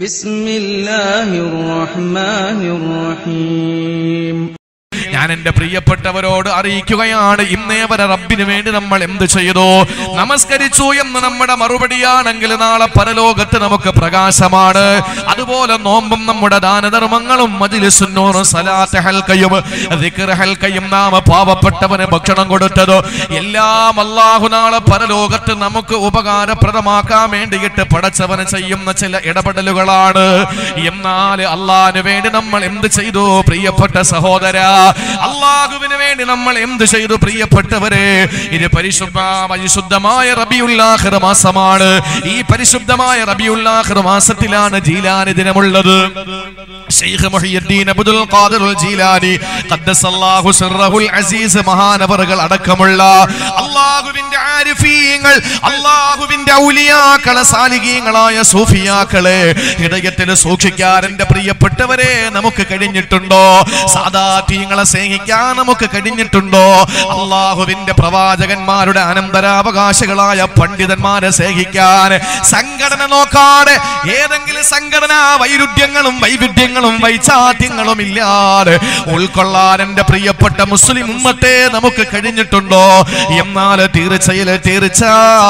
بسم الله الرحمن الرحيم ഞാൻ എന്റെ പ്രിയപ്പെട്ടവരോട് അറിയിക്കുകയാണ് ഇന്നേ വരെ റബ്ബിന് വേണ്ടി നമ്മൾ എന്ത് ചെയ്തു നമസ്കരിച്ചു എന്ന് നമ്മുടെ മറുപടിയാണെങ്കിൽ നാളെ പരലോകത്ത് നമുക്ക് പ്രകാശമാണ് അതുപോലെ നോമ്പും നമ്മുടെ ദാനധർമ്മങ്ങളും മജിലിസുന്നൂറും സലാത്ത് ഹൽക്കയും ദിക്ർ ഹൽക്കയും നാം പാവപ്പെട്ടവന് ഭക്ഷണം കൊടുത്തത് എല്ലാം അള്ളാഹു നാളെ പരലോകത്ത് നമുക്ക് ഉപകാരപ്രദമാക്കാൻ വേണ്ടിയിട്ട് പടച്ചവന് ചെയ്യുന്ന ചില ഇടപെടലുകളാണ് എന്നാൽ അള്ളാഹിന് വേണ്ടി നമ്മൾ എന്ത് ചെയ്തു പ്രിയപ്പെട്ട സഹോദര അള്ളാഹുവിന് വേണ്ടി നമ്മൾ എന്ത് ചെയ്തു പ്രിയപ്പെട്ടവരെ ഇത് പരിശുദ്ധ പരിശുദ്ധമായ റബിയുല്ലാഹിർ മാസമാണ് ഈ പരിശുദ്ധമായ റബിയുല്ലാഹിർ മാസത്തിലാണ് ജീലാനി ദിനമുള്ളത് ഷെയ്ഖ് മുഹിയുദ്ദീൻ അബ്ദുൽ ഖാദിറുൽ ജീലാനി ഖദ്ദസല്ലാഹു സിർറഹുൽ അസീസ് മഹാനവറുകൾ അടക്കമുള്ള അള്ളാഹുവിന്റെ ആരിഫീങ്ങൾ അള്ളാഹുവിന്റെ ഔലിയാക്കളെ സാലികീങ്ങളായ സൂഫിയാക്കളെ ഹൃദയത്തിൽ സൂക്ഷിക്കാൻ എന്റെ പ്രിയപ്പെട്ടവരെ നമുക്ക് കഴിഞ്ഞിട്ടുണ്ടോ സാധാത്യങ്ങളെ സ്നേഹിക്കാൻ നമുക്ക് കഴിഞ്ഞിട്ടുണ്ടോ അള്ളാഹുവിന്റെ പ്രവാചകന്മാരുടെ അനന്തരാവകാശികളായ പണ്ഡിതന്മാരെ സ്നേഹിക്കാൻ സംഘടന നോക്കാതെ ഏതെങ്കിലും സംഘടനാ വൈരുദ്ധ്യങ്ങളും വൈവിധ്യങ്ങളും വൈചാത്യങ്ങളും ഇല്ലാതെ ഉൾക്കൊള്ളാൻ എന്റെ പ്രിയപ്പെട്ട മുസ്ലിം ഉമ്മത്തെ നമുക്ക് കഴിഞ്ഞിട്ടുണ്ടോ എന്നാൽ തീർച്ചയിൽ തീർച്ച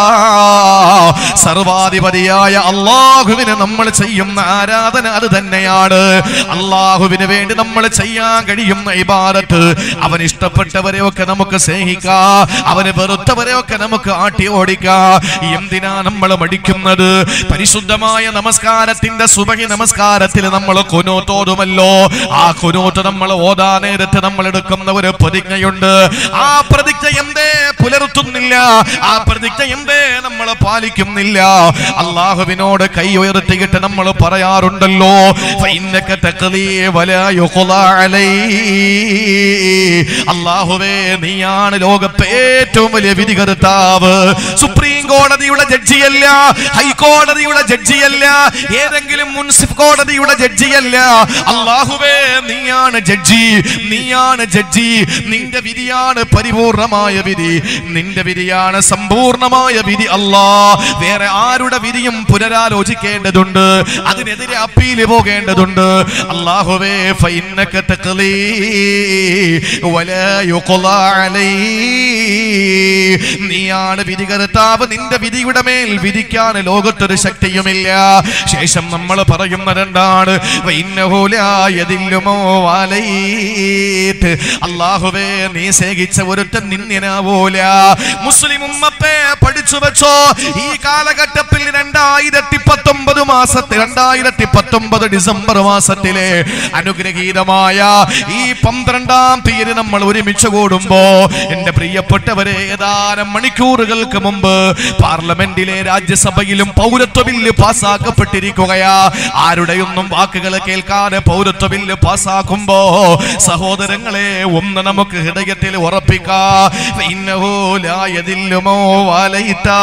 സർവാധിപതിയായ അള്ളാഹുവിന് നമ്മൾ ചെയ്യുന്ന ആരാധന അത് തന്നെയാണ് അള്ളാഹുവിന് വേണ്ടി നമ്മൾ ചെയ്യാൻ കഴിയുന്ന ഇബാദത്ത് അവൻ ഇഷ്ടപ്പെട്ടവരെ ഒക്കെ നമുക്ക് സ്നേഹിക്കാം അവന് വെറുത്തവരെ ഒക്കെ നമുക്ക് ആട്ടി ഓടിക്കാം എന്തിനാ നമ്മൾ മടിക്കുന്നത് പരിശുദ്ധമായ നമസ്കാരത്തിന്റെ സുബഹി നമസ്കാരത്തിൽ നമ്മൾ കുനോത്തോതുമല്ലോ ആ കുനോത്ത് നമ്മൾ ഓതാ നേരത്ത് നമ്മൾ എടുക്കുന്ന ഒരു പ്രതിജ്ഞയുണ്ട് ആ പ്രതിജ്ഞ എന്തേ പുലർത്തുന്നില്ല ആ പ്രതിജ്ഞ എന്തേ നമ്മൾ പാലിക്കുന്നില്ല അള്ളാഹുവിനോട് കൈ ഉയർത്തിയിട്ട് നമ്മൾ പറയാറുണ്ടല്ലോ ഫൈന്നക തഖ്ലീ വലാ യുഖ്ലാ അലൈ അള്ളാഹുവേ നീയാണ് ലോകത്തെ ഏറ്റവും വലിയ വിധികർത്താവ് സുപ്രീം കോടതിയുടെ ജഡ്ജിയല്ല ഹൈക്കോടതിയുടെ ജഡ്ജിയല്ല ഏതെങ്കിലും മുൻസിഫ് കോടതിയുടെ ജഡ്ജിയല്ല അള്ളാഹുവേ നീയാണ് ജഡ്ജി നീയാണ് ജഡ്ജി നിന്റെ വിധിയാണ് പരിപൂർണമായ വിധി നിന്റെ വിധിയാണ് സമ്പൂർണമായ വിധി അല്ലാ വേറെ ആരുടെ വിധിയും പുനരാലോചിക്കേണ്ടതുണ്ട് അതിനെതിരെ അപ്പീല് പോകേണ്ടതുണ്ട് അള്ളാഹുവേ ഫൈന്നക തഖ്ലീ വലാ യുഖ്ലാ അലൈ നീയാണ് വിധികർത്താവ് നിന്റെ വിധിയുടെ മേൽ വിധിക്കാൻ ലോകത്തൊരു ശക്തിയുമില്ല ശേഷം നമ്മൾ പറയുന്നത് എന്താണ് അള്ളാഹുവേ നീ സേഹിച്ച ഒരുത്തൻ നിന്യനാവൂല മുസ്ലിം ഉമ്മത്തെ പഠിച്ചു വെച്ചോ ഈ കാലഘട്ടത്തിൽ രണ്ടായിരത്തി പത്തൊമ്പത് മാസത്തിൽ രണ്ടായിരത്തി പത്തൊമ്പത് ഡിസംബർ മാസത്തിലെ അനുഗ്രഹീതമായ ഈ പന്ത്രണ്ടാം തീയതി നമ്മൾ ഒരുമിച്ച് കൂടുമ്പോ എന്റെ പ്രിയപ്പെട്ടവരെ ഏതാനും മണിക്കൂറുകൾക്ക് മുമ്പ് പാർലമെന്റിലെ രാജ്യസഭയിലും പൗരത്വ ബില്ല് പാസ്സാക്കപ്പെട്ടിരിക്കുകയാ ആരുടെയൊന്നും വാക്കുകൾ കേൾക്കാതെ പൗരത്വ ബില്ല് പാസ്സാക്കുമ്പോ സഹോദരങ്ങളെ ഒന്ന് നമുക്ക് ഹൃദയത്തിൽ ഉറപ്പിക്കാതില്ലുമോ വലയിത്താ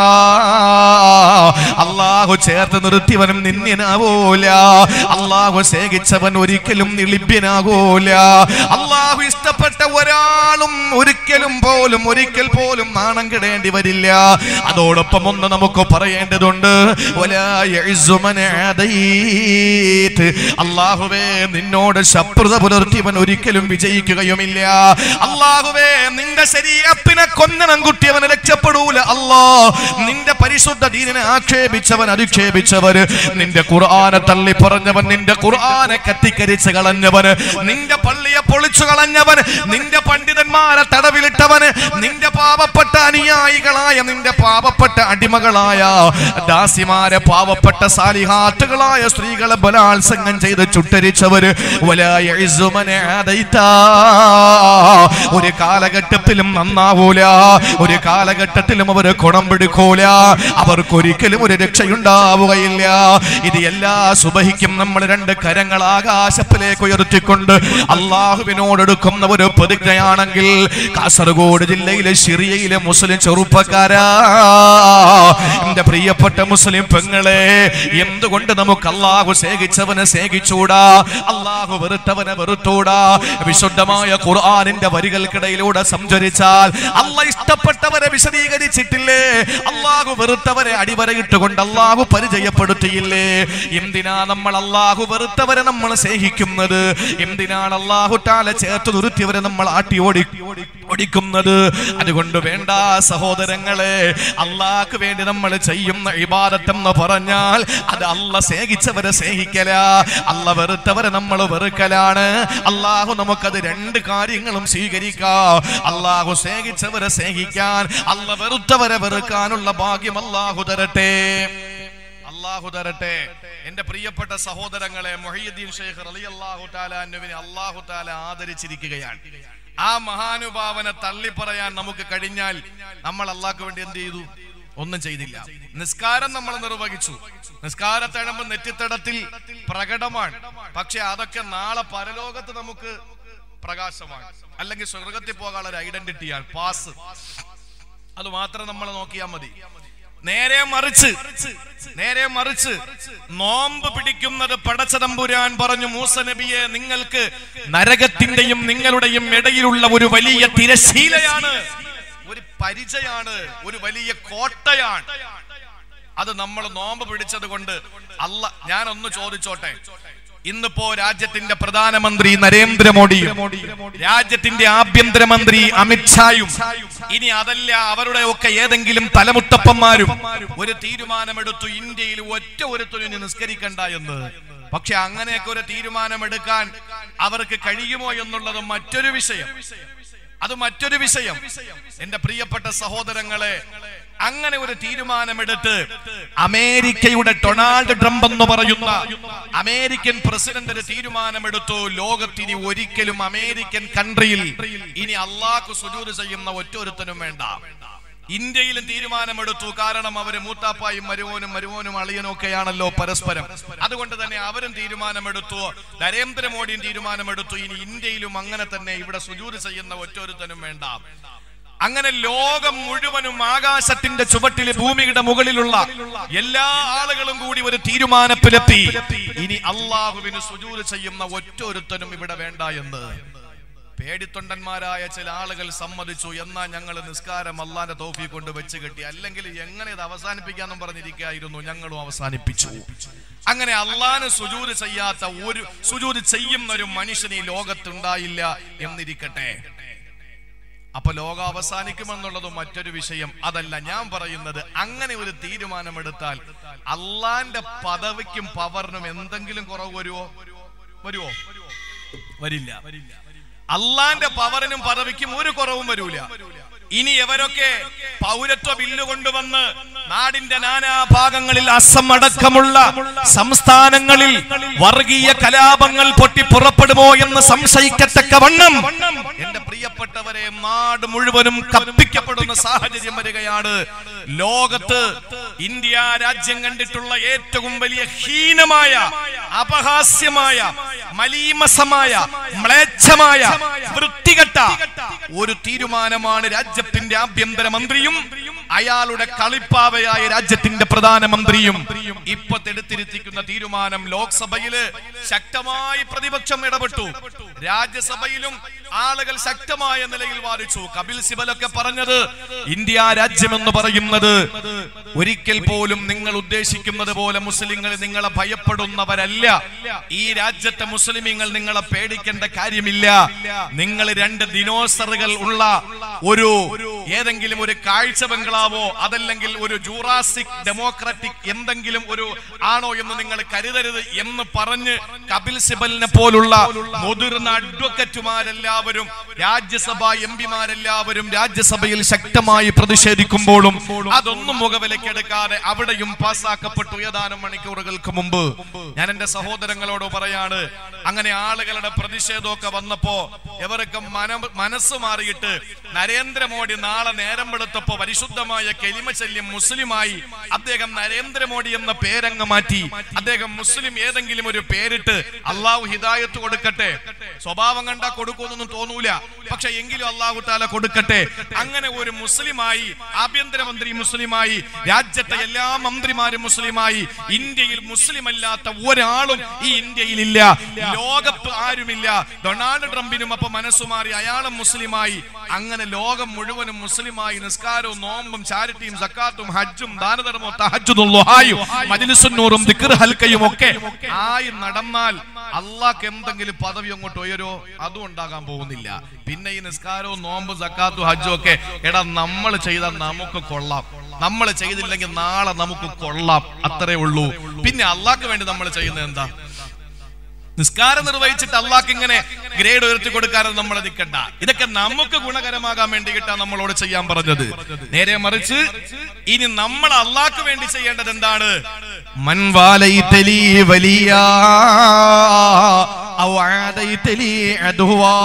അള്ളാഹു ചേർത്ത് നിർത്തിയവനും നിന്യനാവൂല അള്ളാഹു സ്നേഹിച്ചവൻ ഒരിക്കലും നിളിപ്യനാകൂല അള്ളാഹു ഇഷ്ടപ്പെട്ട ഒരാളും ഒരിക്കലും പോലും ഒരിക്കൽ പോലും നാണം കിടേണ്ടി വരില്ല അതോടൊപ്പം ഒന്ന് നമുക്ക് പറയേണ്ടതുണ്ട് വലാ യഇസ്സു മൻ ആദൈത്. അള്ളാഹുവേ നിന്നോട് ശത്രുത പുലർത്തിയവൻ ഒരിക്കലും വിജയിക്കുകയുമില്ല അള്ളാഹുവേ നിന്റെ ശരീരത്തിനെ കൊന്നനം കുട്ടിയവൻ രക്ഷപ്പെടൂല അല്ലാ നിന്റെ പരിശുദ്ധ ദീനിനെ ആക്ഷേപിച്ചവൻ അധിക്ഷേപിച്ചവര് നിന്റെ ഖുർആനെ തള്ളി പറഞ്ഞവൻ നിന്റെ ഖുർആനെ കത്തിക്കരിച്ച് കളഞ്ഞവന് നിന്റെ പള്ളിയെ പൊളിച്ചു കളഞ്ഞവൻ നിന്റെ പണ്ഡിതന്മാരെ തടവിലിട്ടവന് നിന്റെ പാവപ്പെട്ട അനുയായികളായ നിന്റെ പാവപ്പെട്ട അടിമകളായ ദാസിമാരെ പാവപ്പെട്ട സാലിഹാത്തുകളായ സ്ത്രീകളെ ബലാത്സംഗം ചെയ്ത് ചുട്ടരിച്ചവര് വലായ ഇസ്സുമനെ ആദൈത്താ. ഒരു കാലഘട്ടത്തിലും നന്നാവൂല ഒരു കാലഘട്ടത്തിലും അവർ കുണം പിടിക്കൂല അവർക്കൊരിക്കലും ഒരു രക്ഷയുണ്ടാവുകയില്ല ഇത് എല്ലാ സുബഹിക്കും നമ്മൾ രണ്ട് കരങ്ങൾ ആകാശത്തിലേക്ക് ഉയർത്തിക്കൊണ്ട് അള്ളാഹുവിനോടെടുക്കുന്ന ഒരു പ്രതിജ്ഞയാണെങ്കിൽ കാസർഗോഡ് ജില്ലയിലെ സിറിയയിലെ മുസ്ലിം ചെറുപ്പക്കാരാ എന്റെ പ്രിയപ്പെട്ട മുസ്ലിം പെങ്ങളെ എന്തുകൊണ്ട് നമുക്ക് അള്ളാഹു സ്നേഹിച്ചവനെ സ്നേഹിച്ചൂടാ അള്ളാഹു വെറുത്തവനെ വെറുത്തൂടാ വിശുദ്ധമായ ഖുർആനിന്റെ വരികൾക്കിടയിലൂടെ സഞ്ചരിച്ചാൽ അല്ല ഇഷ്ടപ്പെട്ടവരെ വിശദീകരിച്ചിട്ടില്ലേ അള്ളാഹു വെറുത്തവരെ അടിവരയിട്ടുകൊണ്ട് അള്ളാഹു അള്ളാഹു പരിചയപ്പെടുത്തിയില്ലേ എന്തിനാ നമ്മൾ അള്ളാഹു വെറുത്തവരെ നമ്മൾ സ്നേഹിക്കുന്നത് എന്തിനാണ് അള്ളാഹു താല ചേർത്ത് നിർത്തിയവരെ നമ്മൾ ആട്ടി ഓടി ഓടിക്കുന്നത് അതുകൊണ്ട് വേണ്ട സഹോദരങ്ങളെ അള്ളാഹ്ക്ക് വേണ്ടി നമ്മൾ ചെയ്യുന്ന ഇബാദത്തെന്ന് പറഞ്ഞാൽ അത് അല്ല സ്നേഹിച്ചവരെ സ്നേഹിക്കല അല്ല വെറുത്തവരെ നമ്മൾ വെറുക്കലാണ് അള്ളാഹു നമുക്കത് രണ്ട് കാര്യങ്ങളും സ്വീകരിക്കാം അള്ളാഹു സ്നേഹിച്ചവരെ സ്നേഹിക്കാൻ അല്ല വെറുത്തവരെ വെറുക്കാനുള്ള ഭാഗ്യം അള്ളാഹു തരട്ടെ അള്ളാഹു തരട്ടെ എന്റെ പ്രിയപ്പെട്ട സഹോദരങ്ങളെ മൊഹീദ്ദീൻ ഷെയ്ഖ് റളിയല്ലാഹു തആല അന്നുവിനെ അള്ളാഹു താല ആദരിച്ചിരിക്കുകയാണ് ആ മഹാനുഭാവനെ തള്ളി പറയാൻ നമുക്ക് കഴിഞ്ഞാൽ നമ്മൾ അള്ളാഹ്ക്ക് വേണ്ടി എന്ത് ചെയ്തു ഒന്നും ചെയ്തില്ല നിസ്കാരം നമ്മൾ നിർവഹിച്ചു നിസ്കാരത്തഴമ്പ് നെറ്റിത്തടത്തിൽ പ്രകടമാണ് പക്ഷെ അതൊക്കെ നാളെ പരലോകത്ത് നമുക്ക് പ്രകാശമാണ് അല്ലെങ്കിൽ സ്വർഗത്തിൽ പോകാനുള്ള ഒരു ഐഡന്റിറ്റിയാണ് പാസ് അത് മാത്രം നമ്മൾ നോക്കിയാൽ മതി നേരെ മറിച്ച് നേരെ മറിച്ച് നോമ്പ് പിടിക്കുന്നത് പടച്ചതമ്പുരാൻ പറഞ്ഞു മൂസ നബിയെ നിങ്ങൾക്ക് നരകത്തിന്റെയും നിങ്ങളുടെയും ഇടയിലുള്ള ഒരു വലിയ തിരശീലയാണ് ഒരു പരിചയാണ് ഒരു വലിയ കോട്ടയാണ് അത് നമ്മൾ നോമ്പ് പിടിച്ചത് കൊണ്ട് അല്ല ഞാനൊന്ന് ചോദിച്ചോട്ടെ ഇന്നിപ്പോ രാജ്യത്തിന്റെ പ്രധാനമന്ത്രി നരേന്ദ്രമോദി രാജ്യത്തിന്റെ ആഭ്യന്തരമന്ത്രി അമിത്ഷായും ഇനി അതല്ല അവരുടെ ഒക്കെ ഏതെങ്കിലും തലമുത്തപ്പന്മാരും ഒരു തീരുമാനമെടുത്തു ഇന്ത്യയിൽ ഒറ്റ ഒരുത്തരും നിസ്കരിക്കണ്ട എന്ന് പക്ഷെ അങ്ങനെയൊക്കെ ഒരു തീരുമാനമെടുക്കാൻ അവർക്ക് കഴിയുമോ എന്നുള്ളത് മറ്റൊരു വിഷയം അത് മറ്റൊരു വിഷയം എന്റെ പ്രിയപ്പെട്ട സഹോദരങ്ങളെ അങ്ങനെ ഒരു തീരുമാനമെടുത്ത് അമേരിക്കയുടെ ഡൊണാൾഡ് ട്രംപ് എന്ന് പറയുന്ന അമേരിക്കൻ പ്രസിഡന്റ് ഒരു തീരുമാനമെടുത്തു ലോകത്തിന് ഒരിക്കലും അമേരിക്കൻ കൺട്രിയിൽ ഇനി അള്ളാഹ് സുജൂത് ചെയ്യുന്ന ഒറ്റൊരുത്തനും വേണ്ട ഇന്ത്യയിലും തീരുമാനമെടുത്തു കാരണം അവര് മൂത്താപ്പായും മരുവോനും മരുവോനും അളിയനും ഒക്കെയാണല്ലോ പരസ്പരം അതുകൊണ്ട് തന്നെ അവരും തീരുമാനമെടുത്തു നരേന്ദ്രമോദിയും തീരുമാനമെടുത്തു ഇനി ഇന്ത്യയിലും അങ്ങനെ തന്നെ ഇവിടെ സുജൂത് ചെയ്യുന്ന ഒറ്റൊരുത്തനും വേണ്ട അങ്ങനെ ലോകം മുഴുവനും ആകാശത്തിന്റെ ചുവട്ടിൽ ഭൂമിയുടെ മുകളിലുള്ള എല്ലാ ആളുകളും കൂടി ഒരു തീരുമാനത്തിലെത്തി ഇനി അള്ളാഹുവിന് സുജൂത് ചെയ്യുന്ന ഒറ്റൊരുത്തനും ഇവിടെ വേണ്ട എന്ന് പേടിത്തൊണ്ടന്മാരായ ചില ആളുകൾ സമ്മതിച്ചു എന്നാ ഞങ്ങൾ നിസ്കാരം അള്ളാന്റെ തോഫി കൊണ്ട് വെച്ച് കെട്ടി അല്ലെങ്കിൽ എങ്ങനെ ഇത് അവസാനിപ്പിക്കാന്നും പറഞ്ഞിരിക്കായിരുന്നു ഞങ്ങളും അവസാനിപ്പിച്ചു അങ്ങനെ അള്ളാന് സുജൂര് ചെയ്യാത്ത ഒരു സുജൂര് ചെയ്യുന്ന ഒരു മനുഷ്യൻ ഈ ലോകത്തുണ്ടായില്ല എന്നിരിക്കട്ടെ അപ്പൊ ലോകം അവസാനിക്കുമെന്നുള്ളത് മറ്റൊരു വിഷയം അതല്ല ഞാൻ പറയുന്നത് അങ്ങനെ ഒരു തീരുമാനമെടുത്താൽ അള്ളാന്റെ പദവിക്കും പവറിനും എന്തെങ്കിലും കുറവ് വരുമോ വരുമോ വരില്ല അള്ളാന്റെ പവറിനും പദവിക്കും ഒരു കുറവും വരൂല ഇനി എവരൊക്കെ പൗരത്വ ബില്ല് കൊണ്ടുവന്ന് നാടിന്റെ നാനാഭാഗങ്ങളിൽ അസം അടക്കമുള്ള സംസ്ഥാനങ്ങളിൽ വർഗീയ കലാപങ്ങൾ പൊട്ടി പുറപ്പെടുമോ എന്ന് സംശയിക്കത്തക്ക വണ്ണം എന്റെ പ്രിയപ്പെട്ടവരെ നാട് മുഴുവനും കത്തിക്കപ്പെടുന്ന സാഹചര്യം വരികയാണ് ലോകത്ത് ഇന്ത്യ രാജ്യം കണ്ടിട്ടുള്ള ഏറ്റവും വലിയ ഹീനമായ അപഹാസ്യമായ മലീമസമായ മ്ലേച്ഛമായ വൃത്തികെട്ട ഒരു തീരുമാനമാണ് രാജ്യത്തിന്റെ ആഭ്യന്തരമന്ത്രിയും അയാളുടെ കളിപ്പാവയായ രാജ്യത്തിന്റെ പ്രധാനമന്ത്രിയും ഇപ്പൊ തെടുത്തിരുത്തിക്കുന്ന തീരുമാനം ലോക്സഭയില് ശക്തമായി പ്രതിപക്ഷം ഇടപെട്ടു രാജ്യസഭയിലും ആളുകൾ ശക്തമായ നിലയിൽ വാദിച്ചു കപിൽ സിബലൊക്കെ പറഞ്ഞത് ഇന്ത്യ രാജ്യം എന്ന് പറയുന്നത് ഒരിക്കൽ പോലും നിങ്ങൾ ഉദ്ദേശിക്കുന്നത് പോലെ മുസ്ലിങ്ങൾ നിങ്ങളെ ഭയപ്പെടുന്നവരല്ല ഈ രാജ്യത്തെ മുസ്ലിമീങ്ങൾ നിങ്ങളെ പേടിക്കേണ്ട കാര്യമില്ല നിങ്ങൾ രണ്ട് ദിനോസറുകൾ ഉള്ള ഒരു ഏതെങ്കിലും ഒരു കാഴ്ച ബംഗ്ലാവോ അതല്ലെങ്കിൽ ഒരു ജൂറാസിക് ഡെമോക്രാറ്റിക് എന്തെങ്കിലും ഒരു ആണോ എന്ന് നിങ്ങൾ കരുതരുത് എന്ന് പറഞ്ഞ് കപിൽ സിബലിനെ പോലുള്ള മുതിർന്ന അഡ്വക്കറ്റുമാരെല്ലാവരും രാജ്യസഭ എം പിമാരെല്ലാവരും രാജ്യസഭയിൽ ശക്തമായി പ്രതിഷേധിക്കുമ്പോഴും അതൊന്നും മുഖവിലക്കെടുക്കാതെ അവിടെയും പാസ്സാക്കപ്പെട്ടു ഏതാനും മണിക്കൂറുകൾക്ക് മുമ്പ് ഞാൻ എന്റെ സഹോദരങ്ങളോട് പറയാണ് അങ്ങനെ ആളുകളുടെ പ്രതിഷേധമൊക്കെ വന്നപ്പോ ഇവരൊക്കെ മന മനസ്സ് മാറിയിട്ട് നരേന്ദ്രമോദി നാളെ നേരം വെളുത്തപ്പോ പരിശുദ്ധമായ കെലിമശല്യം മുസ്ലിമായി അദ്ദേഹം നരേന്ദ്രമോദി എന്ന പേരങ്ങ് മാറ്റി അദ്ദേഹം മുസ്ലിം ഏതെങ്കിലും ഒരു പേരിട്ട് അള്ളാഹു ഹിദായത്ത് കൊടുക്കട്ടെ സ്വഭാവം കണ്ടാ കൊടുക്കുമെന്നൊന്നും തോന്നൂല പക്ഷെ എങ്കിലും അള്ളാഹു താല കൊടുക്കട്ടെ അങ്ങനെ ഒരു മുസ്ലിമായി ആഭ്യന്തരമന്ത്രി മുസ്ലിമായി രാജ്യത്തെ എല്ലാ മന്ത്രിമാരും മുസ്ലിമായി ഇന്ത്യയിൽ മുസ്ലിം അല്ലാത്ത ഒരാളും ഈ ഇന്ത്യയിൽ ഇല്ല ലോകത്ത് ആരുമില്ല ഡൊണാൾഡ് ട്രംപിനും അപ്പൊ മനസ്സുമാറി അയാളും മുസ്ലിമായി അങ്ങനെ ലോകം മുഴുവനും മുസ്ലിമായി നിസ്കാരവും നോമ്പും ചാരിറ്റിയും സക്കാത്തും ഹജ്ജും ദാനധർമ്മവും തഹജ്ജുദും ലുഹായും മജ്ലിസുൻ നൂറും ദിക്ർ ഹൽക്കയും ഒക്കെ ആയി നടന്നാൽ അള്ളാഹ് എന്തെങ്കിലും പദവി അങ്ങോട്ട് ഉയരോ അതും ഉണ്ടാകാൻ പോകുന്നില്ല പിന്നെ ഈ നിസ്കാരവും നോമ്പും സക്കാത്തും ഹജ്ജും ഒക്കെ എടാ നമ്മൾ ചെയ്താൽ നമുക്ക് കൊള്ളാം നമ്മൾ ചെയ്തില്ലെങ്കിൽ നാളെ നമുക്ക് കൊള്ളാം അത്രേ ഉള്ളൂ പിന്നെ അള്ളാഹ്ക്ക് വേണ്ടി നമ്മൾ ചെയ്യുന്നത് എന്താ നിസ്കാരം നിർവഹിച്ചിട്ട് അള്ളാഹ്ക്ക് ഇങ്ങനെ ഗ്രേഡ് ഉയർത്തി കൊടുക്കാനും നമ്മൾ നിൽക്കണ്ട ഇതൊക്കെ നമുക്ക് ഗുണകരമാകാൻ വേണ്ടിയിട്ടാണ് നമ്മളോട് ചെയ്യാൻ പറഞ്ഞത് നേരെ മറിച്ച് ഇനി നമ്മൾ അള്ളാഹ്ക്ക് വേണ്ടി ചെയ്യേണ്ടത് എന്താണ് മൻവാലൈതലി വലിയ ഔ ആദൈതലി അദ്വാ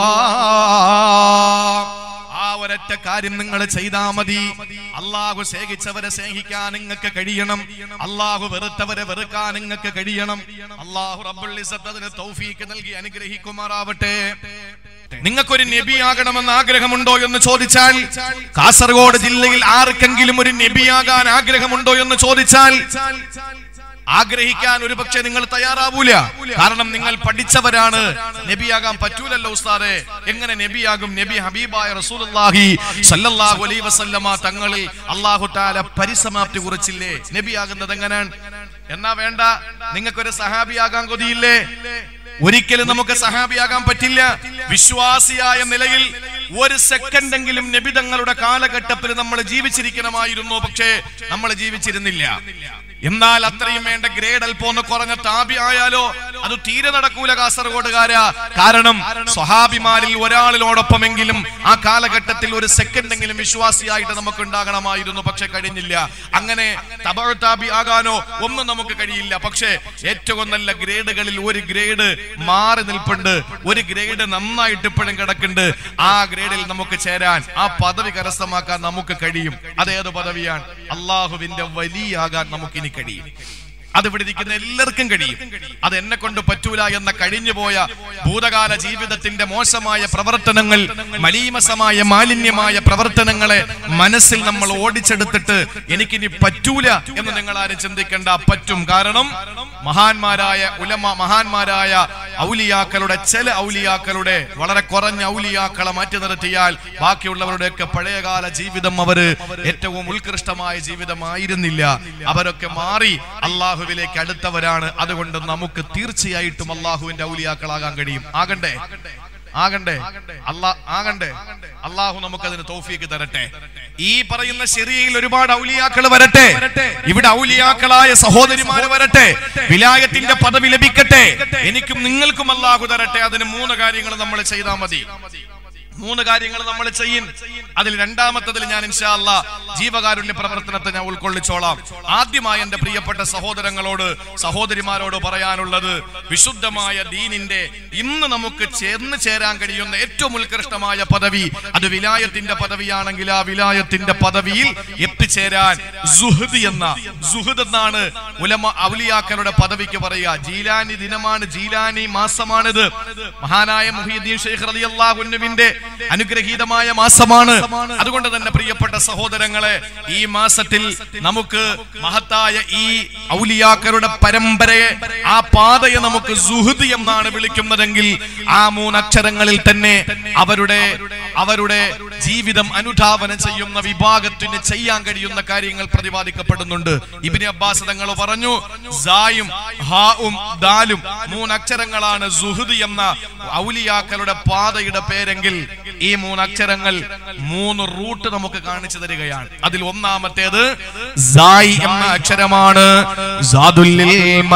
ആ ഒരൊറ്റ കാര്യം നിങ്ങൾ ചെയ്താ മതി അള്ളാഹു സ്നേഹിച്ചവരെ സ്നേഹിക്കാൻ നിങ്ങൾക്ക് കഴിയണം അള്ളാഹു വെറുത്തവരെ വെറുക്കാൻ നിങ്ങൾക്ക് കഴിയണം അള്ളാഹു റബ്ബുൽ ഇസ്സത്ത് അതിന് തൗഫീക്ക് നൽകി അനുഗ്രഹിക്കുമാറാവട്ടെ നിങ്ങൾക്കൊരു നബിയാകണമെന്ന് ആഗ്രഹമുണ്ടോ എന്ന് ചോദിച്ചാൽ കാസർഗോഡ് ജില്ലയിൽ ആർക്കെങ്കിലും ഒരു നബിയാകാൻ ആഗ്രഹമുണ്ടോ എന്ന് ചോദിച്ചാൽ ആഗ്രഹിക്കാൻ ഒരു പക്ഷെ നിങ്ങൾ തയ്യാറാവൂല കാരണം നിങ്ങൾ പഠിച്ചവരാണ് നബിയാകാൻ പറ്റൂലല്ലോ ഉസ്താദെ എങ്ങനെ നബിയാകും നബി ഹബീബായ റസൂലുള്ളാഹി സല്ലല്ലാഹു അലൈഹി വസല്ലമ തങ്ങളിൽ അല്ലാഹു തആല പരിസമാപ്തി കുറിച്ചില്ലേ നബിയാകുന്നത് എങ്ങനെയാണ് എന്നാ വേണ്ട നിങ്ങൾക്കൊരു സഹാബിയാകാൻ കൊതിയില്ലേ ഒരിക്കലും നമുക്ക് സഹാബിയാകാൻ പറ്റില്ല വിശ്വാസിയായ നിലയിൽ ഒരു സെക്കൻഡെങ്കിലും നബിതങ്ങളുടെ കാലഘട്ടത്തിൽ നമ്മൾ ജീവിച്ചിരിക്കണമായിരുന്നു പക്ഷേ നമ്മൾ ജീവിച്ചിരുന്നില്ല എന്നാൽ അത്രയും വേണ്ട ഗ്രേഡ് അല്പം കുറഞ്ഞ താബി ആയാലോ അത് തീരെ നടക്കൂല കാസർഗോഡുകാരാ കാരണം സ്വഹാബിമാരിൽ ഒരാളിനോടൊപ്പമെങ്കിലും ആ കാലഘട്ടത്തിൽ ഒരു സെക്കൻഡെങ്കിലും വിശ്വാസിയായിട്ട് നമുക്ക് ഉണ്ടാകണമായിരുന്നു പക്ഷെ കഴിഞ്ഞില്ല അങ്ങനെ തബഴ താബി ആകാനോ ഒന്നും നമുക്ക് കഴിയില്ല പക്ഷേ ഏറ്റവും നല്ല ഗ്രേഡുകളിൽ ഒരു ഗ്രേഡ് മാറി നിൽപ്പുണ്ട് ഒരു ഗ്രേഡ് നന്നായിട്ട് ഇപ്പോഴും കിടക്കുന്നുണ്ട് ആ ഗ്രേഡിൽ നമുക്ക് ചേരാൻ ആ പദവി കരസ്ഥമാക്കാൻ നമുക്ക് കഴിയും അതേത് പദവിയാണ് അള്ളാഹുവിന്റെ വലിയാകാൻ നമുക്ക് ഇനി കഴിയും അത് ഇവിടെ ഇരിക്കുന്ന എല്ലാവർക്കും കഴിയും അത് എന്നെ കൊണ്ട് പറ്റൂല എന്ന കഴിഞ്ഞുപോയ ഭൂതകാല ജീവിതത്തിന്റെ മോശമായ പ്രവർത്തനങ്ങൾ മലീമസമായ മാലിന്യമായ പ്രവർത്തനങ്ങളെ മനസ്സിൽ നമ്മൾ ഓടിച്ചെടുത്തിട്ട് എനിക്കിനി പറ്റൂല എന്ന് നിങ്ങൾ ആരും ചിന്തിക്കേണ്ട പറ്റും കാരണം മഹാന്മാരായ ഉലമ മഹാന്മാരായ ഔലിയാക്കളുടെ ചില ഔലിയാക്കളുടെ വളരെ കുറഞ്ഞ ഔലിയാക്കളെ മാറ്റി നിർത്തിയാൽ ബാക്കിയുള്ളവരുടെയൊക്കെ പഴയകാല ജീവിതം അവര് ഏറ്റവും ഉത്കൃഷ്ടമായ ജീവിതമായിരുന്നില്ല അവരൊക്കെ മാറി അള്ളാഹുവിലേക്ക് അടുത്തവരാണ് അതുകൊണ്ട് നമുക്ക് തീർച്ചയായിട്ടും അള്ളാഹുവിന്റെ ഔലിയാക്കളാകാൻ കഴിയും ആകണ്ടേ ആകണ്ടേ അല്ലാ ആകണ്ടേ അള്ളാഹു നമുക്കതിന് തോഫിക്ക് തരട്ടെ ഈ പറയുന്ന ശരിയയിൽ ഒരുപാട് ഔലിയാക്കൾ വരട്ടെ ഇവിടെ ഔലിയാക്കളായ സഹോദരിമാർ വരട്ടെ വിലായത്തിന്റെ പദവി ലഭിക്കട്ടെ എനിക്കും നിങ്ങൾക്കും അള്ളാഹു തരട്ടെ അതിന് മൂന്ന് കാര്യങ്ങൾ നമ്മൾ ചെയ്താൽ മതി മൂന്ന് കാര്യങ്ങൾ നമ്മൾ ചെയ്യും അതിൽ രണ്ടാമത്തതിൽ ഞാൻ ഇൻഷാല്ല ജീവകാരുണ്യ പ്രവർത്തനത്തെ ഞാൻ ഉൾക്കൊള്ളിച്ചോളാം ആദ്യമായി എന്റെ പ്രിയപ്പെട്ട സഹോദരങ്ങളോട് സഹോദരിമാരോട് പറയാനുള്ളത് വിശുദ്ധമായ ദീനിന്റെ ഇന്ന് നമുക്ക് ചേർന്ന് ചേരാൻ കഴിയുന്ന ഏറ്റവും ഉത്കൃഷ്ടമായ പദവി അത് വിലായത്തിന്റെ പദവിയാണെങ്കിൽ ആ വിലായത്തിന്റെ പദവിയിൽ എത്തിച്ചേരാൻ സുഹൃദ് എന്ന സുഹൃദ് എന്നാണ് ഉലമ ഔലിയാക്കളുടെ പദവിക്ക് പറയുക ജീലാനി ദിനമാണ് ജീലാനി മാസമാണിത് മഹാനായ മുഹീദ്ദീൻ ഷെയ്ഖ് റളിയല്ലാഹുവിന്റെ അനുഗ്രഹീതമായ മാസമാണ് അതുകൊണ്ട് തന്നെ പ്രിയപ്പെട്ട സഹോദരങ്ങളെ ഈ മാസത്തിൽ നമുക്ക് മഹത്തായ ഈ ഔലിയാക്കളുടെ പരമ്പരയെ ആ പാതയെ നമുക്ക് സുഹൃദ് എന്നാണ് വിളിക്കുന്നതെങ്കിൽ ആ മൂന്നക്ഷരങ്ങളിൽ തന്നെ അവരുടെ അവരുടെ ജീവിതം അനുധാവനം ചെയ്യുന്ന വിഭാഗത്തിന് ചെയ്യാൻ കഴിയുന്ന കാര്യങ്ങൾ പ്രതിപാദിക്കപ്പെടുന്നുണ്ട് ഇബിന് അബ്ബാസ് തങ്ങൾ പറഞ്ഞു സായും ഹാവും ദാലും മൂന്നക്ഷരങ്ങളാണ് സുഹൃദ് എന്ന ഔലിയാക്കളുടെ പാതയുടെ പേരെങ്കിൽ ഈ മൂന്നക്ഷരങ്ങൾ മൂന്ന് റൂട്ട് നമുക്ക് കാണിച്ചു തരികയാണ് അതിൽ ഒന്നാമത്തേത് സായി എന്ന അക്ഷരമാണ് സാദുല്ലിൽ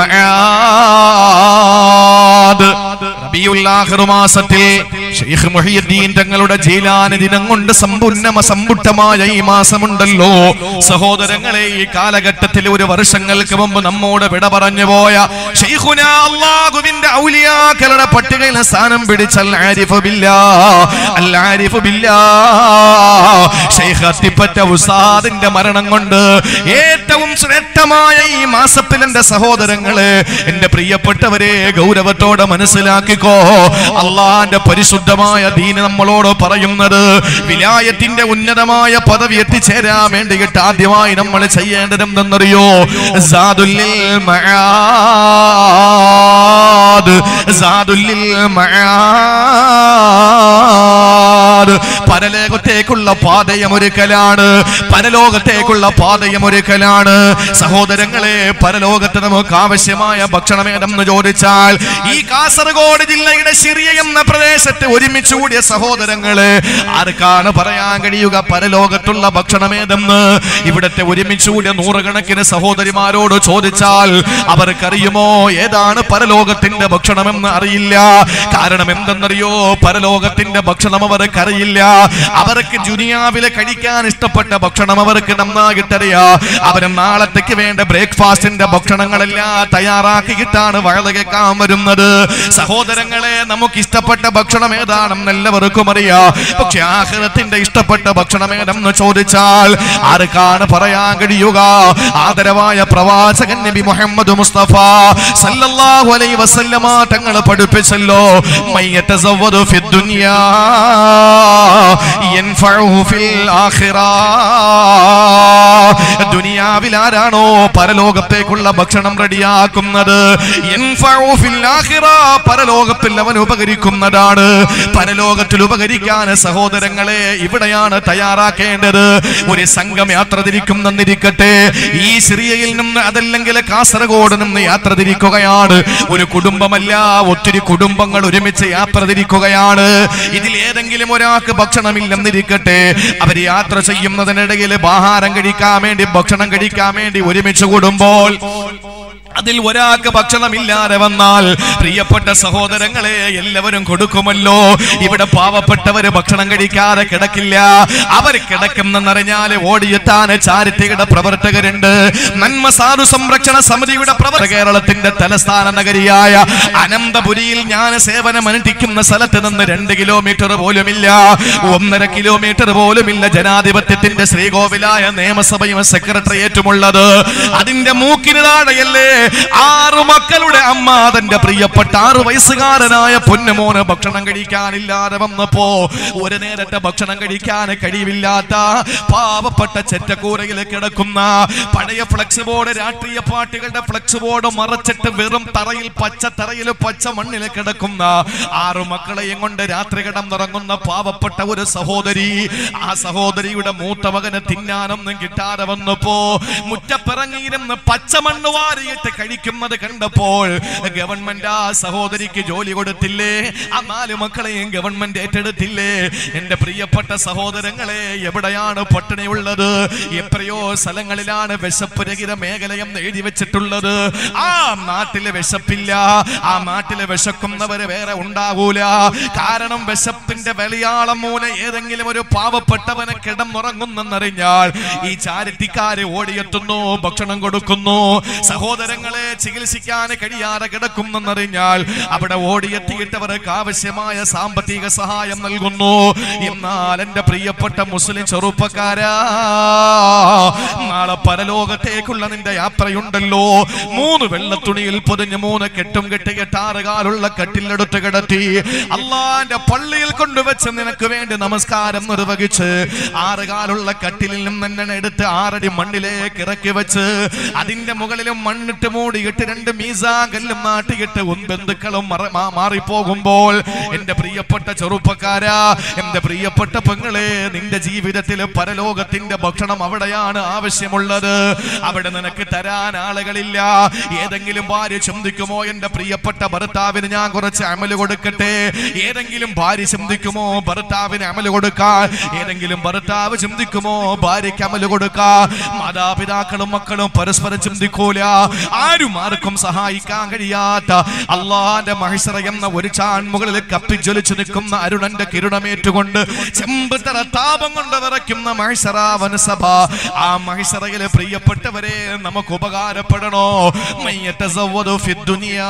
മആദ്. റബീഉൽ ആഖിർ മാസത്തിൽ ഷെയ്ഖ് മുഹിയുദ്ദീൻ തങ്ങളുടെ ജീലാനി ദിനം കൊണ്ട് സമ്പൂർണ്ണമ സമ്പുഷ്ടമായ ഈ മാസമുണ്ടല്ലോ സഹോദരങ്ങളെ ഈ കാലഘട്ടത്തിൽ ഒരു വർഷങ്ങൾക്ക് മുമ്പ് നമ്മോട് വിട പറഞ്ഞു പോയ ഷെയ്ഖുന അള്ളാഹുവിന്റെ ഔലിയാക്കളുടെ പട്ടികയിൽ സ്ഥാനം പിടിച്ച അൽ ആരിഫു ബില്ലാ അൽ ആരിഫു ബില്ലാ ഷെയ്ഖ് അത്തിപ്പറ്റ ഉസ്താദിന്റെ മരണം കൊണ്ട് ഏറ്റവും ശ്രേഷ്ഠമായ ഈ മാസത്തിൽ എന്റെ സഹോദരങ്ങള് എന്റെ പ്രിയപ്പെട്ടവരെ ഗൗരവത്തോടെ മനസ്സിലാക്കിക്കോ അള്ളാന്റെ പരിശുദ്ധമായ ദീന് നമ്മളോട് പറയുന്നത് വിലായത്തിന്റെ ഉന്നതമായ പദവി എത്തിച്ചേരാൻ വേണ്ടിയിട്ട് ആദ്യമായി നമ്മൾ ചെയ്യേണ്ടത് എന്തെന്നറിയോ സാദുല്ലിൽ മആദ് സാദുല്ലിൽ മആദ് പരലോകത്തേക്കുള്ള പാതയമൊരുക്കലാണ് പരലോകത്തേക്കുള്ള പാതയമൊരുക്കലാണ് സഹോദരങ്ങളെ പരലോകത്ത് നമുക്ക് ആവശ്യമായ ഭക്ഷണം ഏതെന്ന് ചോദിച്ചാൽ ഈ കാസർഗോഡ് ജില്ലയുടെ ശിറിയ എന്ന പ്രദേശത്ത് ഒരുമിച്ച് കൂടിയ സഹോദരങ്ങള് ആർക്കാണ് പറയാൻ കഴിയുക പരലോകത്തുള്ള ഭക്ഷണം ഏതെന്ന് ഇവിടത്തെ ഒരുമിച്ച് കൂടിയ നൂറുകണക്കിന് സഹോദരിമാരോട് ചോദിച്ചാൽ അവർക്കറിയുമോ ഏതാണ് പരലോകത്തിന്റെ ഭക്ഷണമെന്ന് അറിയില്ല കാരണം എന്തെന്നറിയോ പരലോകത്തിന്റെ ഭക്ഷണം അവർക്ക് അറിയില്ല അവർക്ക് ജുനിയാവിലെ കഴിക്കാൻ ഇഷ്ടപ്പെട്ട ഭക്ഷണം അവർക്ക് നന്നായിട്ടറിയാ അവര് നാളത്തേക്ക് വേണ്ട ബ്രേക്ക്ഫാസ്റ്റിന്റെ ഭക്ഷണങ്ങളെല്ലാം തയ്യാറാക്കിയിട്ടാണ് വഴുത കേൾക്കാൻ വരുന്നത് സഹോദരങ്ങളെ നമുക്ക് ഇഷ്ടപ്പെട്ട ഭക്ഷണം ഏതാണെന്ന് എല്ലാവർക്കും അറിയാം പക്ഷെ ആഹ്റത്തിന്റെ ഇഷ്ടപ്പെട്ട ഭക്ഷണം ഏതെന്ന് ചോദിച്ചാൽ ആർക്കാണ് പറയാൻ കഴിയുക ആദരവായ പ്രവാചകൻ നബി മുഹമ്മദ് മുസ്തഫ സല്ലല്ലാഹു അലൈഹി വസല്ലമ തങ്ങൾ പഠിപ്പിച്ചല്ലോ മയ്യതസവ്വദു ഫിദ്ദുനിയാ യൻഫഉഹു ഫിൽ ആഖിറ ദുനിയാവിൽ ആരാണോ പരലോകത്തേക്കുള്ള ഭക്ഷണം റെഡിയാക്കുന്നത് യൻഫഉ ഫിൽ ആഖിറ പരലോകത്തിൽ അവൻ ഉപകരിക്കുന്നതാണ് പരലോകത്തിൽ ഉപകരിക്കാൻ സഹോദരങ്ങളെ ഇവിടെയാണ് തയ്യാറാക്കേണ്ടത് ഒരു സംഘം യാത്ര തിരിക്കുന്നെന്നിരിക്കട്ടെ ഈ സിറിയയിൽ നിന്ന് അതല്ലെങ്കിൽ കാസർഗോഡ് നിന്ന് യാത്ര തിരിക്കുകയാണ് ഒരു കുടുംബമല്ല ഒത്തിരി കുടുംബങ്ങൾ ഒരുമിച്ച് യാത്ര തിരിക്കുകയാണ് ഇതിൽ ഏതെങ്കിലും ഒരാൾക്ക് ഭക്ഷണമില്ലെന്നിരിക്കട്ടെ അവർ യാത്ര ചെയ്യുന്നതിനിടയിൽ ആഹാരം കഴിക്കാൻ വേണ്ടി ഭക്ഷണം കഴിക്കാൻ വേണ്ടി ഒരുമിച്ച് കൂടുമ്പോൾ അതിൽ ഒരാൾക്ക് ഭക്ഷണമില്ലാതെ വന്നാൽ പ്രിയപ്പെട്ട സഹോദരങ്ങളെ എല്ലാവരും കൊടുക്കുമല്ലോ ഇവിടെ പാവപ്പെട്ടവര് ഭക്ഷണം കഴിക്കാതെ കിടക്കില്ല അവർ കിടക്കുന്നെന്നറിഞ്ഞാല് ഓടിയെത്താൻ ചാരിറ്റിയുടെ പ്രവർത്തകരുണ്ട് നന്മ സാധു സംരക്ഷണ സമിതിയുടെ പ്രവർത്തക കേരളത്തിന്റെ തലസ്ഥാന നഗരിയായ അനന്തപുരിയിൽ ഞാൻ സേവനം അനുഷ്ഠിക്കുന്ന സ്ഥലത്ത് നിന്ന് രണ്ട് കിലോമീറ്റർ പോലുമില്ല ഒന്നര കിലോമീറ്റർ പോലുമില്ല ജനാധിപത്യത്തിന്റെ ശ്രീകോവിലായ നിയമസഭയും സെക്രട്ടേറിയറ്റുമുള്ളത് അതിന്റെ മൂക്കിന് താഴെയല്ലേ ആറു മക്കളുടെ അമ്മ തന്റെ പ്രിയപ്പെട്ട ആറു വയസ്സുകാരനായ പൊന്നുമോന് ഭക്ഷണം കഴിക്കാനില്ലാതെ വന്നപ്പോ ഒരു നേരത്തെ ഭക്ഷണം കഴിക്കാൻ കഴിവില്ലാത്ത പാവപ്പെട്ട ചെറ്റക്കൂരയിൽ കിടക്കുന്ന പഴയ ഫ്ലക്സ് ബോർഡ് രാഷ്ട്രീയ പാർട്ടികളുടെ ഫ്ലക്സ് ബോർഡ് മറച്ചിട്ട് വെറും തറയിൽ പച്ച തറയിൽ പച്ച മണ്ണിൽ കിടക്കുന്ന ആറു മക്കളെയും കൊണ്ട് രാത്രി കിടന്നിറങ്ങുന്ന പാവപ്പെട്ട ഒരു സഹോദരി ആ സഹോദരിയുടെ മൂത്ത മകന് തിന്നാനൊന്നും കിട്ടാതെ വന്നപ്പോ മുറ്റപ്പിറങ്ങിയിരുന്ന് പച്ചമണ്ണ് വാരിയിട്ട് കഴിക്കുന്നത് കണ്ടപ്പോൾ ഗവൺമെന്റ് ആ സഹോദരിക്ക് ജോലി കൊടുത്തില്ലേ ആ നാല് മക്കളെയും ഗവൺമെന്റ് ഏറ്റെടുത്തില്ലേ എന്റെ പ്രിയപ്പെട്ട സഹോദരങ്ങളെ എവിടെയാണ് പട്ടിണിയുള്ളത് എത്രയോ സ്ഥലങ്ങളിലാണ് വിശപ്പ് രഹിത മേഖലയെന്ന് എഴുതി വെച്ചിട്ടുള്ളത് ആ നാട്ടില് വിശപ്പില്ല ആ നാട്ടില് വിശക്കുന്നവര് വേറെ ഉണ്ടാകൂല കാരണം വിശപ്പിന്റെ വലിയാളം മൂലം ഏതെങ്കിലും ഒരു പാവപ്പെട്ടവനെ കിടന്നുറങ്ങുന്നെന്നറിഞ്ഞാൽ ഈ ചാരിറ്റിക്കാര് ഓടിയെത്തുന്നു ഭക്ഷണം കൊടുക്കുന്നു സഹോദരങ്ങളെ ചികിത്സിക്കാൻ കഴിയാതെ കിടക്കുന്നെന്നറിഞ്ഞാൽ അവിടെ ഓടിയെത്തിയിട്ട് അവർക്ക് ആവശ്യമായ സാമ്പത്തിക സഹായം നൽകുന്നു എന്നാൽ എന്റെ പ്രിയപ്പെട്ട മുസ്ലിം ചെറുപ്പക്കാരാ നാളെ പരലോകത്തേക്കുള്ള നിന്റെ യാത്രയുണ്ടല്ലോ മൂന്ന് വെള്ളത്തുണിയിൽ പൊതിഞ്ഞ് മൂന്ന് കെട്ടും കെട്ടി കെട്ടാറുകാലുള്ള കട്ടിലെടുത്ത് കിടത്തി അള്ളാന്റെ പള്ളിയിൽ കൊണ്ടുവച്ച് നിനക്ക് വേണ്ടി നമസ്കാരം നിർവഹിച്ച് ആറുകാലുള്ള കട്ടിലിൽ നിന്ന് എന്നെ എടുത്ത് ആറടി മണ്ണിലേക്ക് ഇറക്കി വെച്ച് അതിന്റെ മുകളിലും മണ്ണിട്ട് മൂടിയിട്ട് രണ്ട് മീസാ കല്ലും നാട്ടിയിട്ട് ബന്ധുക്കളും മറ- മാ- മാറിപ്പോകുമ്പോൾ എന്റെ പ്രിയപ്പെട്ട ചെറുപ്പക്കാരാ എന്റെ പ്രിയപ്പെട്ട പെങ്ങളെ നിന്റെ ജീവിതത്തിൽ പരലോകത്തിന്റെ ഭക്ഷണം അവിടെയാണ് ആവശ്യമുള്ളത് അവിടെ നിനക്ക് തരാൻ ആളുകളില്ല ഏതെങ്കിലും ഭാര്യ ചിന്തിക്കുമോ എന്റെ പ്രിയപ്പെട്ട ഭർത്താവിന് ഞാൻ കുറച്ച് അമല് കൊടുക്കട്ടെ ഏതെങ്കിലും ഭാര്യ ചിന്തിക്കുമോ ഭർത്താവിന് അമല് കൊടുക്കാൻ ഏതെങ്കിലും ഭർത്താവ് ചിന്തിക്കുമോ ഭാര്യയ്ക്ക് അമല് കൊടുക്കാൻ മാതാപിതാക്കളും മക്കളും പരസ്പരം ചിന്തിക്കൂല ആരും ആർക്കും സഹായിക്കാൻ കഴിയാത്ത അള്ളാന്റെ മഹിസറ എന്ന ഒരു ചാൺമുകളിൽ കപ്പിജ്വലിച്ചു നിൽക്കുന്ന അരുണന്റെ കിരണമേറ്റുകൊണ്ട് ചെമ്പ് തറ താപം കൊണ്ട് വിറയ്ക്കുന്ന മഹിസറ വനസഭ ആ മഹിസറയിലെ പ്രിയപ്പെട്ടവരെ നമുക്ക് ഉപകാരപ്പെടണോ മയ്യത്തസവ്വദു ഫിദ്ദുനിയാ.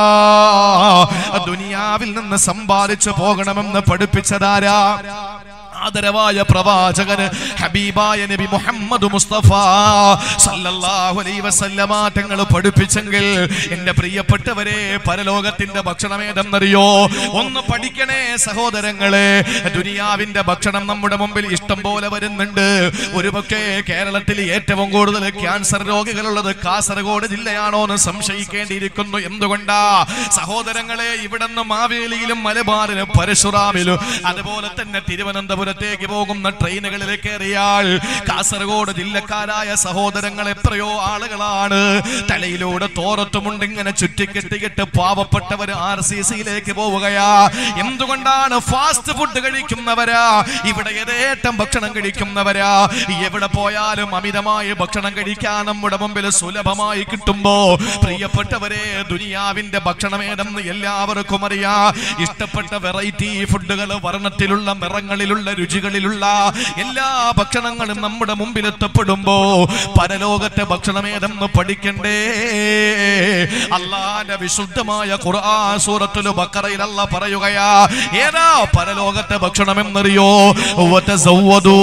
ദുനിയാവിൽ നിന്ന് സമ്പാദിച്ചു പോകണമെന്ന് പഠിപ്പിച്ചതാരാ ആദരവായ പ്രവാചകന് ഹബീബായ നബി മുഹമ്മദ് മുസ്തഫ സല്ലല്ലാഹു അലൈഹി വസല്ലമ തങ്ങൾ പഠിപ്പിച്ചെങ്കിൽ എന്റെ പ്രിയപ്പെട്ടവരെ പരലോകത്തിന്റെ ഭക്ഷണം ഏതെന്നറിയോ ഒന്ന് പഠിക്കണേ സഹോദരങ്ങളെ ദുനിയാവിന്റെ ഭക്ഷണം നമ്മുടെ മുമ്പിൽ ഇഷ്ടം പോലെ വരുന്നുണ്ട് ഒരുപക്ഷെ കേരളത്തിൽ ഏറ്റവും കൂടുതൽ ക്യാൻസർ രോഗികളുള്ളത് കാസർഗോഡ് ജില്ലയാണോ എന്ന് സംശയിക്കേണ്ടിയിരിക്കുന്നു എന്തുകൊണ്ടാ സഹോദരങ്ങളെ ഇവിടുന്ന് മാവേലിയിലും മലബാറിലും പരശുറാമിലും അതുപോലെ തന്നെ തിരുവനന്തപുരത്തേക്ക് പോകുന്ന ട്രെയിനുകളിൽ കയറിയാൽ കാസർഗോഡ് ജില്ലക്കാരായ സഹോദരങ്ങൾ എത്രയോ ആളുകളാണ് തലയിലൂടെ തോറത്തുമുണ്ട് ഇങ്ങനെ ചുറ്റിക്കെട്ടിയിട്ട് പാവപ്പെട്ടവർ ആർ സി സിയിലേക്ക് പോവുകയാ എന്തുകൊണ്ടാണ് ഫാസ്റ്റ് ഫുഡ് കഴിക്കുന്നവരാ ഇവിടെ യഥേട്ടം ഭക്ഷണം കഴിക്കുന്നവരാ എവിടെ പോയാലും അമിതമായി ഭക്ഷണം കഴിക്കാൻ നമ്മുടെ മുമ്പിൽ സുലഭമായി കിട്ടുമ്പോ പ്രിയപ്പെട്ടവരെ ദുനിയാവിന്റെ ഭക്ഷണം ഏതെന്ന് എല്ലാവർക്കും അറിയാ ഇഷ്ടപ്പെട്ട വെറൈറ്റി ഫുഡുകൾ വർണ്ണത്തിലുള്ള നിറങ്ങളിലുള്ള രുചികളിലുള്ള എല്ലാ ഭക്ഷണങ്ങളും നമ്മുടെ മുമ്പിൽ എത്തപ്പെടുമ്പോ പരലോകത്തെ ഭക്ഷണം ഏതെന്ന് പഠിക്കണ്ടേ അള്ളാന്റെ വിശുദ്ധമായ ഖുർആൻ സൂറത്തുൽ ബഖറയിൽ അല്ല പറയുകയാ ഏതാ പരലോകത്തെ ഭക്ഷണം എന്നറിയോ വതസവ്വദൂ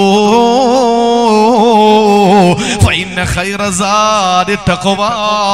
ഫഇന്ന ഖൈറ സാദി തഖ്വാ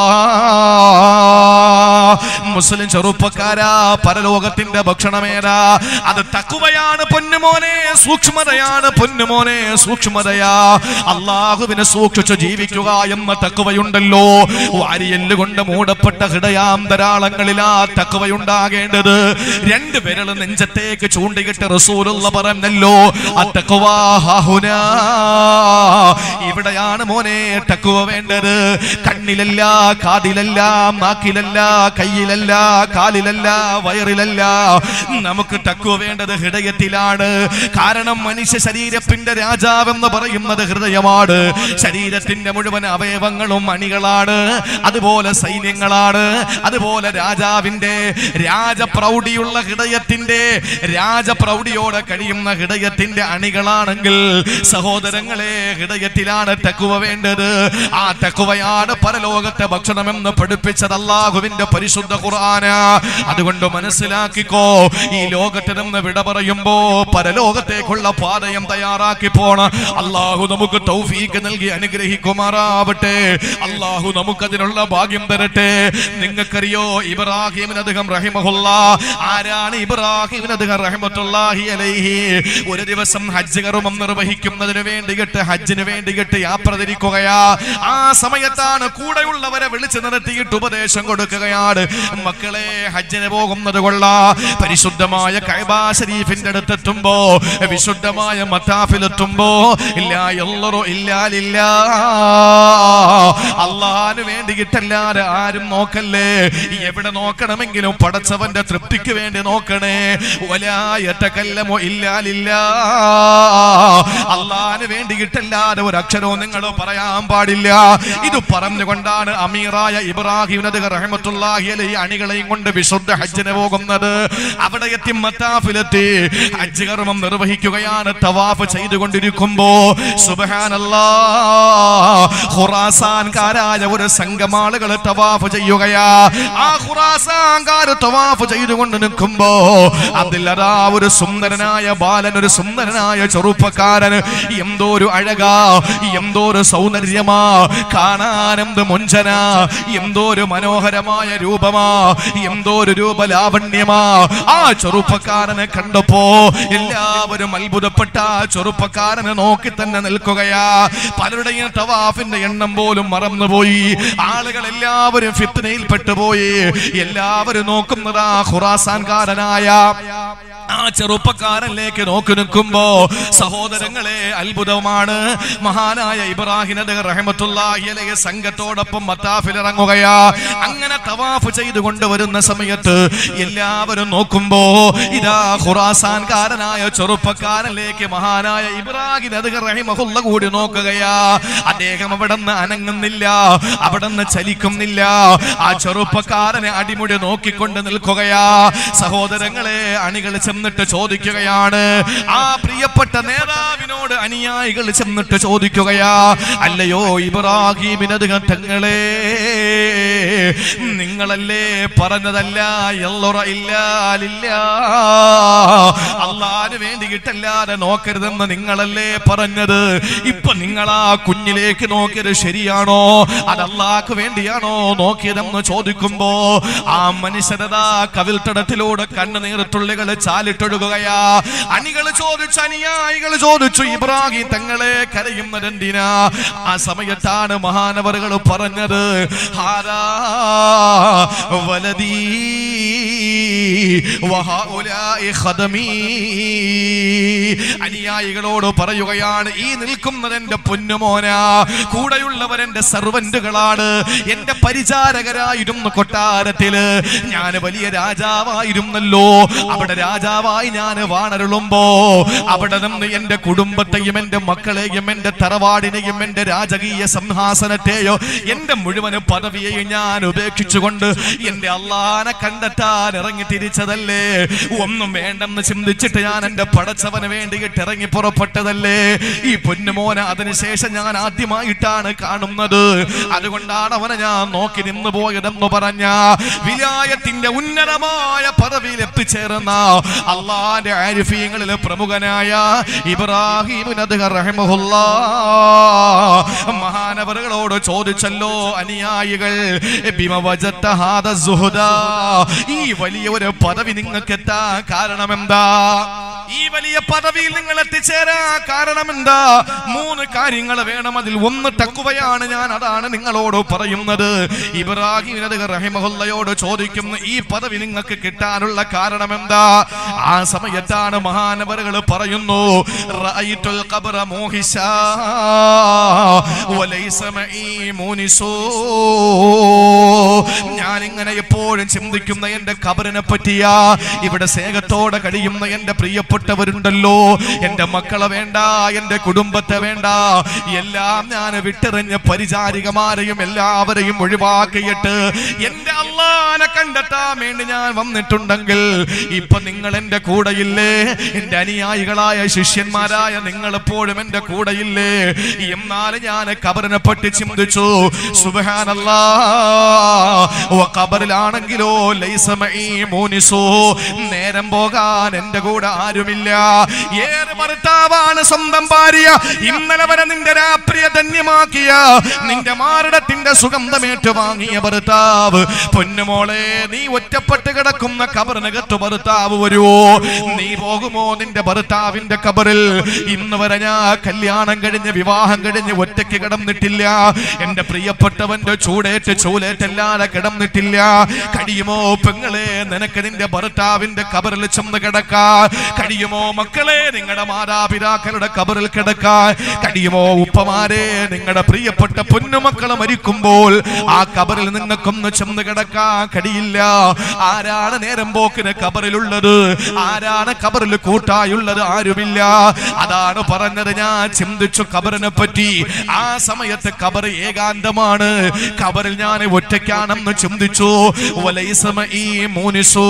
മുസ്ലിം ചെറുപ്പക്കാരാ പരലോകത്തിന്റെ ഭക്ഷണമേതാ അത് തക്കുവയാണ് പൊന്നുമോനെ സൂക്ഷ്മതയാണ് പൊന്നുമോനെ സൂക്ഷ്മതയാ അള്ളാഹുവിനെ സൂക്ഷിച്ചു ജീവിക്കുക എന്ന തക്കുവയുണ്ടല്ലോ വാരിയല്ല് കൊണ്ട് മൂടപ്പെട്ട ഹൃദയാന്തരാളങ്ങളിലാ തക്കുവയുണ്ടാകേണ്ടത് രണ്ട് വിരൽ നെഞ്ചത്തേക്ക് ചൂണ്ടിയിട്ട് റസൂലുള്ള പറഞ്ഞല്ലോ ആ തക്കുവാ ഹാഹുനാ ഇവിടെയാണ് മോനെ തക്കുവ വേണ്ടത് കണ്ണിലല്ല കാതിലല്ല നാക്കിലല്ല കയ്യിലല്ല കാലിലല്ല വയറിലല്ല നമുക്ക് തക്കുവ വേണ്ടത് ഹൃദയത്തിലാണ് കാരണം മനുഷ്യ ശരീരത്തിന്റെ രാജാവെന്ന് പറയുന്നത് ഹൃദയമാണ് ശരീരത്തിന്റെ മുഴുവൻ അവയവങ്ങളും അണികളാണ് അതുപോലെ സൈന്യങ്ങളാണ് അതുപോലെ രാജാവിന്റെ രാജപ്രൗഢിയുള്ള ഹൃദയത്തിന്റെ രാജപ്രൗഢിയോടെ കഴിയുന്ന ഹൃദയത്തിന്റെ അണികളാണെങ്കിൽ സഹോദരങ്ങളെ ഹൃദയത്തിലാണ് തക്കുവ വേണ്ടത് ആ തക്കുവയാണ് പരലോകത്തെ ഭക്ഷണമെന്ന് പഠിപ്പിച്ചത് അള്ളാഹുവിന്റെ പരിശുദ്ധ ഖുർആന അതുകൊണ്ട് മനസ്സിലാക്കിക്കോ ഈ ലോകത്ത് നിന്ന് വിട പറയുമ്പോ പരലോകത്തേക്കുള്ള പാതയം തയ്യാറാക്കി പോണ അള്ളാഹു നമുക്ക് തൗഫീക്ക് നൽകി അനുഗ്രഹിക്കുമാറാവട്ടെ അള്ളാഹു നമുക്കതിനുള്ള ഭാഗ്യം തരട്ടെ നിങ്ങൾക്കറിയോ ഇബ്രാഹിമിന് അദ്ദേഹം റഹിമഹുല്ല ആരാണ് ഇബ്രാഹിമിന് അദ്ദേഹം റഹിമത്തുല്ലാഹി അലൈഹി ഒരു ദിവസം ഹജ്ജ് കർമ്മം നിർവഹിക്കുന്നതിന് വേണ്ടിയിട്ട് ഹജ്ജിന് വേണ്ടിയിട്ട് യാത്ര തിരിക്കുകയാ ആ സമയത്താണ് കൂടെയുള്ളവരെ വിളിച്ചു നിർത്തിയിട്ട് ഉപദേശം കൊടുക്കുകയാണ് മക്കളെ ഹജ്ജിന് പോകുന്നത് കൊള്ളാ പരിശുദ്ധമായ കൈബ ഷരീഫിന്റെ അടുത്തെത്തുമ്പോ വിശുദ്ധമായ മത്താഫിലെത്തുമ്പോ ഇല്ല എല്ലറോ ഇല്ലാലില്ല അള്ളാഹാന് വേണ്ടിയിട്ടല്ലാതെ ആരും നോക്കല്ലേ എവിടെ നോക്കണമെങ്കിലും പടച്ചവന്റെ തൃപ്തിക്ക് വേണ്ടി നോക്കണേ ഒലായറ്റക്കല്ലമോ ഇല്ലാലില്ല അള്ളാഹാന് വേണ്ടിയിട്ടല്ലാതെ ഒരു അക്ഷരവും നിങ്ങൾ പറയാൻ പാടില്ല ഇത് പറഞ്ഞുകൊണ്ടാണ് അമീറായ ഇബ്രാഹിം നദി റഹമത്തുല്ലാഹി അലൈഹി അണികളെയും കൊണ്ട് വിശുദ്ധ ഹജ്ജിന് പോകുന്നത് അവിടെ എത്തി മത്താഫിലെത്തി ഹജ്ജ് കർമ്മം നിർവഹിക്കുകയാണ് തവാഫ് ചെയ്തുകൊണ്ടിരിക്കുമ്പോ സുബഹാനല്ലാ ഖുറാസാൻകാരായ ഒരു സംഘം ആളുകൾ തവാഫ് ചെയ്യുകയാ ആ ഖുറാസാൻകാർ തവാഫ് ചെയ്തുകൊണ്ട് നിൽക്കുമ്പോ അതിലതാ ഒരു സുന്ദരനായ ബാലൻ ഒരു സുന്ദരനായ ചെറുപ്പക്കാരൻ എന്തോ ഒരു അഴകാ എന്തോ ഒരു സൗന്ദര്യമാ കാണാനെന്ത് മുഞ്ചന എന്തോ ഒരു മനോഹരമായ രൂപമാ എന്തോ ഒരു രൂപലാവണ്യമാ ആ ചെറുപ്പക്കാരനെ കണ്ടപ്പോ എല്ലാവരും അത്ഭുതപ്പെട്ട ആ ചെറുപ്പക്കാരനെ നോക്കി തന്നെ നിൽക്കുകയാ പലരുടെയും തവാഫിന്റെ എണ്ണം പോലും മറന്നുപോയി ആളുകൾ എല്ലാവരും ഫിത്നയിൽ പെട്ടുപോയി എല്ലാവരും നോക്കുന്നത് ആ ഖുറാസാൻകാരനായ ആ ചെറുപ്പക്കാരനിലേക്ക് നോക്കി നിൽക്കുമ്പോ സഹോദരങ്ങളെ അത്ഭുതമാണ് മഹാനായ ഇബ്രാഹിം നബി റഹ്മത്തുള്ളാഹി അലൈഹി സംഘത്തോടൊപ്പം മത്താഫിൽ ഇറങ്ങുകയാ അങ്ങനെ തവാഫ് ചെയ്തു കൊണ്ടുവരുന്ന സമയത്ത് എല്ലാവരും നോക്കുമ്പോ ഇതാ ഖുറാസാൻകാരനായ ചെറുപ്പക്കാരനിലേക്ക് മഹാനായ ഇബ്രാഹിം നബി റഹിമഹുല്ല കൂടി നോക്കുകയാ അദ്ദേഹം അവിടെ നിന്ന് അനങ്ങുന്നില്ല അവിടെ നിന്ന് ചലിക്കുന്നില്ല ആ ചെറുപ്പക്കാരനെ അടിമുടി നോക്കിക്കൊണ്ട് നിൽക്കുകയാ സഹോദരങ്ങളെ അണികൾ ചെന്നിട്ട് ചോദിക്കുകയാണ് ആ പ്രിയപ്പെട്ട നേതാവിനോട് അനുയായികൾ ചെന്നിട്ട് ചോദിക്കുകയാ അല്ലയോ ഇബ്രാഹിമിനത് തങ്ങളെ നിങ്ങളല്ലേ പറഞ്ഞതല്ല എല്ലുറ ഇല്ലാലില്ല അള്ളാന് വേണ്ടിയിട്ടല്ലാതെ നോക്കരുതെന്ന് നിങ്ങളല്ലേ പറഞ്ഞത് ഇപ്പൊ നിങ്ങൾ ആ കുഞ്ഞിലേക്ക് നോക്കിയത് ശരിയാണോ അത് അള്ളാഹ്ക്ക് വേണ്ടിയാണോ നോക്കിയതെന്ന് ചോദിക്കുമ്പോ ആ മനുഷ്യരതാ കവിൽത്തടത്തിലൂടെ കണ്ണുനീർത്തുള്ളികൾ ചാലിട്ടൊഴുകുകയാ അണികൾ ചോദിച്ചു അനുയായികൾ ചോദിച്ചു ഇബ്രാഹിം തങ്ങളെ കരയുന്നതെന്തിനാ ആ സമയത്താണ് മഹാനവറുകൾ പറഞ്ഞത് ഹാരാ വലതീ വഹാഉലാഇ ഖദമീ അനുയായികളോട് പറയുകയാണ് ഈ നിൽക്കുന്നത് എന്റെ പൊന്നുമോന കൂടെയുള്ളവരെന്റെ സർവന്റുകളാണ് എന്റെ പരിചാരകരായിരുന്നു കൊട്ടാരത്തില് ഞാൻ വലിയ രാജാവായിരുന്നല്ലോ അവിടെ രാജാവായി ഞാൻ വാണരുളുമ്പോ അവിടെ നിന്ന് എന്റെ കുടുംബത്തെയും എന്റെ മക്കളെയും എന്റെ തറവാടിനെയും എന്റെ രാജകീയ സിംഹാസനത്തെയോ എന്റെ മുഴുവൻ പദവിയെയും ഞാൻ ഉപേക്ഷിച്ചുകൊണ്ട് എന്റെ അള്ളാനെ കണ്ടെത്താൻ ഇറങ്ങി തിരിച്ചതല്ലേ ഒന്നും വേണ്ടെന്ന് ചിന്തിച്ചിട്ട് ഞാൻ എന്റെ പടച്ചവന് വേണ്ടിയിട്ട് ഇറങ്ങി പുറപ്പെട്ടതല്ലേ ഈ പൊന്നുമോന അതിനുശേഷം ഞാൻ ആദ്യമായിട്ടാണ് കാണുന്നത് അതുകൊണ്ടാണ് അവനെ ഞാൻ നോക്കി നിന്ന് പോയതെന്ന് പറഞ്ഞ വിലായത്തിന്റെ ഉന്നതമായ പദവിയിൽ എത്തിച്ചേർന്ന അള്ളാന്റെ ആരിഫീങ്ങളിൽ പ്രമുഖനായ ഇബ്രാഹിം റഹിമഹുല്ലാ മഹാനവറുകളോട് ചോദിച്ചല്ലോ അനുയായികൾ ബിമ വജത്ത ഹാദ സുഹദ ഈ വലിയ ഒരു പദവി നിങ്ങൾക്ക് എത്താൻ കാരണം എന്താ ഈ വലിയ പദവിയിൽ നിങ്ങൾ എത്തിച്ചേരാ കാരണം എന്താ മൂന്ന് കാര്യങ്ങൾ വേണം അതിൽ ഒന്ന് തക്കുവയാണ് ഞാൻ അതാണ് നിങ്ങളോട് പറയുന്നത് ഇബ്രാഹിം നബി റഹിമഹുല്ലയോട് ചോദിക്കുന്നു ഈ പദവി നിങ്ങൾക്ക് കിട്ടാനുള്ള കാരണം എന്താ ആ സമയത്താണ് മഹാനവറുകൾ പറയുന്നു റഅയ്തുൽ ഖബ്റ മോഹിശാ വലൈസ മഈ മൂനിസൂ ഞാൻ ഇങ്ങനെ എപ്പോഴും ചിന്തിക്കുന്ന എന്റെ കബറിനെ പറ്റിയാ ഇവിടെ സ്നേഹത്തോടെ കഴിയുന്ന എന്റെ പ്രിയപ്പെട്ടവരുണ്ടല്ലോ എന്റെ മക്കളെ വേണ്ട എന്റെ കുടുംബത്തെ വേണ്ട എല്ലാം ഞാൻ വിട്ടെറിഞ്ഞ് പരിചാരികമാരെയും എല്ലാവരെയും ഒഴിവാക്കിയിട്ട് എന്റെ അള്ളാനെ കണ്ടെത്താൻ വേണ്ടി ഞാൻ വന്നിട്ടുണ്ടെങ്കിൽ ഇപ്പൊ നിങ്ങൾ എന്റെ കൂടെയില്ലേ എന്റെ അനുയായികളായ ശിഷ്യന്മാരായ നിങ്ങൾ എപ്പോഴും എന്റെ കൂടെയില്ലേ എന്നാൽ ഞാൻ കബറിനെ പറ്റി ചിന്തിച്ചു സുബഹാനല്ലാ ഓ കബറിലാണെങ്കിലോ ലൈസമഈ മൂനിസോ നേരം പോകാൻ എന്റെ കൂടെ ആരുമില്ല ഏത് ഭർത്താവാണ് സ്വന്തം ഭാര്യ ഇന്നലെ വരെ നിന്റെ രാത്രിയെ ധന്യമാക്കിയ നിന്റെ മാറിടത്തിന്റെ സുഗന്ധമേറ്റു വാങ്ങിയ ഭർത്താവ് പൊന്നുമോളെ നീ ഒറ്റപ്പെട്ട് കിടക്കുന്ന കബറിനകത്ത് ഭർത്താവ് വരുവോ നീ പോകുമോ നിന്റെ ഭർത്താവിന്റെ കബറിൽ ഇന്ന് വരെ ഞാൻ കല്യാണം കഴിഞ്ഞ് വിവാഹം കഴിഞ്ഞ് ഒറ്റയ്ക്ക് കിടന്നിട്ടില്ല എന്റെ പ്രിയപ്പെട്ടവന്റെ ചൂടേറ്റ് ചൂലേറ്റല്ലാതെ കിടന്നിട്ടില്ല കഴിയുമോ പെങ്ങളെ നിനക്ക് നിന്റെ ഭർത്താവിന്റെ കബറിൽ ചെന്ന് കിടക്കാൻ കഴിയുമോ മക്കളെ നിങ്ങളുടെ മാതാപിതാക്കളുടെ കബറിൽ കിടക്കാൻ കഴിയുമോ ഉപ്പമാരെ നിങ്ങളുടെ പ്രിയപ്പെട്ട പൊന്നുമക്കളെ മരിക്കുമ്പോൾ ആ കബറിൽ നിങ്ങൾക്കൊന്ന് ചെന്ന് കിടക്കാൻ കഴിയില്ല ആരാണ് നേരം പോക്കിന് കബറിലുള്ളത് ആരാണ് കബറിൽ കൂട്ടായുള്ളത് ആരുമില്ല അതാണ് പറഞ്ഞത് ഞാൻ ചിന്തിച്ചു കബറിനെ പറ്റി ആ സമയത്ത് കബർ ഏകാന്തമാണ് കബറിൽ ഞാൻ ഒറ്റയ്ക്കാണെന്ന് ചിന്തിച്ചു വലൈസമ ഈ മൂനിസോ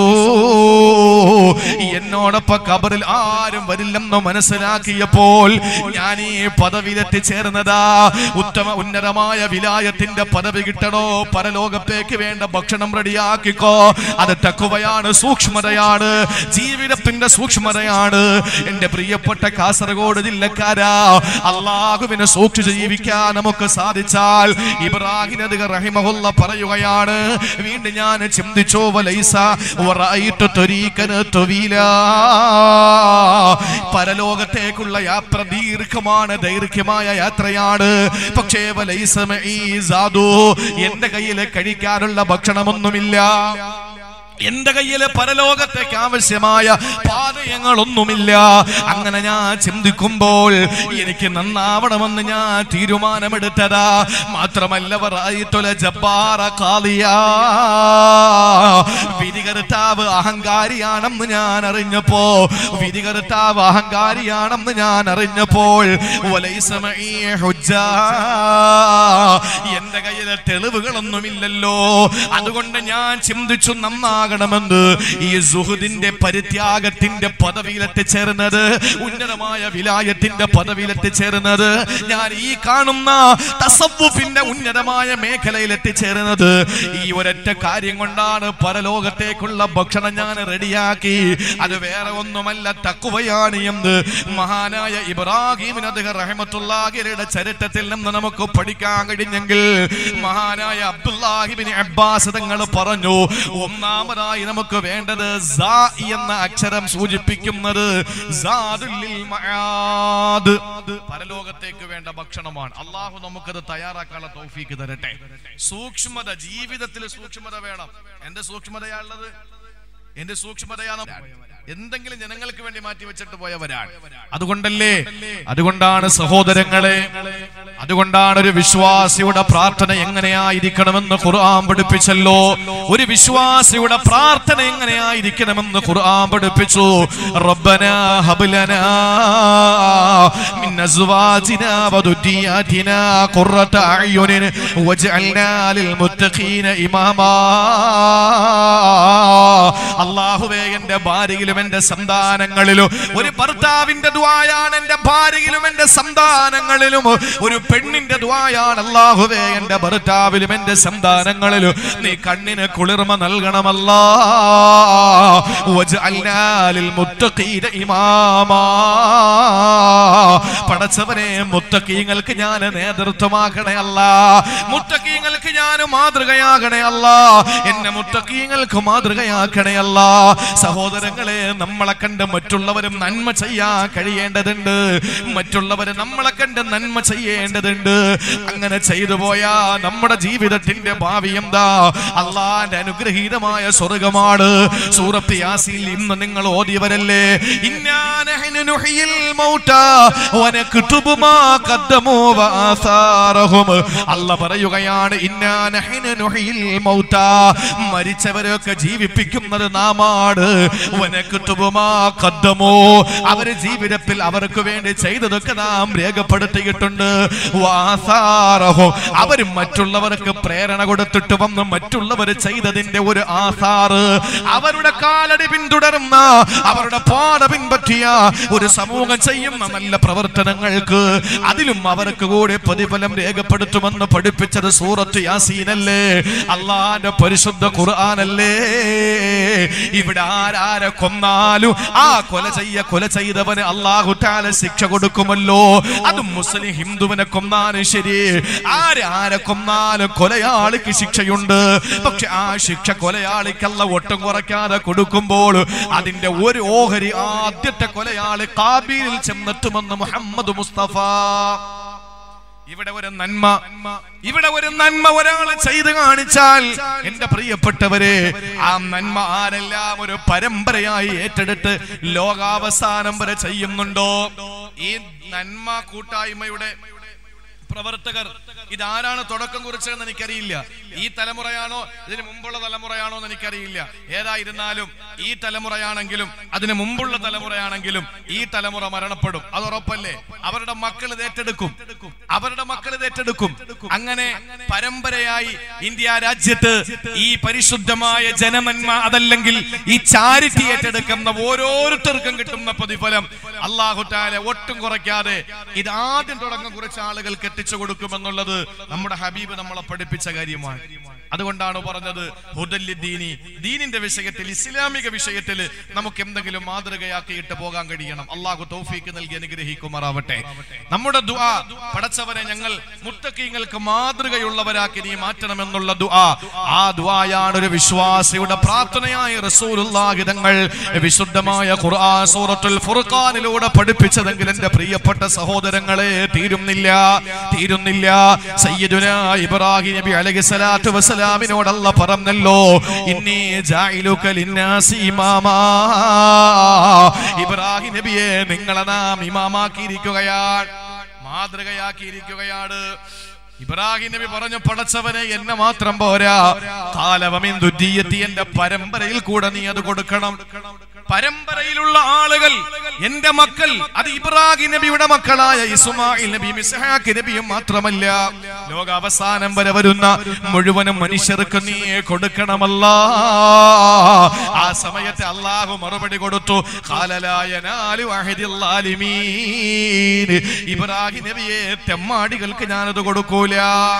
എന്നോടൊപ്പം കബറിൽ ആരും വരില്ലെന്ന് മനസ്സിലാക്കിയപ്പോൾ ഞാൻ ഈ പദവിയിലെത്തിച്ചേർന്നതാ ഉത്തമ ഉന്നതമായ വിലായത്തിന്റെ പദവി കിട്ടണോ പരലോകത്തേക്ക് വേണ്ട ഭക്ഷണം റെഡിയാക്കിക്കോ അത് തക്കുവയാണ് സൂക്ഷ്മതയാണ് ജീവിതത്തിന്റെ സൂക്ഷ്മതയാണ് എന്റെ പ്രിയപ്പെട്ട കാസർഗോഡ് ജില്ലക്കാരാ അള്ളാഹുവിനെ സൂക്ഷിച്ച് ജീവിക്കാൻ നമുക്ക് സാധിച്ചാൽ ഇബ്രാഹിം നബി റഹിമഹുല്ല പറയുകയാണ് വീണ്ടും ഞാൻ ചിന്തിച്ചോ വലൈസ വറഅയ്തു ത്വരീകന ത്വീലാ പരലോകത്തേക്കുള്ള യാത്ര ദീർഘമാണ് ദൈർഘ്യമായ യാത്രയാണ് പക്ഷേ വലൈസ മഈ സാദു എന്റെ കയ്യിൽ കഴിക്കാനുള്ള ഭക്ഷണമൊന്നുമില്ല എന്റെ കയ്യില് പരലോകത്തേക്ക് ആവശ്യമായ പാതയങ്ങളൊന്നുമില്ല അങ്ങനെ ഞാൻ ചിന്തിക്കുമ്പോൾ എനിക്ക് നന്നാവണമെന്ന് ഞാൻ തീരുമാനമെടുത്തതാ മാത്രമല്ല വറായിത്തുല ജബ്ബാറ കാളിയാ വിധികർത്താവ് അഹങ്കാരിയാണെന്ന് ഞാൻ അറിഞ്ഞപ്പോ വിധികർത്താവ് അഹങ്കാരിയാണെന്ന് ഞാൻ അറിഞ്ഞപ്പോൾ വലൈസ മഈ ഹുജ്ജ എന്റെ കയ്യിലെ തെളിവുകളൊന്നുമില്ലല്ലോ അതുകൊണ്ട് ഞാൻ ചിന്തിച്ചു നന്നാക എന്താകണമെന്ന് ഈ സുഹൃദിന്റെ പരിത്യാഗത്തിന്റെ പദവിയിലെത്തിച്ചേർന്നത് ഉന്നതമായ വിലായത്തിന്റെ പദവിയിലെത്തിച്ചേർന്നത് ഞാൻ ഈ കാണുന്ന തസവുഫിന്റെ ഉന്നതമായ മേഖലയിൽ എത്തിച്ചേർന്നത് ഈ ഒരൊറ്റ കാര്യം കൊണ്ടാണ് പരലോകത്തേക്കുള്ള ഭക്ഷണം ഞാൻ റെഡിയാക്കി അത് വേറെ ഒന്നുമല്ല തക്കുവയാണ് എന്ന് മഹാനായ ഇബ്രാഹിം അദ്ദേഹം റഹമത്തുല്ലാഹിയുടെ ചരിത്രത്തിൽ നിന്ന് നമുക്ക് പഠിക്കാൻ കഴിഞ്ഞെങ്കിൽ മഹാനായ അബ്ദുല്ലാഹിബിൻ അബ്ബാസ് തങ്ങൾ പറഞ്ഞു ഒന്നാമതായി നമുക്ക് വേണ്ടത് സാ എന്ന അക്ഷരം സൂചിപ്പിക്കുന്നത് സാദുൽ ലിൽ മആദ്. പരലോകത്തേക്ക് വേണ്ട ഭക്ഷണമാണ് അള്ളാഹു നമുക്കത് തയ്യാറാക്കാനുള്ള തൗഫീക്ക് തരട്ടെ സൂക്ഷ്മത ജീവിതത്തിൽ സൂക്ഷ്മത വേണം എന്റെ സൂക്ഷ്മതയാണുള്ളത് എന്റെ സൂക്ഷ്മതയാണ് എന്തെങ്കിലും ജനങ്ങൾക്ക് വേണ്ടി മാറ്റി വെച്ചിട്ട് പോയവരാണ് അതുകൊണ്ടല്ലേ അതുകൊണ്ടാണ് സഹോദരങ്ങളെ അതുകൊണ്ടാണ് ഒരു വിശ്വാസിയുടെ പ്രാർത്ഥന എങ്ങനെയായിരിക്കണമെന്ന് ഖുർആൻ പഠിപ്പിച്ചല്ലോ ഒരു വിശ്വാസിയുടെ പ്രാർത്ഥന എങ്ങനെയായിരിക്കണമെന്ന് ഖുർആൻ പഠിപ്പിച്ചു റബ്ബന ഹബ്ലനാ മിൻ അസ്വാജിനാ വദുരിയാതിനാ ഖുർറത അയ്യുനിൻ വജ്അൽനാ ലിൽ മുത്തഖീന ഇമാമാ അള്ളാഹുവേ എന്റെ ഭാര്യയിലും എന്റെ സന്താനങ്ങളിലും ഒരു ഭർത്താവിന്റെ ദ്വായാണ് എന്റെ ഭാര്യയിലും എന്റെ സന്താനങ്ങളിലും ഒരു പെണ്ണിന്റെ ദ്വായാണ് അള്ളാഹുവേ എന്റെ ഭർത്താവിലും എന്റെ സന്താനങ്ങളിലും നീ കണ്ണിന് കുളിർമ നൽകണമല്ലാ വജ്അൽനാ ലിൽ മുത്തഖീന ഇമാമാ പടച്ചവനെ മുത്തക്കീങ്ങൾക്ക് ഞാൻ നേതൃത്വമാക്കണേ അല്ല മുത്തക്കീങ്ങൾക്ക് ഞാൻ മാതൃകയാകണേ അല്ല എന്നെ മുത്തക്കീങ്ങൾക്ക് മാതൃകയാക്കണേ അല്ല സഹോദരങ്ങളെ നമ്മളെ കണ്ട് മറ്റുള്ളവരും നന്മ ചെയ്യാൻ കഴിയേണ്ടതുണ്ട് മറ്റുള്ളവര് നമ്മളെ കണ്ട് നന്മ ചെയ്യേണ്ടതുണ്ട് അങ്ങനെ ചെയ്തു പോയാ നമ്മുടെ ജീവിതത്തിന്റെ ഭാവി എന്താ അള്ളാന്റെ അനുഗ്രഹീതമായ സ്വർഗമാണ് സൂറത്ത് യാസിൽ ഇന്ന് നിങ്ങൾ ഓതിയവരല്ലേ ഇന്നാ നഹ്നു നുഹ്യിൽ മൗതാ വനക്തുബു മാ ഖദ്ദമൂ വആസാറഹും അല്ല പറയുകയാണ് ഇന്നാ നഹ്നു നുഹ്യിൽ മൗതാ മരിച്ചവരൊക്കെ ജീവിപ്പിക്കുന്നത് നാമാണ് വനക്തുബു മാ ഖദ്ദമൂ അവര് ജീവിതത്തിൽ അവർക്ക് വേണ്ടി ചെയ്തതൊക്കെ നാം രേഖപ്പെടുത്തിയിട്ടുണ്ട് വാസാറഹും അവര് മറ്റുള്ളവർക്ക് പ്രേരണ കൊടുത്തിട്ട് വന്ന് മറ്റുള്ളവർ ചെയ്തതിന്റെ ഒരു ആസാറ് അവരുടെ കാലടി പിന്തുടരുന്ന അവരുടെ പാത പിൻപറ്റിയ ഒരു സമൂഹം ചെയ്യുന്ന നല്ല പ്രവർത്തനങ്ങൾക്ക് അതിലും അവർക്ക് കൂടെ പ്രതിഫലം രേഖപ്പെടുത്തുമെന്ന് പഠിപ്പിച്ചത് സൂറത്ത് യാസീനല്ലേ അള്ളാന്റെ പരിശുദ്ധ ഖുർആനല്ലേ ഇവിടെ ആരാരെ കൊന്നാലും ആ കൊല ചെയ്യ കൊല ചെയ്തവന് അള്ളാഹു താല ശിക്ഷ കൊടുക്കുമല്ലോ അതും മുസ്ലിം ഹിന്ദുവിനെ കൊന്നാലും ശരി ആരാരെ കൊന്നാലും കൊലയാളിക്ക് ശിക്ഷയുണ്ട് പക്ഷെ ആ ശിക്ഷ കൊലയാളിക്കല്ല ഒട്ടും കുറയ്ക്കാതെ കൊടുക്കുമ്പോൾ അതിന്റെ ഒരു ഓഹരി ആദ്യത്തെ കൊലയാളി കാബീലിൽ ചെന്നെത്തുമെന്ന് മുഹമ്മദ് മുസ്തഫ ഇവിടെ ഒരു നന്മ ഇവിടെ ഒരു നന്മ ഒരാൾ ചെയ്ത് കാണിച്ചാൽ എന്റെ പ്രിയപ്പെട്ടവരെ ആ നന്മ ആരെല്ലാം ഒരു പരമ്പരയായി ഏറ്റെടുത്ത് ലോകാവസാനം വരെ ചെയ്യുന്നുണ്ടോ ഈ നന്മ കൂട്ടായ്മയുടെ പ്രവർത്തകർ ഇതാരാണ് തുടക്കം കുറിച്ചതെന്ന് എനിക്കറിയില്ല ഈ തലമുറയാണോ ഇതിന് മുമ്പുള്ള തലമുറയാണോ എന്ന് എനിക്കറിയില്ല ഏതായിരുന്നാലും ഈ തലമുറയാണെങ്കിലും അതിന് മുമ്പുള്ള തലമുറയാണെങ്കിലും ഈ തലമുറ മരണപ്പെടും അത് ഉറപ്പല്ലേ അവരുടെ മക്കൾ ഇത് ഏറ്റെടുക്കും അവരുടെ മക്കൾ ഇത് ഏറ്റെടുക്കും അങ്ങനെ പരമ്പരയായി ഇന്ത്യ രാജ്യത്ത് ഈ പരിശുദ്ധമായ ജനനന്മ അതല്ലെങ്കിൽ ഈ ചാരിറ്റി ഏറ്റെടുക്കുന്ന ഓരോരുത്തർക്കും കിട്ടുന്ന പ്രതിഫലം അള്ളാഹുറ്റാലെ ഒട്ടും കുറയ്ക്കാതെ ഇത് ആദ്യം തുടക്കം കുറിച്ച ആളുകൾക്ക് എത്തിച്ചു കൊടുക്കുമെന്നുള്ളത് നമ്മുടെ ഹബീബ് നമ്മളെ പഠിപ്പിച്ച കാര്യമാണ് അതുകൊണ്ടാണ് പറഞ്ഞത് ഹുദല്ലി ദീനി ദീനിന്റെ വിഷയത്തിൽ ഇസ്ലാമിക വിഷയത്തിൽ നമുക്ക് എന്തെങ്കിലും മാതൃകയാക്കിയിട്ട് പോകാൻ കഴിയണം അള്ളാഹു തൗഫീക്ക് നൽകി അനുഗ്രഹിക്കുമാറാവട്ടെ നമ്മുടെ ദുആ പടച്ചവനെ ഞങ്ങൾ മുത്തക്കീങ്ങൾക്ക് മാതൃകയുള്ളവരാക്കി നീ മാറ്റണമെന്നുള്ള ദുആ ആ ദുആയാണ് ഒരു വിശ്വാസിയുടെ പ്രാർത്ഥനയായ റസൂലുള്ളാഹി തങ്ങൾ വിശുദ്ധമായ ഖുർആൻ സൂറത്തുൽ ഫുർഖാനിലൂടെ പഠിപ്പിച്ചതെങ്കിൽ എന്റെ പ്രിയപ്പെട്ട സഹോദരങ്ങളെ തീരുന്നില്ല തീരുന്നില്ല സയ്യിദുന ഇബ്രാഹിം നബി അലൈഹി സ്വലാത്തു വസ്സലാമിനോടല്ല പറഞ്ഞല്ലോ ഇന്നി ജാഇലുക ലിന്നാസി ഇമാമാ ഇബ്രാഹിം നബിയെ നിങ്ങളെ നാം ഇമാമാക്കിയിരിക്കുകയാണ് മാതൃകയാക്കിയിരിക്കുകയാണ് ഇബ്രാഹിം നബി പറഞ്ഞു പടച്ചവനെ എന്നെ മാത്രം പോരാ കാലവമിൻ ദുദ്ദീയത്തി എന്റെ പരമ്പരയിൽ കൂടെ നീ അത് കൊടുക്കണം പരമ്പരയിലുള്ള ആളുകൾ എന്റെ മക്കൾ അത് ഇബ്രാഹിം നബിയുടെ മക്കളായ ഇസ്മായിൽ നബിയും ഇസ്ഹാഖ് നബിയും മാത്രമല്ല ലോക അവസാനം വരെ വരുന്ന മുഴുവനും മനുഷ്യർക്ക് നീ കൊടുക്കണമല്ല ആ സമയത്ത് അള്ളാഹു മറുപടി കൊടുത്തു ഖാലലായ നാലു അഹദിൽ ലാലിമീൻ. ഇബ്രാഹിം നബിയെ തെമ്മാടികൾക്ക് ഞാനത് കൊടുക്കൂല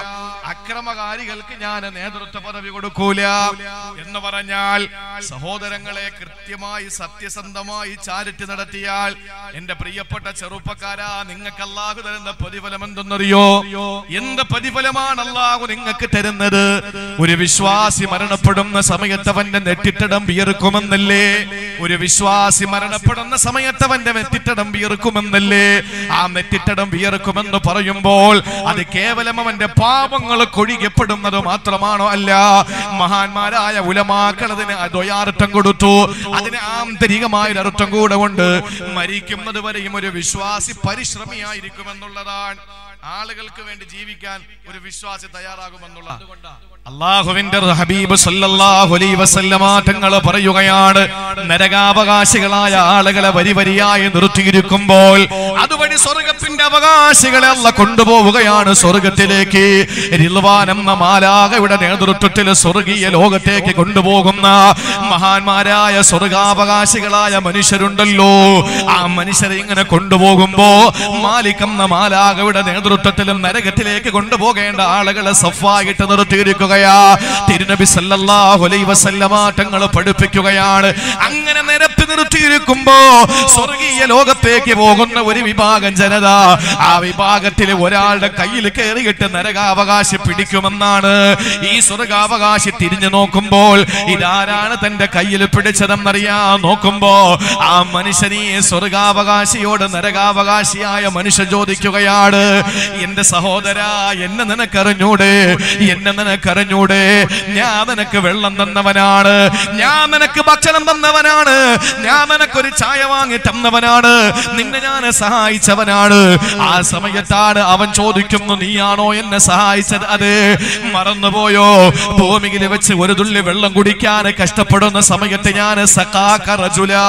അക്രമകാരികൾക്ക് ഞാൻ നേതൃത്വ പദവി കൊടുക്കൂല എന്ന് പറഞ്ഞാൽ സഹോദരങ്ങളെ കൃത്യമായി സത്യസന്ധമായി ചാരിറ്റി നടത്തിയാൽ എന്റെ പ്രിയപ്പെട്ട ചെറുപ്പക്കാരാ നിങ്ങൾക്ക് അള്ളാഹു തരുന്ന പ്രതിഫലം എന്തെന്നറിയോ എന്ത് പ്രതിഫലമാണ് അള്ളാഹു നിങ്ങൾക്ക് തരുന്നത് ഒരു വിശ്വാസി മരണപ്പെടുന്ന സമയത്ത് അവന്റെ നെറ്റിട്ടടം വിയർക്കുമെന്നല്ലേ ഒരു വിശ്വാസി മരണപ്പെടുന്ന സമയത്ത് അവന്റെ നെറ്റിട്ടടം വിയർക്കുമെന്നല്ലേ ആ നെറ്റിട്ടടം വിയർക്കുമെന്ന് പറയുമ്പോൾ അത് കേവലം അവന്റെ പാപങ്ങൾ കൊഴികപ്പെടുന്നത് മാത്രമാണോ അല്ല മഹാന്മാരായ ഉലമാക്കൾ അതിന് ദ്വയാർത്ഥം കൊടുത്തു അതിന് ആന്തരികമായ ഒരു അർത്ഥം കൂടെ കൊണ്ട് മരിക്കുന്നത് വരെയും ഒരു വിശ്വാസി പരിശ്രമിയായിരിക്കുമെന്നുള്ളതാണ് ആളുകൾക്ക് വേണ്ടി ജീവിക്കാൻ ഒരു വിശ്വാസി തയ്യാറാകുമെന്നുള്ള അള്ളാഹുവിന്റെ ഹബീബ് സല്ലല്ലാഹു അലൈഹി വസല്ലമ തങ്ങൾ പറയുകയാണ് നരകാവകാശികളായ ആളുകളെ വരി വരിയായി നിർത്തിയിരിക്കുമ്പോൾ അതുവഴി സ്വർഗത്തിന്റെ അവകാശികളെ അല്ല കൊണ്ടുപോവുകയാണ് സ്വർഗത്തിലേക്ക് റിൽവാൻ എന്ന മാലാകയുടെ നേതൃത്വത്തിൽ സ്വർഗീയ ലോകത്തേക്ക് കൊണ്ടുപോകുന്ന മഹാന്മാരായ സ്വർഗാവകാശികളായ മനുഷ്യരുണ്ടല്ലോ ആ മനുഷ്യരെ ഇങ്ങനെ കൊണ്ടുപോകുമ്പോ മാലിക് എന്ന മാലാകയുടെ നേതൃത്വത്തിലും നരകത്തിലേക്ക് കൊണ്ടുപോകേണ്ട ആളുകളെ സഫായിട്ട് നിർത്തിയിരിക്കുകയാ തിരുനബി സല്ലല്ലാഹു അലൈഹി വസല്ലമ തങ്ങൾ പഠിപ്പിക്കുകയാണ് അങ്ങനെ നിരത്തി നിർത്തിയിരിക്കുമ്പോ സ്വർഗീയ ലോകത്തേക്ക് പോകുന്ന ഒരു വിഭാഗം ജനത ആ വിഭാഗത്തിൽ ഒരാളുടെ കയ്യിൽ കയറിയിട്ട് നരകാവകാശി പിടിക്കുമെന്നാണ് ഈ സ്വർഗാവകാശി തിരിഞ്ഞു നോക്കുമ്പോൾ ഇതാരാണ് തന്റെ കയ്യിൽ പിടിച്ചതെന്നറിയാൻ നോക്കുമ്പോ ആ മനുഷ്യനെ സ്വർഗാവകാശിയോട് നരകാവകാശിയായ മനുഷ്യൻ ചോദിക്കുകയാണ് എന്റെ സഹോദര എന്നെ നിനക്കറിഞ്ഞൂടെ എന്നെ നിനക്കറിഞ്ഞൂടെ ഞാൻ നിനക്ക് വെള്ളം തന്നവനാണ് ഞാൻ നിനക്ക് ഭക്ഷണം തന്നവനാണ് ഞാൻ നിനക്കൊരു ചായ വാങ്ങി തന്നവനാണ് നിന്നെ ഞാൻ സഹായിച്ചവനാണ് ആ സമയത്താണ് അവൻ ചോദിക്കുന്നു നീയാണോ എന്നെ സഹായിച്ചത് അതെ മറന്നുപോയോ ഭൂമിയിൽ വെച്ച് ഒരു തുള്ളി വെള്ളം കുടിക്കാൻ കഷ്ടപ്പെടുന്ന സമയത്ത് ഞാൻ സഖാക റജുലാ.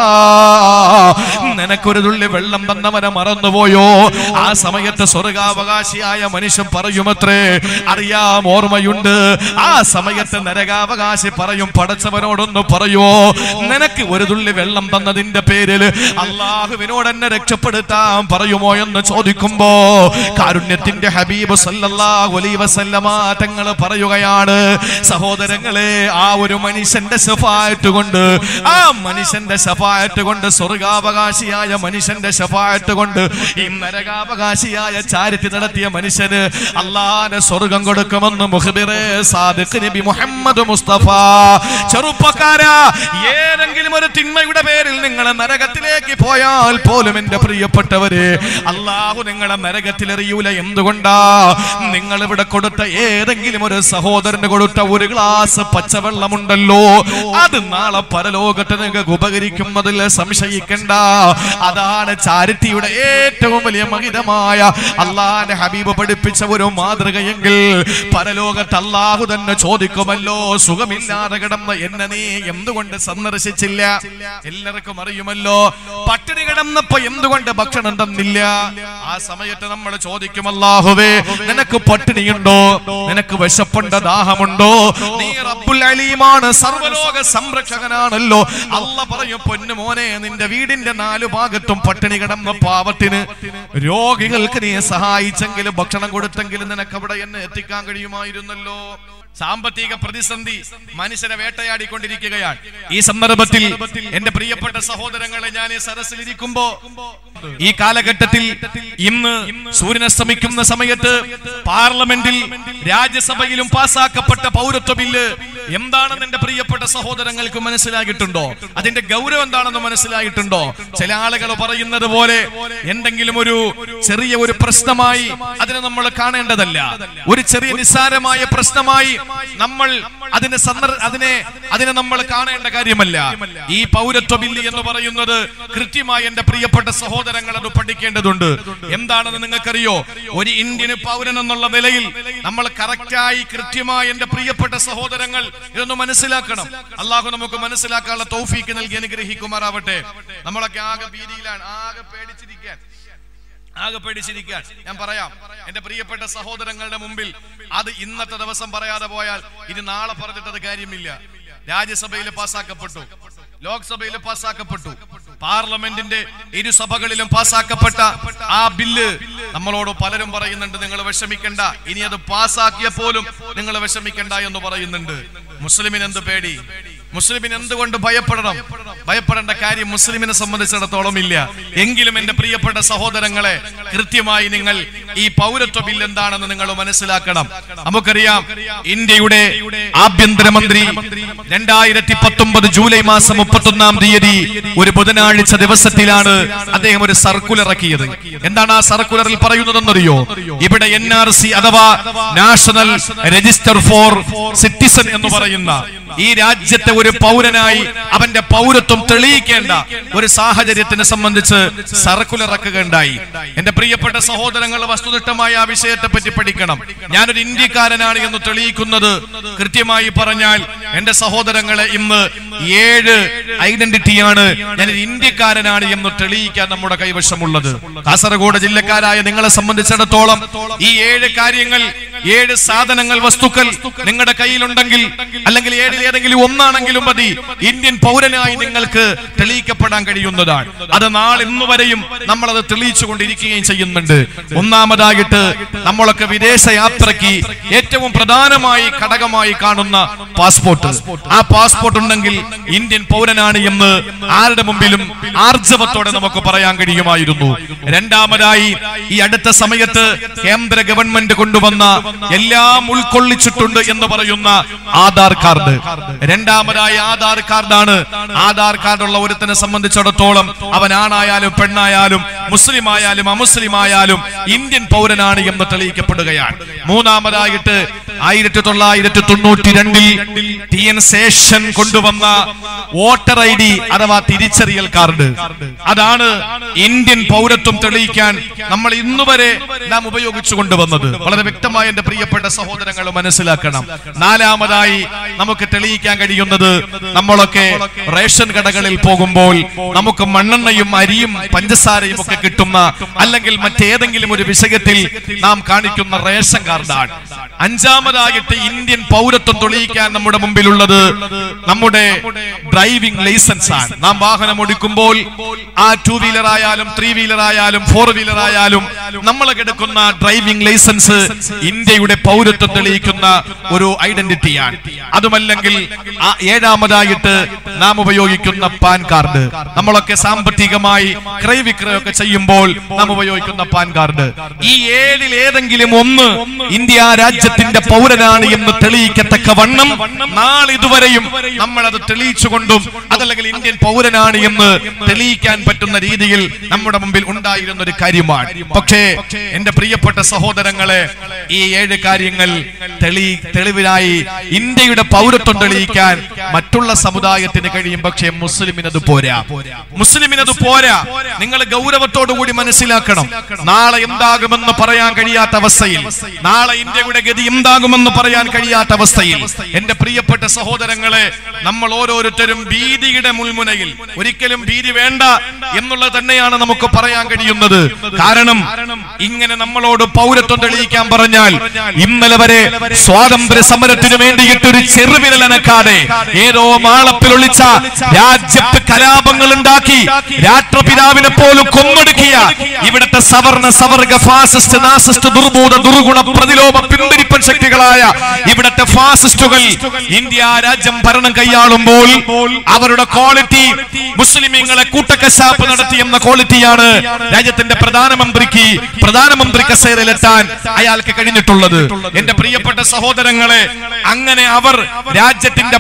നിനക്കൊരു തുള്ളി വെള്ളം തന്നവനെ മറന്നുപോയോ ആ സമയത്ത് സ്വർഗാവകാശിയായ മനുഷ്യൻ പറയുമത്രേ അറിയാം ഓർമ്മയുണ്ട് ആ സമയത്ത് നരകാവകാശി പറയും പടച്ചവനോടൊന്ന് പറയുവോ നിനക്ക് ഒരു തുള്ളി വെള്ളം തന്നതിന്റെ പേരിൽ അള്ളാഹുവിനോട് എന്നെ രക്ഷപ്പെടുത്താൻ പറയുമോ എന്ന് ചോദിക്കുമ്പോ കാരുണ്യത്തിന്റെ ഹബീബ് സല്ലല്ലാഹു അലൈഹി വസല്ലമ തങ്ങൾ പറയുകയാണ് സഹോദരങ്ങളെ ആ ഒരു മനുഷ്യന്റെ ശഫായത്ത് കൊണ്ട് ആ മനുഷ്യന്റെ ശഫായത്ത് കൊണ്ട് സ്വർഗാവകാശിയായ മനുഷ്യന്റെ ശഫായത്ത് കൊണ്ട് ഈ നരകാവകാശിയായ ചാരിറ്റി നടത്തിയ മനുഷ്യന് അള്ളാന്റെ സ്വർഗം കൊടുക്കുമെന്ന് മുഹബിറെ സാദിഖ് നബി മുഹമ്മദ് മുസ്തഫ ചെറുപ്പക്കാരാ ഏതെങ്കിലും ഒരു തിന്മയുടെ പേരിൽ നിങ്ങൾ നരകത്തിലേക്ക് പോയാൽ പോലും എന്റെ പ്രിയപ്പെട്ടവര് അള്ളാഹു നിങ്ങളെ നരകത്തിലെറിയൂല എന്തുകൊണ്ടാ നിങ്ങൾ ഇവിടെ കൊടുത്ത ഏതെങ്കിലും ഒരു സഹോദരന് കൊടുത്ത ഒരു ഗ്ലാസ് പച്ചവെള്ളമുണ്ടല്ലോ അത് നാളെ പരലോകത്ത് നിങ്ങൾക്ക് ഉപകരിക്കുന്നതിൽ സംശയിക്കണ്ട അതാണ് ചാരിറ്റിയുടെ ഏറ്റവും വലിയ മഹിതമായ അള്ളാന്റെ ഹബീബ് പഠിപ്പിച്ച ഒരു മാതൃകയെങ്കിൽ പരലോകത്ത് അള്ളാഹു തന്നെ ചോദിക്കുമല്ലോ സുഖമില്ലാതെ കിടന്ന എന്നെ നീ എന്തുകൊണ്ട് സന്ദർശിച്ചില്ല എല്ലാവർക്കും അറിയുമല്ലോ പട്ടിണി കിടന്നപ്പോ എന്തുകൊണ്ട് ഭക്ഷണം തന്നില്ല ആ സമയത്ത് നമ്മൾ ചോദിക്കും അല്ലാഹുവേ നിനക്ക് പട്ടിണിയുണ്ടോ നിനക്ക് വിശപ്പുണ്ട് ദാഹമുണ്ടോ നീ റബ്ബുൽ അലീമാണ് സർവലോക സംരക്ഷകനാണല്ലോ അല്ല പറയും പൊന്നു മോനെ നിന്റെ വീടിന്റെ നാലു ഭാഗത്തും പട്ടിണി കിടന്ന പാവത്തിന് രോഗികൾക്ക് നീ സഹായിച്ചെങ്കിലും ഭക്ഷണം കൊടുത്തെങ്കിലും നിനക്ക് അവിടെ എന്നെ എത്തിക്കാൻ കഴിയുമായിരുന്നല്ലോ സാമ്പത്തിക പ്രതിസന്ധി മനുഷ്യരെ വേട്ടയാടിക്കൊണ്ടിരിക്കുകയാണ് ഈ സന്ദർഭത്തിൽ എന്റെ പ്രിയപ്പെട്ട സഹോദരങ്ങളെ ഞാൻ ഈ സരസിലിരിക്കുമ്പോ ഈ കാലഘട്ടത്തിൽ ഇന്ന് സൂര്യനസ്തമിക്കുന്ന സമയത്ത് പാർലമെന്റിൽ രാജ്യസഭയിലും പാസാക്കപ്പെട്ട പൗരത്വ ബില്ല് എന്താണെന്ന് എന്റെ പ്രിയപ്പെട്ട സഹോദരങ്ങൾക്ക് മനസ്സിലായിട്ടുണ്ടോ അതിന്റെ ഗൗരവം എന്താണെന്ന് മനസ്സിലായിട്ടുണ്ടോ ചില ആളുകൾ പറയുന്നത് പോലെ എന്തെങ്കിലും ഒരു ചെറിയ ഒരു പ്രശ്നമായി അതിനെ നമ്മൾ കാണേണ്ടതല്ല ഒരു ചെറിയ നിസ്സാരമായ പ്രശ്നമായി നമ്മൾ അതിനെ സന്ദർ അതിനെ അതിനെ നമ്മൾ കാണേണ്ട കാര്യമല്ല ഈ പൗരത്വ ബില്ല് എന്ന് പറയുന്നത് കൃത്യമായി എന്റെ പ്രിയപ്പെട്ട സഹോദരങ്ങൾ അത് പഠിക്കേണ്ടതുണ്ട് എന്താണെന്ന് നിങ്ങൾക്കറിയോ ഒരു ഇന്ത്യൻ പൗരൻ എന്നുള്ള നിലയിൽ നമ്മൾ കറക്റ്റായി കൃത്യമായി എന്റെ പ്രിയപ്പെട്ട സഹോദരങ്ങൾ ഇതൊന്ന് മനസ്സിലാക്കണം അള്ളാഹു നമുക്ക് മനസ്സിലാക്കാനുള്ള തൗഫീക്ക് നൽകി അനുഗ്രഹിക്കുമാറാവട്ടെ നമ്മളൊക്കെ ആകെ ഭീതിയിലാണ് ആകെ പേടിച്ചിരിക്കാൻ ആകെ പേടിച്ചിരിക്കാൻ ഞാൻ പറയാം എന്റെ പ്രിയപ്പെട്ട സഹോദരങ്ങളുടെ മുമ്പിൽ അത് ഇന്നത്തെ ദിവസം പറയാതെ പോയാൽ ഇനി നാളെ പറഞ്ഞിട്ടത് കാര്യമില്ല രാജ്യസഭയിൽ പാസ്സാക്കപ്പെട്ടു ലോക്സഭയിൽ പാസ്സാക്കപ്പെട്ടു പാർലമെന്റിന്റെ ഇരുസഭകളിലും പാസ്സാക്കപ്പെട്ട ആ ബില്ല് നമ്മളോട് പലരും പറയുന്നുണ്ട് നിങ്ങൾ വിഷമിക്കണ്ട ഇനി അത് പാസ്സാക്കിയ പോലും നിങ്ങൾ വിഷമിക്കണ്ട എന്ന് പറയുന്നുണ്ട് മുസ്ലിമിന് എന്ത് പേടി മുസ്ലിമിന് എന്തുകൊണ്ട് ഭയപ്പെടണം ഭയപ്പെടേണ്ട കാര്യം മുസ്ലിമിനെ സംബന്ധിച്ചിടത്തോളം ഇല്ല എങ്കിലും എന്റെ പ്രിയപ്പെട്ട സഹോദരങ്ങളെ കൃത്യമായി നിങ്ങൾ ഈ പൗരത്വ ബിൽ എന്താണെന്ന് നിങ്ങൾ മനസ്സിലാക്കണം നമുക്കറിയാം ഇന്ത്യയുടെ ആഭ്യന്തരമന്ത്രി രണ്ടായിരത്തി പത്തൊമ്പത് ജൂലൈ മാസം മുപ്പത്തൊന്നാം തീയതി ഒരു ബുധനാഴ്ച ദിവസത്തിലാണ് അദ്ദേഹം ഒരു സർക്കുലർ ഇറക്കിയത് എന്താണ് ആ സർക്കുലറിൽ പറയുന്നതെന്നറിയോ ഇവിടെ എൻ ആർ സി അഥവാ നാഷണൽ രജിസ്റ്റർ ഫോർ സിറ്റിസൺ എന്ന് പറയുന്ന ഈ രാജ്യത്തെ ഒരു പൗരനായി അവന്റെ പൗരത്വം തെളിയിക്കേണ്ട ഒരു സാഹചര്യത്തിനെ സംബന്ധിച്ച് സർക്കുലർ ഇറക്കുകയുണ്ടായി എന്റെ പ്രിയപ്പെട്ട സഹോദരങ്ങൾ വസ്തുനിഷ്ഠമായ ആ വിഷയത്തെ പറ്റി പഠിക്കണം ഞാനൊരു ഇന്ത്യക്കാരനാണ് എന്ന് തെളിയിക്കുന്നത് കൃത്യമായി പറഞ്ഞാൽ എന്റെ സഹോദരങ്ങളെ ഇന്ന് ഏഴ് ഐഡന്റിറ്റിയാണ് ഞാനൊരു ഇന്ത്യക്കാരനാണ് എന്ന് തെളിയിക്കാൻ നമ്മുടെ കൈവശമുള്ളത് കാസർഗോഡ് ജില്ലക്കാരായ നിങ്ങളെ സംബന്ധിച്ചിടത്തോളം ഈ ഏഴ് കാര്യങ്ങൾ ഏഴ് സാധനങ്ങൾ വസ്തുക്കൾ നിങ്ങളുടെ കയ്യിലുണ്ടെങ്കിൽ അല്ലെങ്കിൽ ഏഴിൽ ഏതെങ്കിലും ഒന്നാണെങ്കിലും മതി ഇന്ത്യൻ പൗരനായി നിങ്ങൾക്ക് തെളിയിക്കപ്പെടാൻ കഴിയുന്നതാണ് അത് നാളെ ഇന്നു വരെയും നമ്മൾ അത് തെളിയിച്ചു കൊണ്ടിരിക്കുകയും ചെയ്യുന്നുണ്ട് ഒന്നാമതായിട്ട് നമ്മളൊക്കെ വിദേശ യാത്രയ്ക്ക് ഏറ്റവും പ്രധാനമായി ഘടകമായി കാണുന്ന പാസ്പോർട്ട് ആ പാസ്പോർട്ട് ഉണ്ടെങ്കിൽ ഇന്ത്യൻ പൗരനാണ് എന്ന് ആരുടെ മുമ്പിലും ആർജവത്തോടെ നമുക്ക് പറയാൻ കഴിയുമായിരുന്നു രണ്ടാമതായി ഈ അടുത്ത സമയത്ത് കേന്ദ്ര ഗവൺമെന്റ് കൊണ്ടുവന്ന എല്ലാം ഉൾക്കൊള്ളിച്ചിട്ടുണ്ട് എന്ന് പറയുന്ന ആധാർ കാർഡ് രണ്ടാമതായി ആധാർ കാർഡാണ് ആധാർ കാർഡുള്ള ഒരുത്തനെ സംബന്ധിച്ചിടത്തോളം അവൻ ആണായാലും പെണ്ണായാലും മുസ്ലിം ആയാലും അമുസ്ലിം ആയാലും ഇന്ത്യൻ പൗരനാണ് എന്ന് തെളിയിക്കപ്പെടുകയാണ് മൂന്നാമതായിട്ട് ആയിരത്തി തൊള്ളായിരത്തി തൊണ്ണൂറ്റി രണ്ടിൽ ടി എൻ ശേഷൻ കൊണ്ടുവന്ന വോട്ടർ ഐ ഡി അഥവാ തിരിച്ചറിയൽ കാർഡ് അതാണ് ഇന്ത്യൻ പൗരത്വം തെളിയിക്കാൻ നമ്മൾ ഇന്നുവരെ നാം ഉപയോഗിച്ചു കൊണ്ടുവന്നത് വളരെ വ്യക്തമായി എന്റെ പ്രിയപ്പെട്ട സഹോദരങ്ങൾ മനസ്സിലാക്കണം നാലാമതായി നമുക്ക് തെളിയിക്കാൻ കഴിയുന്നത് നമ്മളൊക്കെ റേഷൻ കടകളിൽ പോകുമ്പോൾ നമുക്ക് മണ്ണെണ്ണയും അരിയും പഞ്ചസാരയും ഒക്കെ കിട്ടുന്ന അല്ലെങ്കിൽ മറ്റേതെങ്കിലും ഒരു വിഷയത്തിൽ നാം കാണിക്കുന്ന റേഷൻ കാർഡാണ് അഞ്ചാമതായിട്ട് ഇന്ത്യൻ പൗരത്വം തെളിയിക്കാൻ നമ്മുടെ മുമ്പിലുള്ളത് നമ്മുടെ ഡ്രൈവിംഗ് ലൈസൻസ് ആണ് നാം വാഹനം ഓടിക്കുമ്പോൾ ആ ടൂ വീലർ ആയാലും ത്രീ വീലർ ആയാലും ഫോർ വീലർ ആയാലും നമ്മൾ എടുക്കുന്ന ഡ്രൈവിംഗ് ലൈസൻസ് ഇന്ത്യയുടെ പൗരത്വം തെളിയിക്കുന്ന ഒരു ഐഡന്റിറ്റിയാണ് അതുമല്ലെങ്കിൽ ആ ഏഴാമതായിട്ട് നാം ഉപയോഗിക്കുന്ന പാൻ കാർഡ് നമ്മളൊക്കെ സാമ്പത്തികമായി ക്രയവിക്രയമൊക്കെ ചെയ്യുമ്പോൾ നാം ഉപയോഗിക്കുന്ന പാൻ കാർഡ് ഈ ഏഴിൽ ഏതെങ്കിലും ഒന്ന് ഇന്ത്യ രാജ്യത്തിന്റെ പൗരനാണ് എന്ന് തെളിയിക്കത്തക്ക വണ്ണം നാളെ ഇതുവരെയും നമ്മൾ അത് തെളിയിച്ചുകൊണ്ടും അതല്ലെങ്കിൽ ഇന്ത്യൻ പൗരനാണ് എന്ന് തെളിയിക്കാൻ പറ്റുന്ന രീതിയിൽ നമ്മുടെ മുമ്പിൽ ഉണ്ടായിരുന്ന ഒരു കാര്യമാണ് പക്ഷേ എന്റെ പ്രിയപ്പെട്ട സഹോദരങ്ങളെ ഈ ഏഴ് കാര്യങ്ങൾ തെളി തെളിവിനായി ഇന്ത്യയുടെ പൗരത്വം തെളിയിക്കാൻ മറ്റുള്ള സമുദായത്തിന് കഴിയും പക്ഷേ മുസ്ലിമിനത് പോരാ മുസ്ലിമിനത് പോരാ നിങ്ങൾ ഗൗരവത്തോടു കൂടി മനസ്സിലാക്കണം നാളെ എന്താകുമെന്ന് പറയാൻ കഴിയാത്ത അവസ്ഥയിൽ നാളെ ഇന്ത്യയുടെ ഗതി എന്താകുമെന്ന് പറയാൻ കഴിയാത്ത അവസ്ഥയിൽ എന്റെ പ്രിയപ്പെട്ട സഹോദരങ്ങളെ നമ്മൾ ഓരോരുത്തരും ഭീതിയുടെ മുൾമുനയിൽ ഒരിക്കലും ഭീതി വേണ്ട എന്നുള്ളത് തന്നെയാണ് നമുക്ക് പറയാൻ കഴിയുന്നത് കാരണം ഇങ്ങനെ നമ്മളോട് പൗരത്വം തെളിയിക്കാൻ പറഞ്ഞാൽ ഇന്നലെ വരെ സ്വാതന്ത്ര്യ സമരത്തിന് വേണ്ടിയിട്ട് ഒരു ചെറുവിരലനക്കാതെ ഏതോ മാളപ്പിൽ ഒളിച്ച രാജ്യത്ത് കലാപങ്ങൾ ഉണ്ടാക്കി രാഷ്ട്രപിതാവിനെ പോലും കൊന്നൊടുക്കിയ ഇവിടുത്തെ സവർണ സവർഗ ഫാസിസ്റ്റ് നാസിസ്റ്റ് ദുർഭൂത ദുർഗുണ പ്രതിലോഭ പിന്തിരിപ്പൻ ശക്തികളായ ഇവിടുത്തെ ഫാസിസ്റ്റുകൾ ഇന്ത്യ രാജ്യം ഭരണം കൈയാളുമ്പോൾ അവരുടെ ക്വാളിറ്റി മുസ്ലിമീങ്ങളെ കൂട്ടക്കശാപ്പ് നടത്തിയെന്ന ക്വാളിറ്റിയാണ് രാജ്യത്തിന്റെ പ്രധാനമന്ത്രിക്ക് പ്രധാനമന്ത്രി കസേരയിലെത്താൻ അയാൾക്ക് കഴിഞ്ഞിട്ടുള്ളത് എന്റെ പ്രിയപ്പെട്ട സഹോദരങ്ങളെ അങ്ങനെ അവർ രാജ്യത്തിന്റെ പൗരത്വം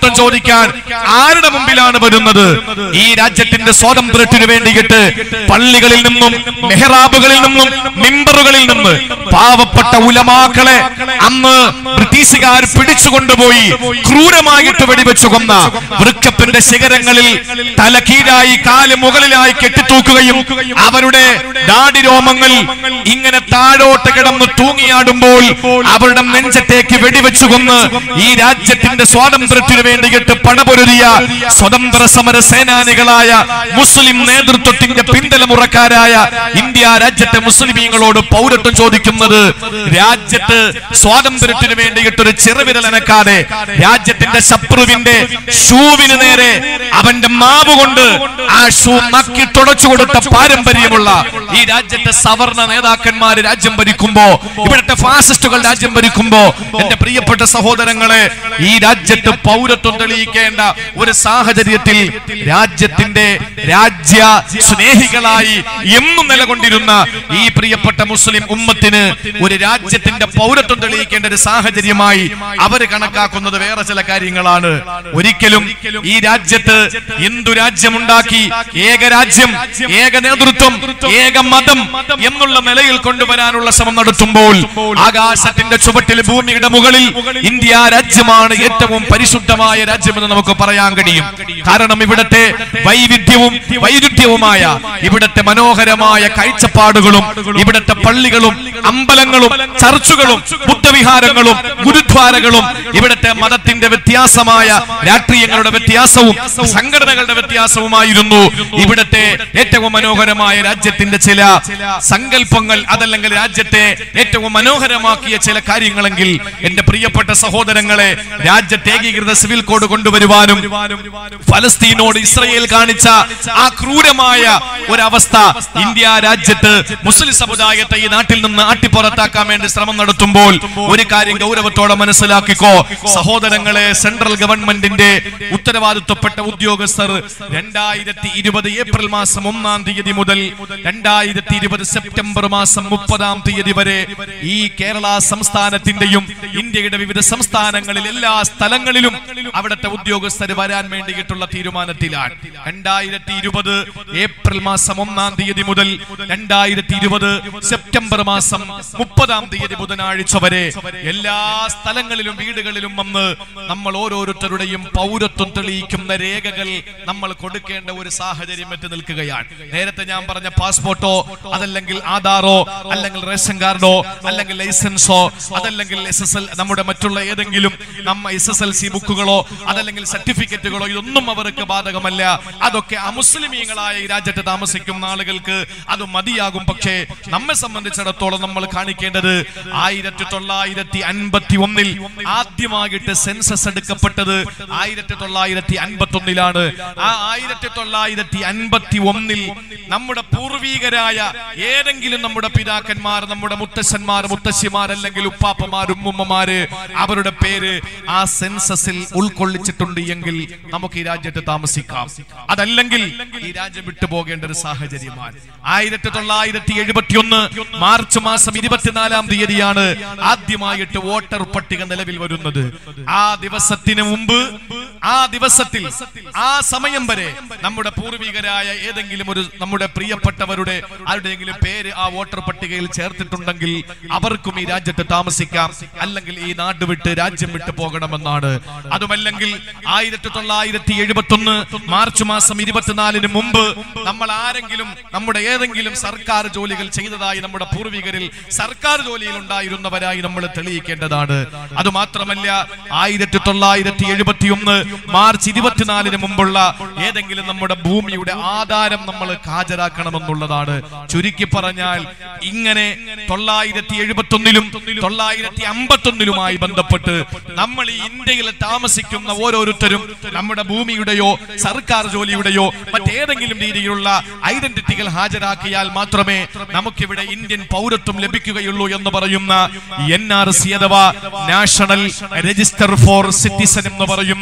പൗരത്വം ചോദിക്കാൻ ആരുടെ മുമ്പിലാണ് വരുന്നത് ഈ രാജ്യത്തിന്റെ സ്വാതന്ത്ര്യത്തിന് വേണ്ടിയിട്ട് പള്ളികളിൽ നിന്നും മെഹ്റാബുകളിൽ നിന്നും മിമ്പറുകളിൽ നിന്ന് പാവപ്പെട്ട ഉലമാക്കളെ അന്ന് ബ്രിട്ടീഷുകാർ പിടിച്ചുകൊണ്ടുപോയി ക്രൂരമായിട്ട് വെടിവെച്ചു കൊന്ന വൃക്കപ്പിന്റെ ശിഖരങ്ങളിൽ തല കീഴായി കാല് മുകളിലായി കെട്ടിത്തൂക്കുകയും അവരുടെ ദാടിരോമങ്ങൾ ഇങ്ങനെ താഴോട്ട് കിടന്ന് തൂങ്ങിയാടുമ്പോൾ അവരുടെ നെഞ്ചത്തേക്ക് വെടിവെച്ചു കൊന്ന് ഈ രാജ്യത്തിന്റെ സ്വാതന്ത്ര്യത്തിനു വേണ്ടിയിട്ട് പടപൊരുതിയ സ്വതന്ത്ര സമര സേനാനികളായ മുസ്ലിം നേതൃത്വത്തിന്റെ പിന്തലമുറക്കാരായ ഇന്ത്യ രാജ്യത്തെ മുസ്ലിമീങ്ങളോട് പൗരത്വം ചോദിക്കുന്നത് രാജ്യത്ത് സ്വാതന്ത്ര്യത്തിനു വേണ്ടിയിട്ട് ഒരു ചെറുവിരലനക്കാതെ രാജ്യത്തിന്റെ ശത്രുവിന്റെ ഷൂവിന് നേരെ അവന്റെ മാവ് കൊണ്ട് ആ ഷൂ നക്കി തുടച്ചു കൊടുത്ത പാരമ്പര്യമുള്ള ഈ രാജ്യത്തെ സവർണ നേതാക്കന്മാര് രാജ്യം ഭരിക്കുമ്പോ ഇവിടുത്തെ ഫാസിസ്റ്റുകൾ രാജ്യം ഭരിക്കുമ്പോ എന്റെ പ്രിയപ്പെട്ട സഹോദരങ്ങളെ ഈ രാജ്യത്ത് പൗരത്വം തെളിയിക്കേണ്ട ഒരു സാഹചര്യത്തിൽ രാജ്യത്തിന്റെ രാജ്യ സ്നേഹികളായി എന്നും നിലകൊണ്ടിരുന്ന ഈ പ്രിയപ്പെട്ട മുസ്ലിം ഉമ്മത്തിന് ഒരു രാജ്യത്തിന്റെ പൗരത്വം തെളിയിക്കേണ്ട ഒരു സാഹചര്യമായി അവര് കണക്കാക്കുന്നത് വേറെ ചില കാര്യങ്ങളാണ് ഒരിക്കലും ഈ രാജ്യത്ത് എന്തു രാജ്യമുണ്ടാക്കി ഏകരാജ്യം ഏക നേതൃത്വം ഏക മതം എന്നുള്ള നിലയിൽ കൊണ്ടുവരാനുള്ള ശ്രമം നടത്തുമ്പോൾ ആകാശത്തിന്റെ ചുവട്ടിൽ ഭൂമിയുടെ മുകളിൽ ഇന്ത്യ രാജ്യമാണ് ഏറ്റവും പരിശുദ്ധമായ രാജ്യമെന്ന് നമുക്ക് പറയാൻ കഴിയും കാരണം ഇവിടത്തെ വൈവിധ്യവും വൈരുദ്ധ്യവുമായ ഇവിടത്തെ മനോഹരമായ കാഴ്ചപ്പാടുകളും ഇവിടത്തെ പള്ളികളും അമ്പലങ്ങളും ചർച്ചുകളും ബുദ്ധവിഹാരങ്ങളും ഗുരുദ്വാരകളും ഇവിടത്തെ മതത്തിന്റെ വ്യത്യാസമായ രാഷ്ട്രീയങ്ങളുടെ വ്യത്യാസവും സംഘടനകളുടെ വ്യത്യാസവുമായിരുന്നു ഇവിടത്തെ ഏറ്റവും മനോഹരമായ രാജ്യത്തിന്റെ ചില സങ്കല്പങ്ങൾ അതല്ലെങ്കിൽ രാജ്യത്തെ ഏറ്റവും മനോഹരമാക്കിയ ചില കാര്യങ്ങളെങ്കിൽ എന്റെ പ്രിയപ്പെട്ട സഹോദരങ്ങളെ രാജ്യത്തെ ഏകീകൃത സിവിൽ കോഡ് കൊണ്ടുവരുവാനും ഫലസ്തീനോട് ഇസ്രയേൽ കാണിച്ച ആ ക്രൂരമായ ഒരവസ്ഥ ഇന്ത്യ രാജ്യത്ത് മുസ്ലിം സമുദായത്തെ ഈ നാട്ടിൽ നിന്ന് ആട്ടിപ്പുറത്താക്കാൻ വേണ്ടി ശ്രമം നടത്തുമ്പോൾ ഒരു കാര്യം ഗൗരവത്തോടെ മനസ്സിലാക്കിക്കോ സഹോദരങ്ങളെ സെൻട്രൽ ഗവൺമെന്റിന്റെ ഉത്തരവാദിത്വപ്പെട്ട ഉദ്യോഗസ്ഥർ രണ്ടായിരത്തി ഇരുപത് ഏപ്രിൽ മാസം ഒന്നാം തീയതി മുതൽ രണ്ടായിരത്തി ഇരുപത് സെപ്റ്റംബർ മാസം മുപ്പതാം തീയതി വരെ ഈ കേരള സംസ്ഥാനത്തിന്റെയും ഇന്ത്യയുടെ വിവിധ സംസ്ഥാനങ്ങളിൽ എല്ലാ സ്ഥലങ്ങളിലും അവിടുത്തെ ഉദ്യോഗസ്ഥർ വരാൻ വേണ്ടിയിട്ടുള്ള തീരുമാനത്തിലാണ് രണ്ടായിരത്തി ഇരുപത് ഏപ്രിൽ മാസം ഒന്നാം തീയതി മുതൽ രണ്ടായിരത്തി ഇരുപത് സെപ്റ്റംബർ മാസം മുപ്പതാം തീയതി ബുധനാഴ്ച വരെ എല്ലാ സ്ഥലങ്ങളിലും വീടുകളിലും വന്ന് നമ്മൾ ഓരോരുത്തരുടെയും പൗരത്വം തെളിയിക്കുന്ന രേഖകൾ നമ്മൾ കൊടുക്കേണ്ട ഒരു സാഹചര്യം എത്തി നിൽക്കുകയാണ് നേരത്തെ ഞാൻ പറഞ്ഞ പാസ്പോർട്ടോ അതല്ലെങ്കിൽ ആധാറോ അല്ലെങ്കിൽ റേഷൻ കാർഡോ അല്ലെങ്കിൽ ലൈസൻസോ അതല്ലെങ്കിൽ എസ് എസ് എൽ നമ്മുടെ മറ്റുള്ള ഏതെങ്കിലും നമ്മ എസ് എസ് എൽ സി ബുക്കുകളോ അതല്ലെങ്കിൽ സർട്ടിഫിക്കറ്റുകളോ ഇതൊന്നും അവർക്ക് ബാധകമല്ല അതൊക്കെ അമുസ്ലിമീങ്ങളായ ഈ രാജ്യത്ത് താമസിക്കുന്ന ആളുകൾക്ക് അത് മതിയാകും പക്ഷേ നമ്മെ സംബന്ധിച്ചിടത്തോളം നമ്മൾ കാണിക്കേണ്ടത് ആയിരത്തി തൊള്ളായിരത്തി അൻപത്തി ഒന്നിൽ ആദ്യമായിട്ട് സെൻസസ് എടുക്കപ്പെട്ടത് ആയിരത്തി തൊള്ളായിരത്തി അൻപത്തി ഒന്നിലാണ് ആ ആയിരത്തി തൊള്ളായിരത്തി അൻപത്തി ഒന്നിൽ നമ്മുടെ പൂർവീകരായ ഏതെങ്കിലും നമ്മുടെ പിതാക്കന്മാർ നമ്മുടെ മുത്തശ്ശന്മാർ മുത്തശ്ശിമാർ അല്ലെങ്കിൽ ഉപ്പാപ്പമാർ ഉമ്മുമ്മമാര് അവരുടെ പേര് ആ സെൻസസിൽ ഉൾക്കൊള്ളിച്ചിട്ടുണ്ട് എങ്കിൽ നമുക്ക് ഈ രാജ്യത്ത് താമസിക്കാം അതല്ലെങ്കിൽ ഈ രാജ്യം വിട്ടുപോകേണ്ട ഒരു സാഹചര്യമാണ് ആയിരത്തി തൊള്ളായിരത്തി എഴുപത്തി ഒന്ന് മാർച്ച് മാസം ഇരുപത്തിനാലാം തീയതിയാണ് ആദ്യമായിട്ട് വോട്ടർ പട്ടിക നിലവിൽ വരുന്നത് ആ ദിവസത്തിന് മുമ്പ് ആ ദിവസത്തിൽ ആ സമയം വരെ നമ്മുടെ പൂർവികരായ ഏതെങ്കിലും ഒരു നമ്മുടെ പ്രിയപ്പെട്ടവരുടെ ആരുടെയെങ്കിലും പേര് ആ വോട്ടർ പട്ടികയിൽ ചേർത്തിട്ടുണ്ടെങ്കിൽ അവർക്കും ഈ രാജ്യത്ത് താമസിക്കാം അല്ലെങ്കിൽ ഈ നാട് വിട്ട് രാജ്യം വിട്ട് പോകണമെന്നാണ് അതുമല്ലെങ്കിൽ ആയിരത്തി തൊള്ളായിരത്തി എഴുപത്തി ഒന്ന് മാർച്ച് മാസം ഇരുപത്തിനാലിന് മുമ്പ് നമ്മൾ ആരെങ്കിലും നമ്മുടെ ഏതെങ്കിലും സർക്കാർ ജോലികൾ ചെയ്തതായി നമ്മുടെ പൂർവികരിൽ സർക്കാർ ജോലിയിൽ ഉണ്ടായിരുന്നവരായി നമ്മൾ തെളിയിക്കേണ്ടതാണ് അതുമാത്രമല്ല ആയിരത്തി തൊള്ളായിരത്തി എഴുപത്തി ഒന്ന് മാർച്ച് ഇരുപത്തിനാലിന് മുമ്പുള്ള ഏതെങ്കിലും നമ്മുടെ ഭൂമിയുടെ ആധാരം നമ്മൾ ഹാജരാക്കണമെന്നുള്ളതാണ് ചുരുക്കി പറഞ്ഞാൽ ഇങ്ങനെ തൊള്ളായിരത്തി എഴുപത്തി ഒന്നിലും തൊള്ളായിരത്തി അമ്പത്തി ഒന്നിലുമായി ബന്ധപ്പെട്ട് നമ്മൾ ഈ ഇന്ത്യയിൽ താമസിക്കുന്ന ഓരോരുത്തരും നമ്മുടെ ഭൂമിയുടെയോ സർക്കാർ ജോലിയുടെയോ മറ്റേതെങ്കിലും രീതിയിലുള്ള ഐഡന്റിറ്റികൾ ഹാജരാക്കിയാൽ മാത്രമേ നമുക്കിവിടെ ഇന്ത്യൻ പൗരത്വം ലഭിക്കുകയുള്ളൂ എന്ന് പറയുന്ന എൻ ആർ സി അഥവാ നാഷണൽ രജിസ്റ്റർ ഫോർ സിറ്റിസൺ എന്ന് പറയുന്ന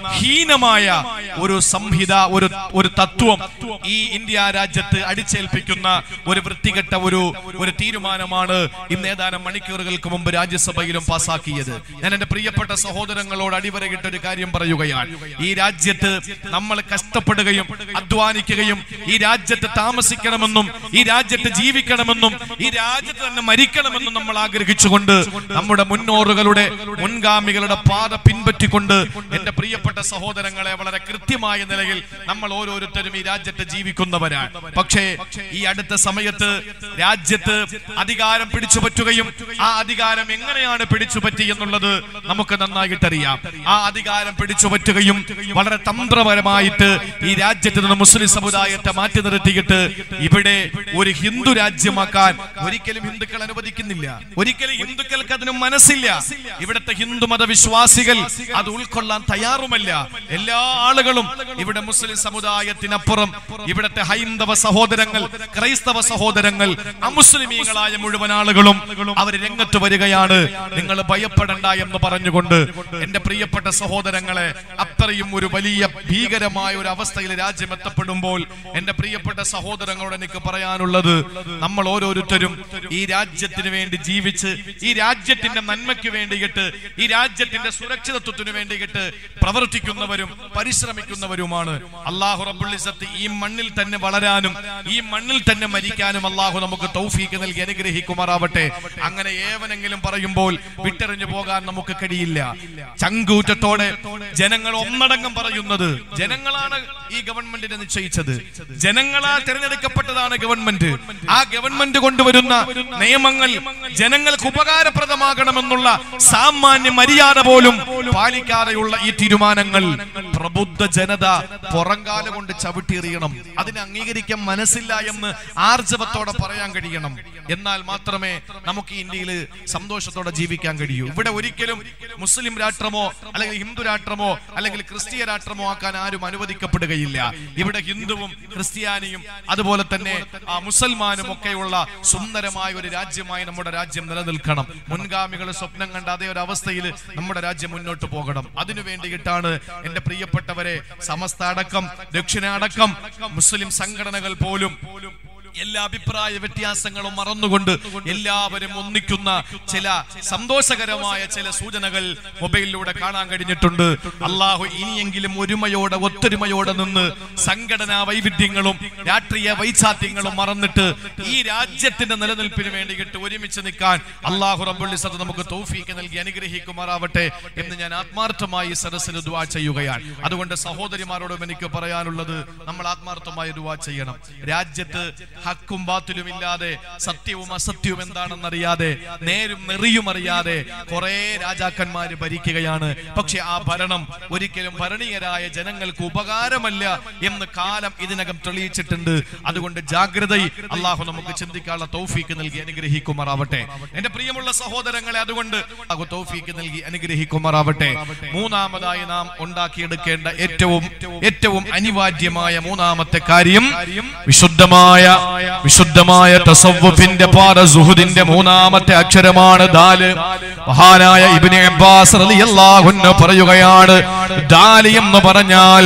ഹീനമായ ഒരു സംഹിത ഒരു ഒരു തത്വം ഈ ഇന്ത്യ രാജ്യത്ത് അടിച്ചേൽപ്പിക്കുന്ന ഒരു വൃത്തികെട്ട ഒരു ഒരു തീരുമാനമാണ് ഇന്ന് ഏതാനും മണിക്കൂറുകൾക്ക് മുമ്പ് രാജ്യസഭയിലും പാസാക്കിയത് ഞാൻ എന്റെ പ്രിയപ്പെട്ട സഹോദരങ്ങളോട് അടിവരകിട്ട ഒരു കാര്യം പറയുകയാണ് ഈ രാജ്യത്ത് നമ്മൾ കഷ്ടപ്പെടുകയും അധ്വാനിക്കുകയും ഈ രാജ്യത്ത് താമസിക്കണമെന്നും ഈ രാജ്യത്ത് ജീവിക്കണമെന്നും ഈ രാജ്യത്ത് തന്നെ മരിക്കണമെന്നും നമ്മൾ ആഗ്രഹിച്ചുകൊണ്ട് നമ്മുടെ മുന്നോറുകളുടെ മുൻഗാമികളുടെ പാത പിൻപറ്റിക്കൊണ്ട് എന്റെ പ്രിയപ്പെട്ട സഹോദരങ്ങളെ വളരെ കൃത്യമായ നിലയിൽ നമ്മൾ ഓരോരുത്തരും ഈ രാജ്യത്ത് ജീവിക്കുന്നവരാണ് പക്ഷേ ഈ അടുത്ത സമയത്ത് രാജ്യത്ത് അധികാരം പിടിച്ചുപറ്റുകയും ആ അധികാരം എങ്ങനെയാണ് പിടിച്ചുപറ്റി എന്നുള്ളത് നമുക്ക് നന്നായിട്ടറിയാം ആ അധികാരം പിടിച്ചുപറ്റുകയും വളരെ തന്ത്രപരമായിട്ട് ഈ രാജ്യത്ത് നിന്ന് മുസ്ലിം സമുദായത്തെ മാറ്റി നിർത്തിയിട്ട് ഇവിടെ ഒരു ഹിന്ദു രാജ്യമാക്കാൻ ഒരിക്കലും ഹിന്ദുക്കൾ അനുവദിക്കുന്നില്ല ഒരിക്കലും ഹിന്ദുക്കൾക്ക് അതിന് മനസ്സില്ല ഇവിടുത്തെ ഹിന്ദു മതവിശ്വാസികൾ അത് ഉൾക്കൊള്ളാൻ തയ്യാറുമല്ല എല്ലാ ആളുകളും ഇവിടെ മുസ്ലിം സമുദായത്തിനപ്പുറം ഇവിടുത്തെ ഹൈന്ദവ സഹോദരങ്ങൾ ക്രൈസ്തവ സഹോദരങ്ങൾ അമുസ്ലിമീങ്ങളായ മുഴുവൻ ആളുകളും അവർ രംഗത്ത് വരികയാണ് നിങ്ങൾ ഭയപ്പെടണ്ട എന്ന് പറഞ്ഞുകൊണ്ട് എന്റെ പ്രിയപ്പെട്ട സഹോദരങ്ങളെ അത്രയും ഒരു വലിയ ഭീകരമായ ഒരു അവസ്ഥയിൽ രാജ്യം എത്തപ്പെടുമ്പോൾ എന്റെ പ്രിയപ്പെട്ട സഹോദരങ്ങളോട് എനിക്ക് പറയാനുള്ളത് നമ്മൾ ഓരോരുത്തരും ഈ രാജ്യത്തിന് വേണ്ടി ജീവിച്ച് ഈ രാജ്യത്തിന്റെ നന്മയ്ക്ക് വേണ്ടിയിട്ട് ഈ രാജ്യത്തിന്റെ സുരക്ഷിതത്വത്തിന് വേണ്ടിയിട്ട് പ്രവർത്തിക്കുന്നവരും പരിശ്രമിക്കുന്നവരുമാണ് അള്ളാഹു റബുള്ളിസത്ത് ഈ മണ്ണിൽ തന്നെ വളരാനും ഈ മണ്ണിൽ തന്നെ മരിക്കാനും അള്ളാഹു നമുക്ക് തൗഫീക്ക് നൽകി അനുഗ്രഹിക്കുമാറാവട്ടെ അങ്ങനെ ഏവനെങ്കിലും പറയുമ്പോൾ വിട്ടെറിഞ്ഞു പോകാൻ നമുക്ക് കഴിയില്ല ചങ്കൂറ്റത്തോടെ ജനങ്ങൾ ഒന്നടങ്കം പറയുന്നത് ജനങ്ങളാണ് ഈ ഗവൺമെന്റിനെ നിശ്ചയിച്ചത് ജനങ്ങളാൽ തിരഞ്ഞെടുക്കപ്പെട്ടതാണ് ഗവൺമെന്റ് ആ ഗവൺമെന്റ് കൊണ്ടുവരുന്ന നിയമങ്ങൾ ജനങ്ങൾക്ക് ഉപകാരപ്രദമാകണമെന്നുള്ള സാമാന്യ മര്യാദ പോലും പാലിക്കാതെയുള്ള ഈ തീരുമാനങ്ങൾ പ്രബുദ്ധ ജനത പുറങ്കാല കൊണ്ട് ചവിട്ടിയെറിയണം അതിനെ അംഗീകരിക്കാൻ മനസ്സില്ല എന്ന് ആർജവത്തോടെ പറയാൻ കഴിയണം എന്നാൽ മാത്രമേ നമുക്ക് ഈ ഇന്ത്യയിൽ സന്തോഷത്തോടെ ജീവിക്കാൻ കഴിയൂ ഇവിടെ ഒരിക്കലും മുസ്ലിം രാഷ്ട്രമോ അല്ലെങ്കിൽ ഹിന്ദു രാഷ്ട്രമോ അല്ലെങ്കിൽ ക്രിസ്തീയ രാഷ്ട്രമോ ആക്കാൻ ആരും അനുവദിക്കപ്പെടുകയില്ല ഇവിടെ ഹിന്ദുവും ക്രിസ്ത്യാനിയും അതുപോലെ തന്നെ ആ മുസൽമാനും ഒക്കെയുള്ള സുന്ദരമായ ഒരു രാജ്യമായി നമ്മുടെ രാജ്യം നിലനിൽക്കണം മുൻഗാമികൾ സ്വപ്നം കണ്ട അതേ ഒരു അവസ്ഥയിൽ നമ്മുടെ രാജ്യം മുന്നോട്ട് പോകണം അതിനു വേണ്ടിയിട്ടാണ് എന്റെ പ്രിയപ്പെട്ടവരെ സമസ്ത അടക്കം ദക്ഷിണ അടക്കം മുസ്ലിം സംഘടനകൾ പോലും എല്ലാ അഭിപ്രായ വ്യത്യാസങ്ങളും മറന്നുകൊണ്ട് എല്ലാവരും ഒന്നിക്കുന്ന ചില സന്തോഷകരമായ ചില സൂചനകൾ മൊബൈലിലൂടെ കാണാൻ കഴിഞ്ഞിട്ടുണ്ട് അള്ളാഹു ഇനിയെങ്കിലും ഒരുമയോടെ ഒത്തൊരുമയോടെ നിന്ന് സംഘടനാ വൈവിധ്യങ്ങളും രാഷ്ട്രീയ വൈചാത്യങ്ങളും മറന്നിട്ട് ഈ രാജ്യത്തിന്റെ നിലനിൽപ്പിന് വേണ്ടിയിട്ട് ഒരുമിച്ച് നിൽക്കാൻ അള്ളാഹു റബ്ബുള്ളിസത്ത് നമുക്ക് തൗഫീക്ക് നൽകി അനുഗ്രഹിക്കുമാറാവട്ടെ എന്ന് ഞാൻ ആത്മാർത്ഥമായി സദസ്സിന് ദുവാ ചെയ്യുകയാണ് അതുകൊണ്ട് സഹോദരിമാരോടും എനിക്ക് പറയാനുള്ളത് നമ്മൾ ആത്മാർത്ഥമായി ദുവാ ചെയ്യണം രാജ്യത്ത് ഹക്കും ബാത്തിലും ഇല്ലാതെ സത്യവും അസത്യവും എന്താണെന്നറിയാതെ നേരും നെറിയും അറിയാതെ കുറെ രാജാക്കന്മാര് ഭരിക്കുകയാണ് പക്ഷെ ആ ഭരണം ഒരിക്കലും ഭരണീയരായ ജനങ്ങൾക്ക് ഉപകാരമല്ല എന്ന് കാലം ഇതിനകം തെളിയിച്ചിട്ടുണ്ട് അതുകൊണ്ട് ജാഗ്രത അള്ളാഹു നമുക്ക് ചിന്തിക്കാനുള്ള തൗഫീക്ക് നൽകി അനുഗ്രഹിക്കുമാറാവട്ടെ എന്റെ പ്രിയമുള്ള സഹോദരങ്ങളെ അതുകൊണ്ട് അള്ളാഹു തൗഫീക്ക് നൽകി അനുഗ്രഹിക്കുമാറാവട്ടെ മൂന്നാമതായി നാം ഉണ്ടാക്കിയെടുക്കേണ്ട ഏറ്റവും ഏറ്റവും അനിവാര്യമായ മൂന്നാമത്തെ കാര്യം വിശുദ്ധമായ വിശുദ്ധമായ തസവ്വുഫിന്റെ പാത സുഹുദിന്റെ മൂന്നാമത്തെ അക്ഷരമാണ് ദാല് മഹാനായ ഇബ്നു അബ്ബാസ് റളിയല്ലാഹു അൻഹു പറയുകയാണ് ദാലി എന്ന് പറഞ്ഞാൽ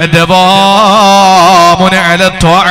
ദവാമുന അല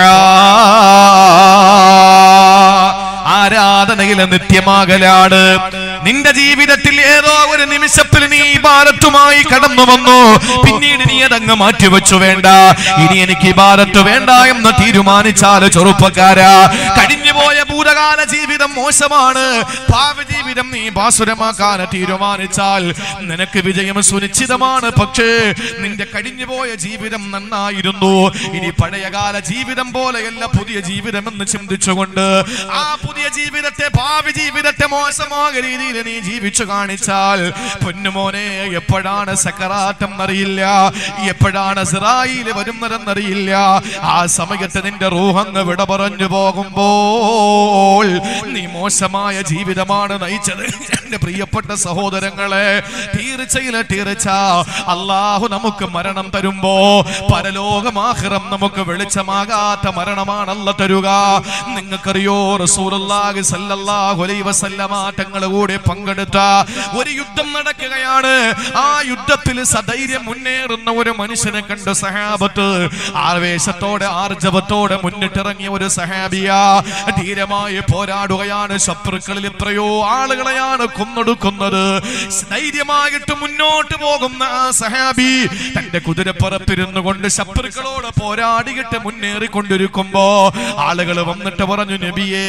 ആരാധനയിലെ നിത്യമാകലാണ് നിന്റെ ജീവിതത്തിൽ ഏതോ ഒരു നിമിഷത്തിൽ നീ ഇബാദത്തുമായി കടന്നു വന്നു പിന്നീട് നീ അതങ്ങ് മാറ്റിവെച്ചു വേണ്ട ഇനി എനിക്ക് ഇബാദത്ത് വേണ്ട എന്ന് തീരുമാനിച്ചാൽ ചെറുപ്പക്കാരാ കഴിഞ്ഞുപോയ ഭൂതകാല ജീവിതം മോശമാണ് ഭാവി ജീവിതം നീ ബാസുരമാക്കാൻ തീരുമാനിച്ചാൽ നിനക്ക് വിജയം സുനിശ്ചിതമാണ് പക്ഷേ നിന്റെ കഴിഞ്ഞുപോയ ജീവിതം നന്നായിരുന്നു ഇനി പഴയകാല ജീവിതം പോലെയല്ല പുതിയ ജീവിതം എന്ന് ചിന്തിച്ചുകൊണ്ട് ആ പുതിയ ജീവിതത്തെ ഭാവി ജീവിതത്തെ മോശമായ രീതിയിൽ നീ ജീവിച്ചു കാണിച്ചാൽ പൊന്നുമോനെ എപ്പോഴാണ് സക്കറാറ്റം എന്നറിയില്ല എപ്പോഴാണ് സിറായിൽ വരുന്നതെന്നറിയില്ല ആ സമയത്ത് നിന്റെ റൂഹങ്ങ് വിട പറഞ്ഞു പോകുമ്പോൾ നീ മോശമായ ജീവിതമാണ് നയിച്ചത് എന്റെ പ്രിയപ്പെട്ട സഹോദരങ്ങളെ തീർച്ചയില്ല തീർച്ച അള്ളാഹു നമുക്ക് മരണം തരുമ്പോ പരലോകമാഹിറം നമുക്ക് വെളിച്ചമാകാത്ത മരണമാണല്ല തരുക നിങ്ങൾക്കറിയോ റസൂലുള്ളാഹി സല്ലല്ലാഹു അലൈഹി വസല്ലമ തങ്ങൾ കൂടെ പങ്കെടുത്ത ഒരു യുദ്ധം നടക്കുകയാണ് ആ യുദ്ധത്തിൽ സധൈര്യം മുന്നേറുന്ന ഒരു മനുഷ്യനെ കണ്ട് സഹാബത്ത് ആവേശത്തോടെ ആർജവത്തോടെ മുന്നിട്ടിറങ്ങിയ ഒരു സഹാബിയ ധീരമായി പോരാടുകയാണ് ശത്രുക്കളിൽ എത്രയോ ആളുകളെയാണ് കൊന്നൊടുക്കുന്നത് ധൈര്യമായിട്ട് മുന്നോട്ട് പോകുന്ന ആ സഹാബി തന്റെ കുതിരപ്പുറത്തിരുന്നു കൊണ്ട് ശത്രുക്കളോട് പോരാടിയിട്ട് മുന്നേറിക്കൊണ്ടിരിക്കുമ്പോ ആളുകൾ വന്നിട്ട് പറഞ്ഞു നബിയേ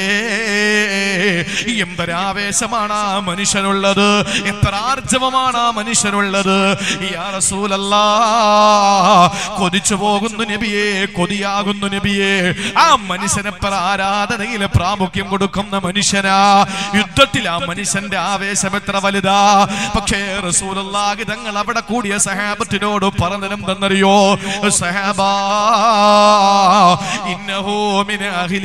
എന്തൊരാവേശമാണ് ആ മനുഷ്യനുള്ളത് എത്ര ആർജവമാണ് ആ മനുഷ്യനുള്ളത് യാ റസൂലല്ലാ കൊതിച്ചു പോകുന്നു നബിയെ കൊതിയാകുന്നു നബിയെ ആ മനുഷ്യനെപ്പറ ആരാധനയിൽ പ്രാമുഖ്യം കൊടുക്കുന്ന മനുഷ്യനാ യുദ്ധത്തിൽ ആ മനുഷ്യന്റെ ആവേശം എത്ര വലുതാ പക്ഷേ റസൂലുള്ളാഹി തങ്ങൾ അവിടെ കൂടിയ സഹാബത്തിനോട് പറഞ്ഞതെന്തെന്നറിയോ സഹാബാ ഇന്നഹു മിൻ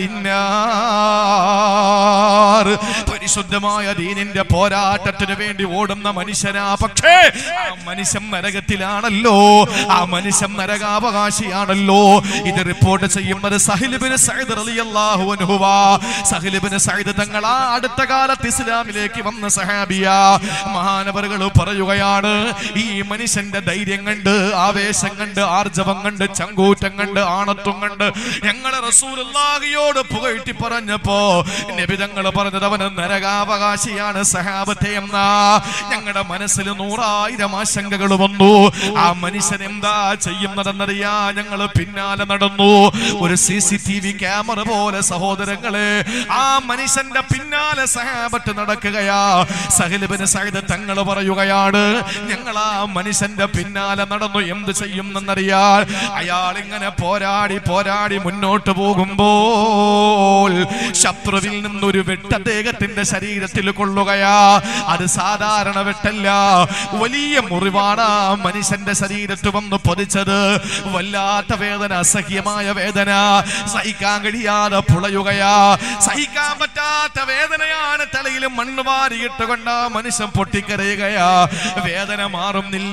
അഹ്ലിന്നാർ പരിശുദ്ധമായ ദീനിന്റെ പോരാട്ടത്തിന് വേണ്ടി ഓടുന്ന മനുഷ്യനാ പക്ഷേ ആ മനുഷ്യൻ നരകത്തിലാണല്ലോ ആ മനുഷ്യൻ നരകാവകാശിയാണല്ലോ ഇത് റിപ്പോർട്ട് ചെയ്യുന്നത് സഹിലിബിന് സൈദ് റളിയല്ലാഹു അൻഹുവാ സഹിലിബിന് സൈദ് തങ്ങൾ ആ അടുത്ത കാലത്ത് ഇസ്ലാമിലേക്ക് വന്ന സഹാബിയ മഹാനവറുകൾ പറയുകയാണ് ഈ മനുഷ്യന്റെ ധൈര്യം കണ്ട് ആവേശം കണ്ട് ആർജവം കണ്ട് ചങ്കൂറ്റം കണ്ട് ആണത്വം കണ്ട് ഞങ്ങളെ റസൂലുള്ളാഹിയോട് പുകഴ്ത്തി പറഞ്ഞപ്പോ നബിതങ്ങൾ പറഞ്ഞത് അവന് നരകാവകാശിയാണ് സഹാബത്തെ എന്ന ഞങ്ങളുടെ മനസ്സിൽ നൂറായിരം ആശങ്കകൾ വന്നു ആ മനുഷ്യൻ എന്താ ചെയ്യുന്നതെന്നറിയാ ഞങ്ങൾ പിന്നാലെ നടന്നു ഒരു C C T V camera പോലെ സഹോദരങ്ങളെ ആ മനുഷ്യന്റെ പിന്നാലെ സഹാബത്ത് നടക്കുകയാ സഹലിബിന് സഹിത തങ്ങൾ പറയുകയാണ് ഞങ്ങൾ ആ മനുഷ്യന്റെ പിന്നാലെ നടന്നു എന്ത് ചെയ്യുമെന്നറിയാൻ അയാൾ ഇങ്ങനെ പോരാടി പോരാടി മുന്നോട്ട് പോകുമ്പോൾ ശത്രുവിൽ നിന്നൊരു വെട്ട് അദ്ദേഹത്തിന്റെ ശരീരത്തിൽ കൊള്ളുകയാ അത് സാധാരണ വെട്ടല്ല വലിയ മുറിവാണ് ആ മനുഷ്യന്റെ ശരീരത്ത് വന്ന് പൊതിച്ചത് വല്ലാത്ത വേദന അസഹ്യമായ വേദന സഹിക്കാൻ കഴിയാതെ പുളയുകയാ സഹിക്കാൻ പറ്റാത്ത വേദനയാണ് തലയിൽ മണ്ണ് വാരിയിട്ട് കൊണ്ട് ആ മനുഷ്യൻ പൊട്ടിക്കരയുകയാ വേദന മാറുന്നില്ല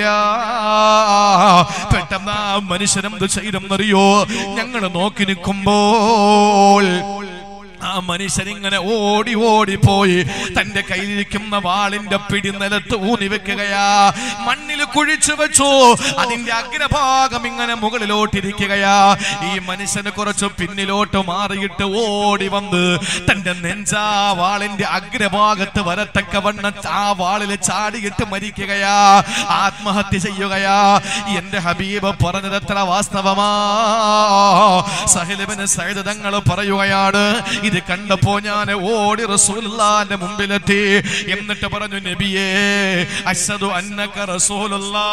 പെട്ടെന്ന് ആ മനുഷ്യനെന്ത് ചെയ്തെന്നറിയോ ഞങ്ങൾ നോക്കി നിൽക്കുമ്പോൾ ആ മനുഷ്യൻ ഇങ്ങനെ ഓടി ഓടി പോയി തന്റെ കയ്യിലിരിക്കുന്ന വാളിന്റെ പിടി നിലത്ത് ഊന്നി വെക്കുകയാ മണ്ണിൽ കുഴിച്ചു വെച്ചു അതിന്റെ അഗ്രഭാഗം ഇങ്ങനെ മുകളിലോട്ടിരിക്കുകയാ ഈ മനുഷ്യന് കുറച്ച് പിന്നിലോട്ട് മാറിയിട്ട് ഓടി വന്ന് തന്റെ നെഞ്ചാ വാളിന്റെ അഗ്രഭാഗത്ത് വരത്തക്ക വണ്ണ ആ വാളിൽ ചാടിയിട്ട് മരിക്കുകയാ ആത്മഹത്യ ചെയ്യുകയാ എന്റെ ഹബീബ് പറഞ്ഞത് എത്ര വാസ്തവമാ സഹിലിബിന് സൈദ് തങ്ങൾ പറയുകയാണ് ഇത് കണ്ടപ്പോ ഞാൻ ഓടി റസൂലുള്ളാന്റെ മുമ്പിലെത്തി എന്നിട്ട് പറഞ്ഞു നബിയേ അശ്ഹദു അന്നക റസൂലുള്ളാ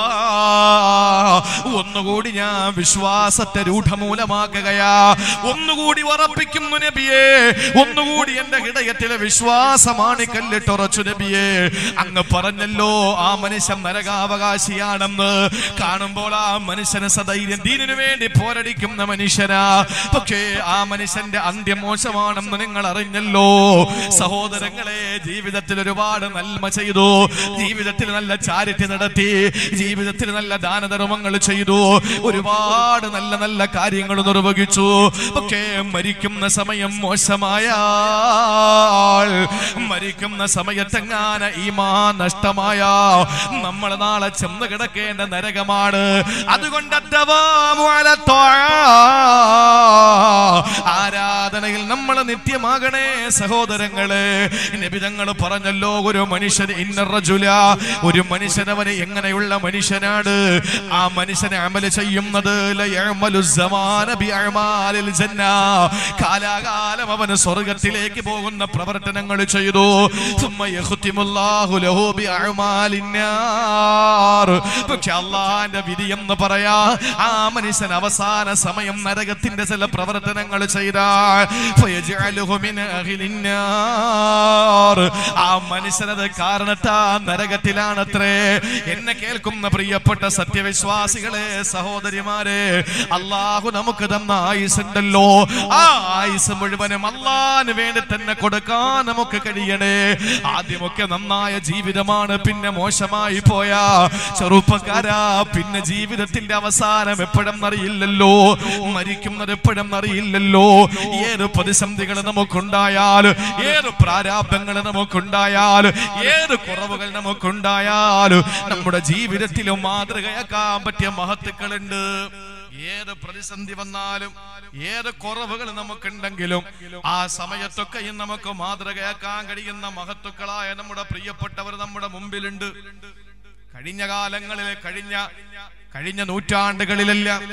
ഒന്നുകൂടി ഞാൻ വിശ്വാസത്തെ രൂഢമൂലമാക്കുകയാ ഒന്നുകൂടി ഉറപ്പിക്കുന്നു നബിയേ ഒന്നുകൂടി എന്റെ ഹൃദയത്തിലെ വിശ്വാസമാണ് കല്ലിട്ടുറച്ചു നബിയേ അങ്ങ് പറഞ്ഞല്ലോ ആ മനുഷ്യൻ നരകാവകാശിയാണെന്ന് കാണുമ്പോൾ ആ മനുഷ്യന് സധൈര്യം ദീനിനു വേണ്ടി പോരടിക്കുന്ന മനുഷ്യനാ പക്ഷേ ആ മനുഷ്യന്റെ അന്ത്യം മോശമാണെന്ന് നിങ്ങൾ അറിഞ്ഞല്ലോ സഹോദരങ്ങളെ ജീവിതത്തിൽ ഒരുപാട് നന്മ ചെയ്തു ജീവിതത്തിൽ നല്ല ചാരിറ്റി നടത്തി ജീവിതത്തിൽ നല്ല ദാനധർമ്മങ്ങൾ ചെയ്തു ഒരുപാട് നല്ല നല്ല കാര്യങ്ങൾ നിർവഹിച്ചു പക്ഷേ മരിക്കുന്ന സമയം മോശമായാൽ മരിക്കുന്ന സമയത്തെങ്ങാന ഈമാ നഷ്ടമായ നമ്മൾ നാളെ ചെന്ന് കിടക്കേണ്ട നരകമാണ് അതുകൊണ്ട് അദ്ദവാമു അല ത്വആ. ആരാധനയിൽ നമ്മൾ നിത്യമാകണേ സഹോദരങ്ങളെ നബിതങ്ങൾ പറഞ്ഞല്ലോ ഒരു മനുഷ്യൻ ഇന്ന റജുല ഒരു മനുഷ്യനവന് എങ്ങനെയുള്ള മനുഷ്യനാണ് ആ മനുഷ്യനെ അമല് ചെയ്യുന്നത് ലയഅമലു സമാന ബിഅഅമാലിൽ ജന്ന കാലാകാലം അവന് സ്വർഗത്തിലേക്ക് പോകുന്ന പ്രവർത്തനങ്ങൾ ചെയ്തു ثم يختم الله له بأعمال النار പക്ഷെ അള്ളാന്റെ വിധി എന്ന് പറയാ ആ മനുഷ്യൻ അവസാന സമയം നരകത്തിന്റെ ചില പ്രവർത്തനങ്ങൾ ചെയ്താൽ فيجعله من أهل النار. ആ മനുഷ്യനത് കാരണത്താ നരകത്തിലാണത്രേ എന്നെ കേൾക്കുന്ന പ്രിയപ്പെട്ട സത്യവിശ്വാസികളെ സഹോദരിമാരെ അള്ളാഹു നമുക്ക് തന്ന ആയുസ് ഉണ്ടല്ലോ ആ ആയുസ് മുഴുവനും അള്ളാഹിന് വേണ്ടി തന്നെ കൊടുക്കാൻ നമുക്ക് കഴിയണേ ആദ്യമൊക്കെ നന്നായ ജീവിതമാണ് പിന്നെ മോശമായി പോയാ ചെറുപ്പക്കാരാ പിന്നെ ജീവിതത്തിന്റെ അവസാനം എപ്പോഴും അറിയില്ലല്ലോ മരിക്കുന്നത് എപ്പോഴും അറിയില്ലല്ലോ ഏത് പ്രതിസന്ധികൾ നമുക്കുണ്ടായാൽ ഏത് പ്രാരാബ്ദങ്ങൾ നമുക്കുണ്ടായാൽ ഏത് കുറവുകൾ നമുക്കുണ്ടായാൽ നമ്മുടെ ജീവിതത്തിലും മാതൃകയാക്കാൻ പറ്റിയ മഹത്തുക്കളുണ്ട് ഏത് പ്രതിസന്ധി വന്നാലും ഏത് കുറവുകൾ നമുക്കുണ്ടെങ്കിലും ആ സമയത്തൊക്കെയും നമുക്ക് മാതൃകയാക്കാൻ കഴിയുന്ന മഹത്തുക്കളായ നമ്മുടെ പ്രിയപ്പെട്ടവർ നമ്മുടെ മുമ്പിലുണ്ട് കഴിഞ്ഞ കാലങ്ങളിൽ കഴിഞ്ഞ കഴിഞ്ഞ നൂറ്റാണ്ടുകളിലെല്ലാം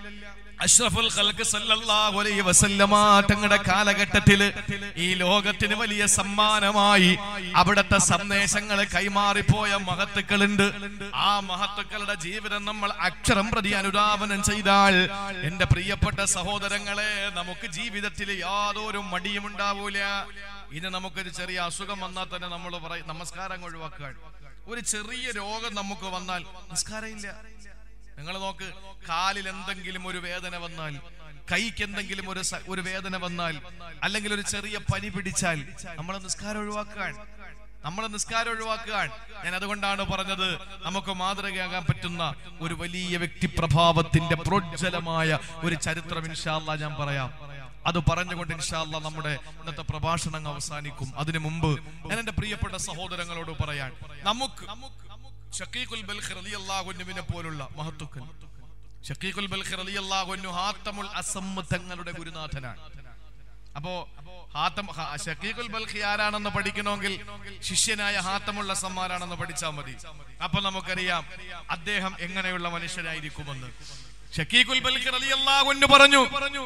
അഷ്റഫുൽ ഖൽഖ് സല്ലല്ലാഹു അലൈഹി വസല്ലമ തങ്ങളുടെ കാലഘട്ടത്തില് ഈ ലോകത്തിന് വലിയ സമ്മാനമായി അവിടുത്തെ സന്ദേശങ്ങൾ കൈമാറിപ്പോയ മഹത്തുക്കളുണ്ട് ആ മഹത്തുക്കളുടെ ജീവിതം നമ്മൾ അക്ഷരം പ്രതി അനുധാവനം ചെയ്താൽ എന്റെ പ്രിയപ്പെട്ട സഹോദരങ്ങളെ നമുക്ക് ജീവിതത്തിൽ യാതൊരു മടിയും ഉണ്ടാവൂല ഇനി നമുക്കൊരു ചെറിയ അസുഖം വന്നാൽ തന്നെ നമ്മൾ പറയും നമസ്കാരം ഒഴിവാക്കുകയാണ് ഒരു ചെറിയ രോഗം നമുക്ക് വന്നാൽ നമസ്കാരം ഇല്ല നിങ്ങൾ നോക്ക് കാലിൽ എന്തെങ്കിലും ഒരു വേദന വന്നാൽ കൈക്ക് എന്തെങ്കിലും ഒരു സ- ഒരു വേദന വന്നാൽ അല്ലെങ്കിൽ ഒരു ചെറിയ പനി പിടിച്ചാൽ നമ്മളെ നിസ്കാരം ഒഴിവാക്കാൻ നമ്മളെ നിസ്കാരം ഒഴിവാക്കാൻ ഞാൻ അതുകൊണ്ടാണ് പറഞ്ഞത് നമുക്ക് മാതൃകയാകാൻ പറ്റുന്ന ഒരു വലിയ വ്യക്തിപ്രഭാവത്തിന്റെ പ്രോജ്വലമായ ഒരു ചരിത്രം ഇൻഷാല്ല ഞാൻ പറയാം അത് പറഞ്ഞുകൊണ്ട് ഇൻഷാല്ല നമ്മുടെ ഇന്നത്തെ പ്രഭാഷണം അവസാനിക്കും അതിനു മുമ്പ് ഞാൻ എന്റെ പ്രിയപ്പെട്ട സഹോദരങ്ങളോട് പറയാൻ നമുക്ക് ഷക്കീഖുൽ ബൽഖ് റളിയല്ലാഹു അൻഹുവിനെ പോലുള്ള മഹത്തുക്കൾ ഷക്കീഖുൽ ബൽഖ് റളിയല്ലാഹു അൻഹു ഹാത്തമുൽ അസമ്മ തങ്ങളുടെ ഗുരുനാഥനാണ് അപ്പോ ഹാത്തം ഹ- ഷക്കീഖുൽ ബൽഖി ആരാണെന്ന് പഠിക്കണമെങ്കിൽ ശിഷ്യനായ ഹാത്തമുൽ അസമ്മാരാണെന്ന് പഠിച്ചാൽ മതി അപ്പൊ നമുക്കറിയാം അദ്ദേഹം എങ്ങനെയുള്ള മനുഷ്യനായിരിക്കുമെന്ന് ഷക്കീഖുൽ ബൽഖി റളിയല്ലാഹു അൻഹു പറഞ്ഞു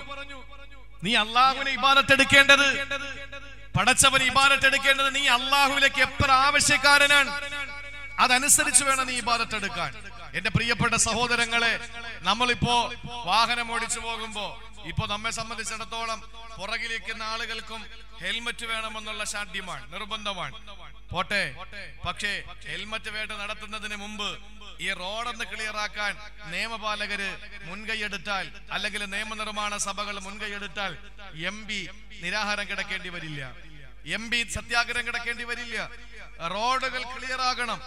നീ അള്ളാഹുവിനെ ഇബാദത്തെടുക്കേണ്ടത് പടച്ചവൻ ഇബാദത്തെടുക്കേണ്ടത് നീ അള്ളാഹുവിലേക്ക് എത്ര ആവശ്യക്കാരനാണ് അതനുസരിച്ച് വേണം നീ ഇബാദത്തെടുക്കാൻ എന്റെ പ്രിയപ്പെട്ട സഹോദരങ്ങളെ നമ്മളിപ്പോ വാഹനം ഓടിച്ചു പോകുമ്പോ ഇപ്പൊ നമ്മെ സംബന്ധിച്ചിടത്തോളം പുറകിലിരിക്കുന്ന ആളുകൾക്കും ഹെൽമറ്റ് വേണമെന്നുള്ള ശാഠ്യമാണ് നിർബന്ധമാണ് പോട്ടെ പക്ഷേ ഹെൽമറ്റ് വേട്ട നടത്തുന്നതിന് മുമ്പ് ഈ റോഡൊന്ന് ക്ലിയർ ആക്കാൻ നിയമപാലകര് മുൻകൈയെടുത്താൽ അല്ലെങ്കിൽ നിയമനിർമ്മാണ സഭകൾ മുൻകൈയെടുത്താൽ എം പി നിരാഹാരം കിടക്കേണ്ടി വരില്ല എം പി സത്യാഗ്രഹം കിടക്കേണ്ടി വരില്ല റോഡുകൾ ക്ലിയർ ആകണം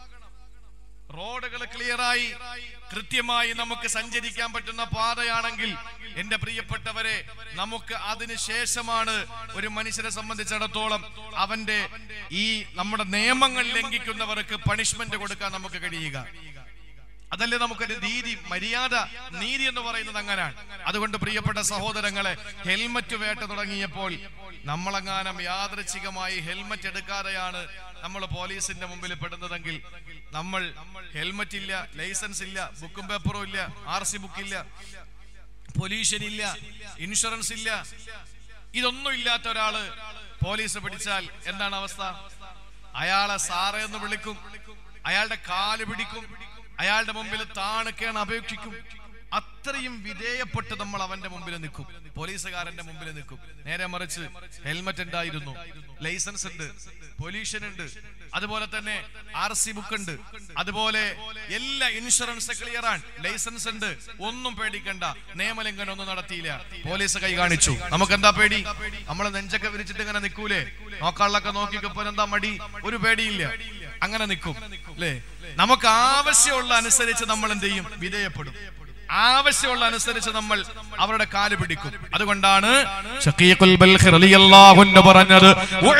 റോഡുകൾ ക്ലിയറായി കൃത്യമായി നമുക്ക് സഞ്ചരിക്കാൻ പറ്റുന്ന പാതയാണെങ്കിൽ എന്റെ പ്രിയപ്പെട്ടവരെ നമുക്ക് അതിന് ശേഷമാണ് ഒരു മനുഷ്യനെ സംബന്ധിച്ചിടത്തോളം അവന്റെ ഈ നമ്മുടെ നിയമങ്ങൾ ലംഘിക്കുന്നവർക്ക് പണിഷ്മെന്റ് കൊടുക്കാൻ നമുക്ക് കഴിയുക അതല്ലേ നമുക്കൊരു നീതി മര്യാദ നീതി എന്ന് പറയുന്നത് അങ്ങനാണ് അതുകൊണ്ട് പ്രിയപ്പെട്ട സഹോദരങ്ങളെ ഹെൽമറ്റ് വേട്ട തുടങ്ങിയപ്പോൾ നമ്മളെങ്ങാനും യാദൃച്ഛികമായി ഹെൽമറ്റ് എടുക്കാതെയാണ് നമ്മൾ പോലീസിന്റെ മുമ്പിൽ പെടുന്നതെങ്കിൽ നമ്മൾ ഹെൽമറ്റ് ഇല്ല ലൈസൻസ് ഇല്ല ബുക്കും പേപ്പറും ഇല്ല ആർ സി ബുക്ക് ഇല്ല പൊല്യൂഷൻ ഇല്ല ഇൻഷുറൻസ് ഇല്ല ഇതൊന്നും ഇല്ലാത്ത ഒരാള് പോലീസ് പിടിച്ചാൽ എന്താണ് അവസ്ഥ അയാളെ സാറേ എന്ന് വിളിക്കും അയാളുടെ കാല് പിടിക്കും അയാളുടെ മുമ്പിൽ താണുക്കേണ് അപേക്ഷിക്കും അത്രയും വിധേയപ്പെട്ട് നമ്മൾ അവന്റെ മുമ്പിൽ നിൽക്കും പോലീസുകാരന്റെ മുമ്പിൽ നിൽക്കും നേരെ മറിച്ച് ഹെൽമറ്റ് ഉണ്ടായിരുന്നു ലൈസൻസ് ഉണ്ട് പൊല്യൂഷൻ ഉണ്ട് അതുപോലെ തന്നെ ആർ സി ബുക്ക് ഉണ്ട് അതുപോലെ എല്ലാ ഇൻഷുറൻസ് ക്ലിയർ ആണ് ലൈസൻസ് ഉണ്ട് ഒന്നും പേടിക്കണ്ട നിയമലംഘനം ഒന്നും നടത്തിയില്ല പോലീസ് കൈ കാണിച്ചു നമുക്ക് എന്താ പേടി നമ്മളെ നെഞ്ചൊക്കെ വിരിച്ചിട്ട് ഇങ്ങനെ നിൽക്കൂലേ നോക്കാളിലൊക്കെ നോക്കിക്കപ്പോ എന്താ മടി ഒരു പേടിയില്ല അങ്ങനെ നിൽക്കും അല്ലേ നമുക്ക് ആവശ്യമുള്ള അനുസരിച്ച് നമ്മൾ എന്ത് ചെയ്യും വിധേയപ്പെടും ആവശ്യമുള്ള അനുസരിച്ച് നമ്മൾ അവരുടെ കാല് പിടിക്കും അതുകൊണ്ടാണ് ഷക്കീഖുൽ ബൽഖ് റളിയല്ലാഹു അൻഹു പറഞ്ഞത്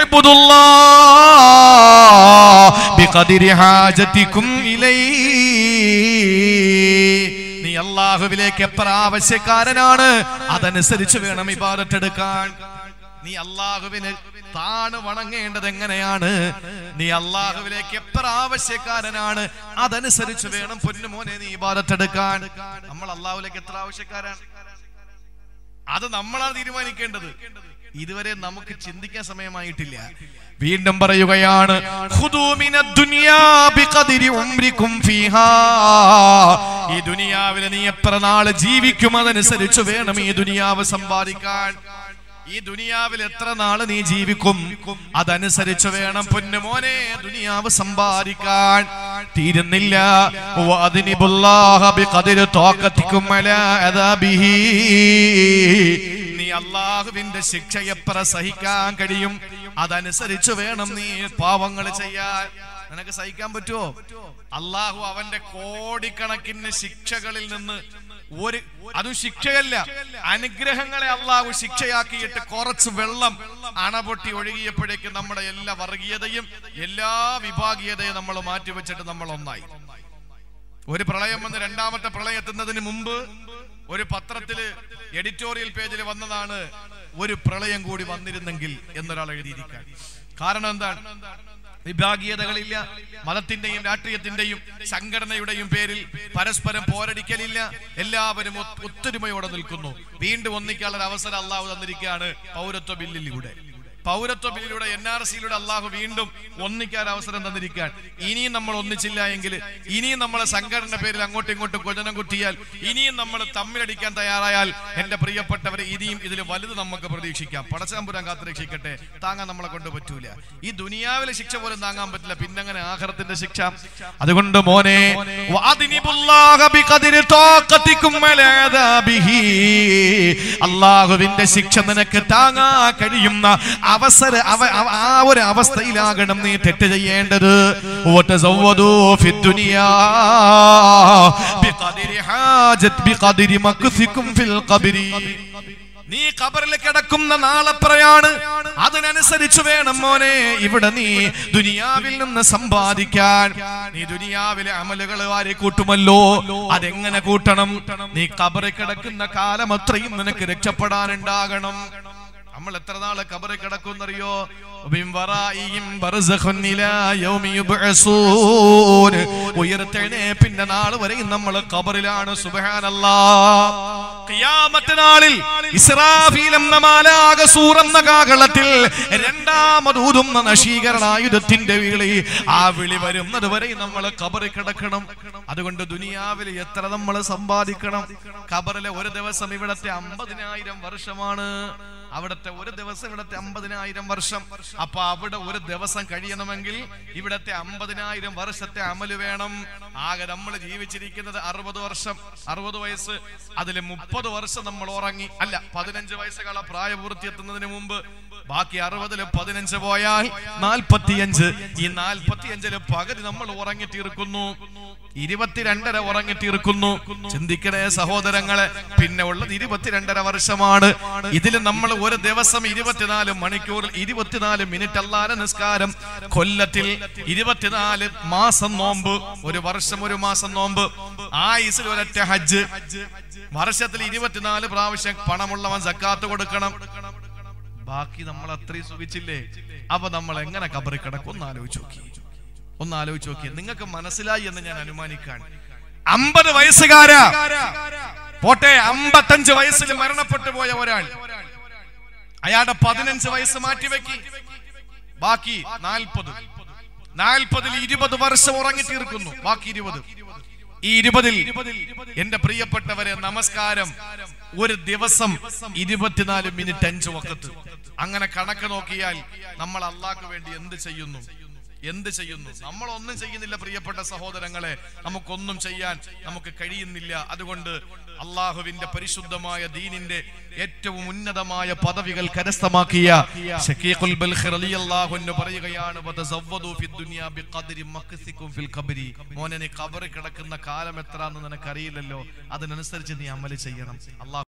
ഉഅ്ബുദുല്ലാഹ് ബിഖദരി ഹാജതികും ഇലൈ നീ അള്ളാഹുവിലേക്ക് എത്ര ആവശ്യക്കാരനാണ് അതനുസരിച്ച് വേണം ഇബാദത്തെടുക്കാൻ നീ അള്ളാഹുവിന് താണ് വണങ്ങേണ്ടത് എങ്ങനെയാണ് നീ അള്ളാഹുവിലേക്ക് എത്ര ആവശ്യക്കാരനാണ് അതനുസരിച്ച് വേണം പൊന്നുമോനെ നീ ഇബാദത്തെടുക്കാൻ നമ്മൾ അള്ളാഹുവിലേക്ക് എത്ര ആവശ്യക്കാരാണ് അത് നമ്മളാണ് തീരുമാനിക്കേണ്ടത് ഇതുവരെ നമുക്ക് ചിന്തിക്കാൻ സമയമായിട്ടില്ല വീണ്ടും പറയുകയാണ് ഖുദൂ മിനദ് ദുനിയാ ബിഖദരി ഉംരികും ഫീഹാ ഈ ദുനിയാവിൽ നീ എത്ര നാൾ ജീവിക്കും അതനുസരിച്ച് വേണം ഈ ദുനിയാവ് സമ്പാദിക്കാൻ ഈ ദുനിയാവിൽ എത്ര നാള് നീ ജീവിക്കും അതനുസരിച്ച് വേണം പൊന്നുമോനെ ദുനിയാവ് സമ്പാദിക്കാൻ തീരുന്നില്ല വഅദ്നിബുല്ലാഹ ബിഖദ്രി ത്വാഖത്തിക്കും അലാ അദാബിഹി. നീ അള്ളാഹുവിന്റെ ശിക്ഷ എത്ര സഹിക്കാൻ കഴിയും അതനുസരിച്ച് വേണം നീ പാവങ്ങൾ ചെയ്യാൻ നിനക്ക് സഹിക്കാൻ പറ്റുമോ അള്ളാഹു അവന്റെ കോടിക്കണക്കിന് ശിക്ഷകളിൽ നിന്ന് ഒരു അതും ശിക്ഷയല്ല അനുഗ്രഹങ്ങളെ അള്ളാഹു ശിക്ഷയാക്കിയിട്ട് കുറച്ച് വെള്ളം അണപൊട്ടി ഒഴുകിയപ്പോഴേക്ക് നമ്മുടെ എല്ലാ വർഗീയതയും എല്ലാ വിഭാഗീയതയും നമ്മൾ മാറ്റിവെച്ചിട്ട് നമ്മൾ ഒന്നായി ഒരു പ്രളയം വന്ന് രണ്ടാമത്തെ പ്രളയം എത്തുന്നതിന് മുമ്പ് ഒരു പത്രത്തില് എഡിറ്റോറിയൽ പേജിൽ വന്നതാണ് ഒരു പ്രളയം കൂടി വന്നിരുന്നെങ്കിൽ എന്നൊരാൾ എഴുതിയിരിക്കാൻ കാരണം എന്താണ് വിഭാഗീയതകളില്ല മതത്തിന്റെയും രാഷ്ട്രീയത്തിന്റെയും സംഘടനയുടെയും പേരിൽ പരസ്പരം പോരടിക്കലില്ല എല്ലാവരും ഒത്ത് ഒത്തൊരുമയോടെ നിൽക്കുന്നു വീണ്ടും ഒന്നിക്കാനുള്ള അവസരം അള്ളാഹു തന്നിരിക്കുകയാണ് പൗരത്വ ബില്ലിലൂടെ പൗരത്വ ബില്ലിലൂടെ എൻ ആർ സിയിലൂടെ അള്ളാഹു വീണ്ടും ഒന്നിക്കാൻ അവസരം തന്നിരിക്കാൻ ഇനിയും നമ്മൾ ഒന്നിച്ചില്ല എങ്കിൽ ഇനിയും നമ്മളെ സംഘടന പേരിൽ അങ്ങോട്ടും ഇങ്ങോട്ടും കൊജനം കുത്തിയാൽ ഇനിയും നമ്മൾ തമ്മിലടിക്കാൻ തയ്യാറായാൽ എന്റെ പ്രിയപ്പെട്ടവരെ ഇനിയും ഇതിൽ വലുത് നമുക്ക് പ്രതീക്ഷിക്കാം പടച്ചാമ്പുരാൻ കാത്തു രക്ഷിക്കട്ടെ താങ്ങാൻ നമ്മളെ കൊണ്ട് പറ്റൂല ഈ ദുനിയാവിലെ ശിക്ഷ പോലും താങ്ങാൻ പറ്റില്ല പിന്നങ്ങനെ ആഹ്റത്തിന്റെ ശിക്ഷ അതുകൊണ്ട് മോനെ വാദിനിബുല്ലാഹ ബിഖദ്രി ത്വാഖത്തിക്കും അലാ അദാബിഹി. അള്ളാഹുവിന്റെ ശിക്ഷ നിനക്ക് താങ്ങാൻ കഴിയുന്ന അവസര അവ- അവ- ആ ഒരു അവസ്ഥയിലാകണം നീ തെറ്റ് ചെയ്യേണ്ടത് വതസവ്വദൂ ഫിദ്ദുനിയാ ബിഖദ്രി ഹാജത് ബിഖദ്രി മക്സിക്കും ഫിൽ ഖബ്രി നീ കബറിൽ കിടക്കുന്ന നാളെത്രയാണ് അതിനനുസരിച്ച് വേണം മോനെ ഇവിടെ നീ ദുനിയാവിൽ നിന്ന് സമ്പാദിക്കാൻ നീ ദുനിയാവിലെ അമലുകൾ വാരി കൂട്ടുമല്ലോ അതെങ്ങനെ കൂട്ടണം നീ കബറിൽ കിടക്കുന്ന കാലം അത്രയും നിനക്ക് രക്ഷപ്പെടാനുണ്ടാകണം നമ്മൾ എത്ര നാള് കബറിൽ കിടക്കുന്നറിയോ ഉയർത്തെഴുന്നേപ്പിന്റെ നാൾ വരെയും നമ്മൾ കബറിലാണ് സുബഹാനല്ലാ ഖിയാമത്ത് നാളിൽ ഇസ്രാഫീൽ എന്ന മാലാക സൂറെന്ന കാകളത്തിൽ രണ്ടാമത് ഊതുന്ന നശീകരണായുധത്തിന്റെ വിളി ആ വിളി വരുന്നത് വരെ നമ്മൾ കബറിൽ കിടക്കണം അതുകൊണ്ട് ദുനിയാവിൽ എത്ര നമ്മൾ സമ്പാദിക്കണം കബറിലെ ഒരു ദിവസം ഇവിടത്തെ അമ്പതിനായിരം വർഷമാണ് അവിടത്തെ ഒരു ദിവസം ഇവിടത്തെ അമ്പതിനായിരം വർഷം അപ്പൊ അവിടെ ഒരു ദിവസം കഴിയണമെങ്കിൽ ഇവിടത്തെ അമ്പതിനായിരം വർഷത്തെ അമല് വേണം ആകെ നമ്മൾ ജീവിച്ചിരിക്കുന്നത് അറുപത് വർഷം അറുപത് വയസ്സ് അതിൽ മുപ്പത് വർഷം നമ്മൾ ഉറങ്ങി അല്ല പതിനഞ്ച് വയസ്സുകളെ പ്രായപൂർത്തി എത്തുന്നതിന് മുമ്പ് ബാക്കി അറുപതില് പതിനഞ്ച് പോയാൽ നാൽപ്പത്തിയഞ്ച് ഈ നാൽപ്പത്തിയഞ്ചില് പകുതി നമ്മൾ ഉറങ്ങി തീർക്കുന്നു ഇരുപത്തിരണ്ടര ഉറങ്ങി തീർക്കുന്നു ചിന്തിക്കണേ സഹോദരങ്ങളെ പിന്നെ ഉള്ളത് ഇരുപത്തിരണ്ടര വർഷമാണ് ഇതിൽ നമ്മൾ ഒരു ദിവസം ഇരുപത്തിനാല് മണിക്കൂറിൽ ഇരുപത്തിനാല് മിനിറ്റ് അല്ലാതെ നിസ്കാരം കൊല്ലത്തിൽ ഇരുപത്തിനാല് മാസം നോമ്പ് ഒരു വർഷം ഒരു മാസം നോമ്പ് ആയുസിൽ ഒരൊറ്റ ഹജ്ജ് വർഷത്തിൽ ഇരുപത്തിനാല് പ്രാവശ്യം പണമുള്ളവൻ സക്കാത്ത് കൊടുക്കണം ബാക്കി നമ്മൾ അത്രയും സുഖിച്ചില്ലേ അപ്പൊ നമ്മൾ എങ്ങനെ കബറി കിടക്കും ഒന്ന് ആലോചിച്ച് നോക്കി ഒന്ന് ആലോചിച്ച് നോക്കി നിങ്ങൾക്ക് മനസ്സിലായി എന്ന് ഞാൻ അനുമാനിക്കാൻ അമ്പത് വയസ്സുകാരാ പോട്ടെ അമ്പത്തഞ്ച് വയസ്സിൽ മരണപ്പെട്ടു പോയ ഒരാൾ അയാളുടെ പതിനഞ്ച് വയസ്സ് മാറ്റിവെക്കി ബാക്കി നാൽപ്പത് നാൽപ്പതിൽ ഇരുപത് വർഷം ഉറങ്ങി തീർക്കുന്നു ബാക്കി ഇരുപത് ഈ ഇരുപതിൽ എന്റെ പ്രിയപ്പെട്ടവരെ നമസ്കാരം ഒരു ദിവസം ഇരുപത്തിനാല് മിനിറ്റ് അഞ്ച് വക്കത്ത് അങ്ങനെ കണക്ക് നോക്കിയാൽ നമ്മൾ അള്ളാഹ്ക്ക് വേണ്ടി എന്ത് ചെയ്യുന്നു എന്ത് ചെയ്യുന്നു നമ്മൾ ഒന്നും ചെയ്യുന്നില്ല പ്രിയപ്പെട്ട സഹോദരങ്ങളെ നമുക്കൊന്നും ചെയ്യാൻ നമുക്ക് കഴിയുന്നില്ല അതുകൊണ്ട് അള്ളാഹുവിന്റെ പരിശുദ്ധമായ ദീനിന്റെ ഏറ്റവും ഉന്നതമായ പദവികൾ കരസ്ഥമാക്കിയ ശക്കീഖുൽ ബൽഖ് റളിയല്ലാഹു അൻഹു പറയുകയാണ് വതസവ്വദു ഫിദ്ദുനിയ ബിഖദ്രി മക്സിക്കും ഫിൽ ഖബ്രി മോനെ നീ ഖബറിൽ കിടക്കുന്ന കാലം എത്രയാണെന്ന് നിനക്കറിയില്ലല്ലോ അതിനനുസരിച്ച് നീ അമല് ചെയ്യണം അള്ളാഹു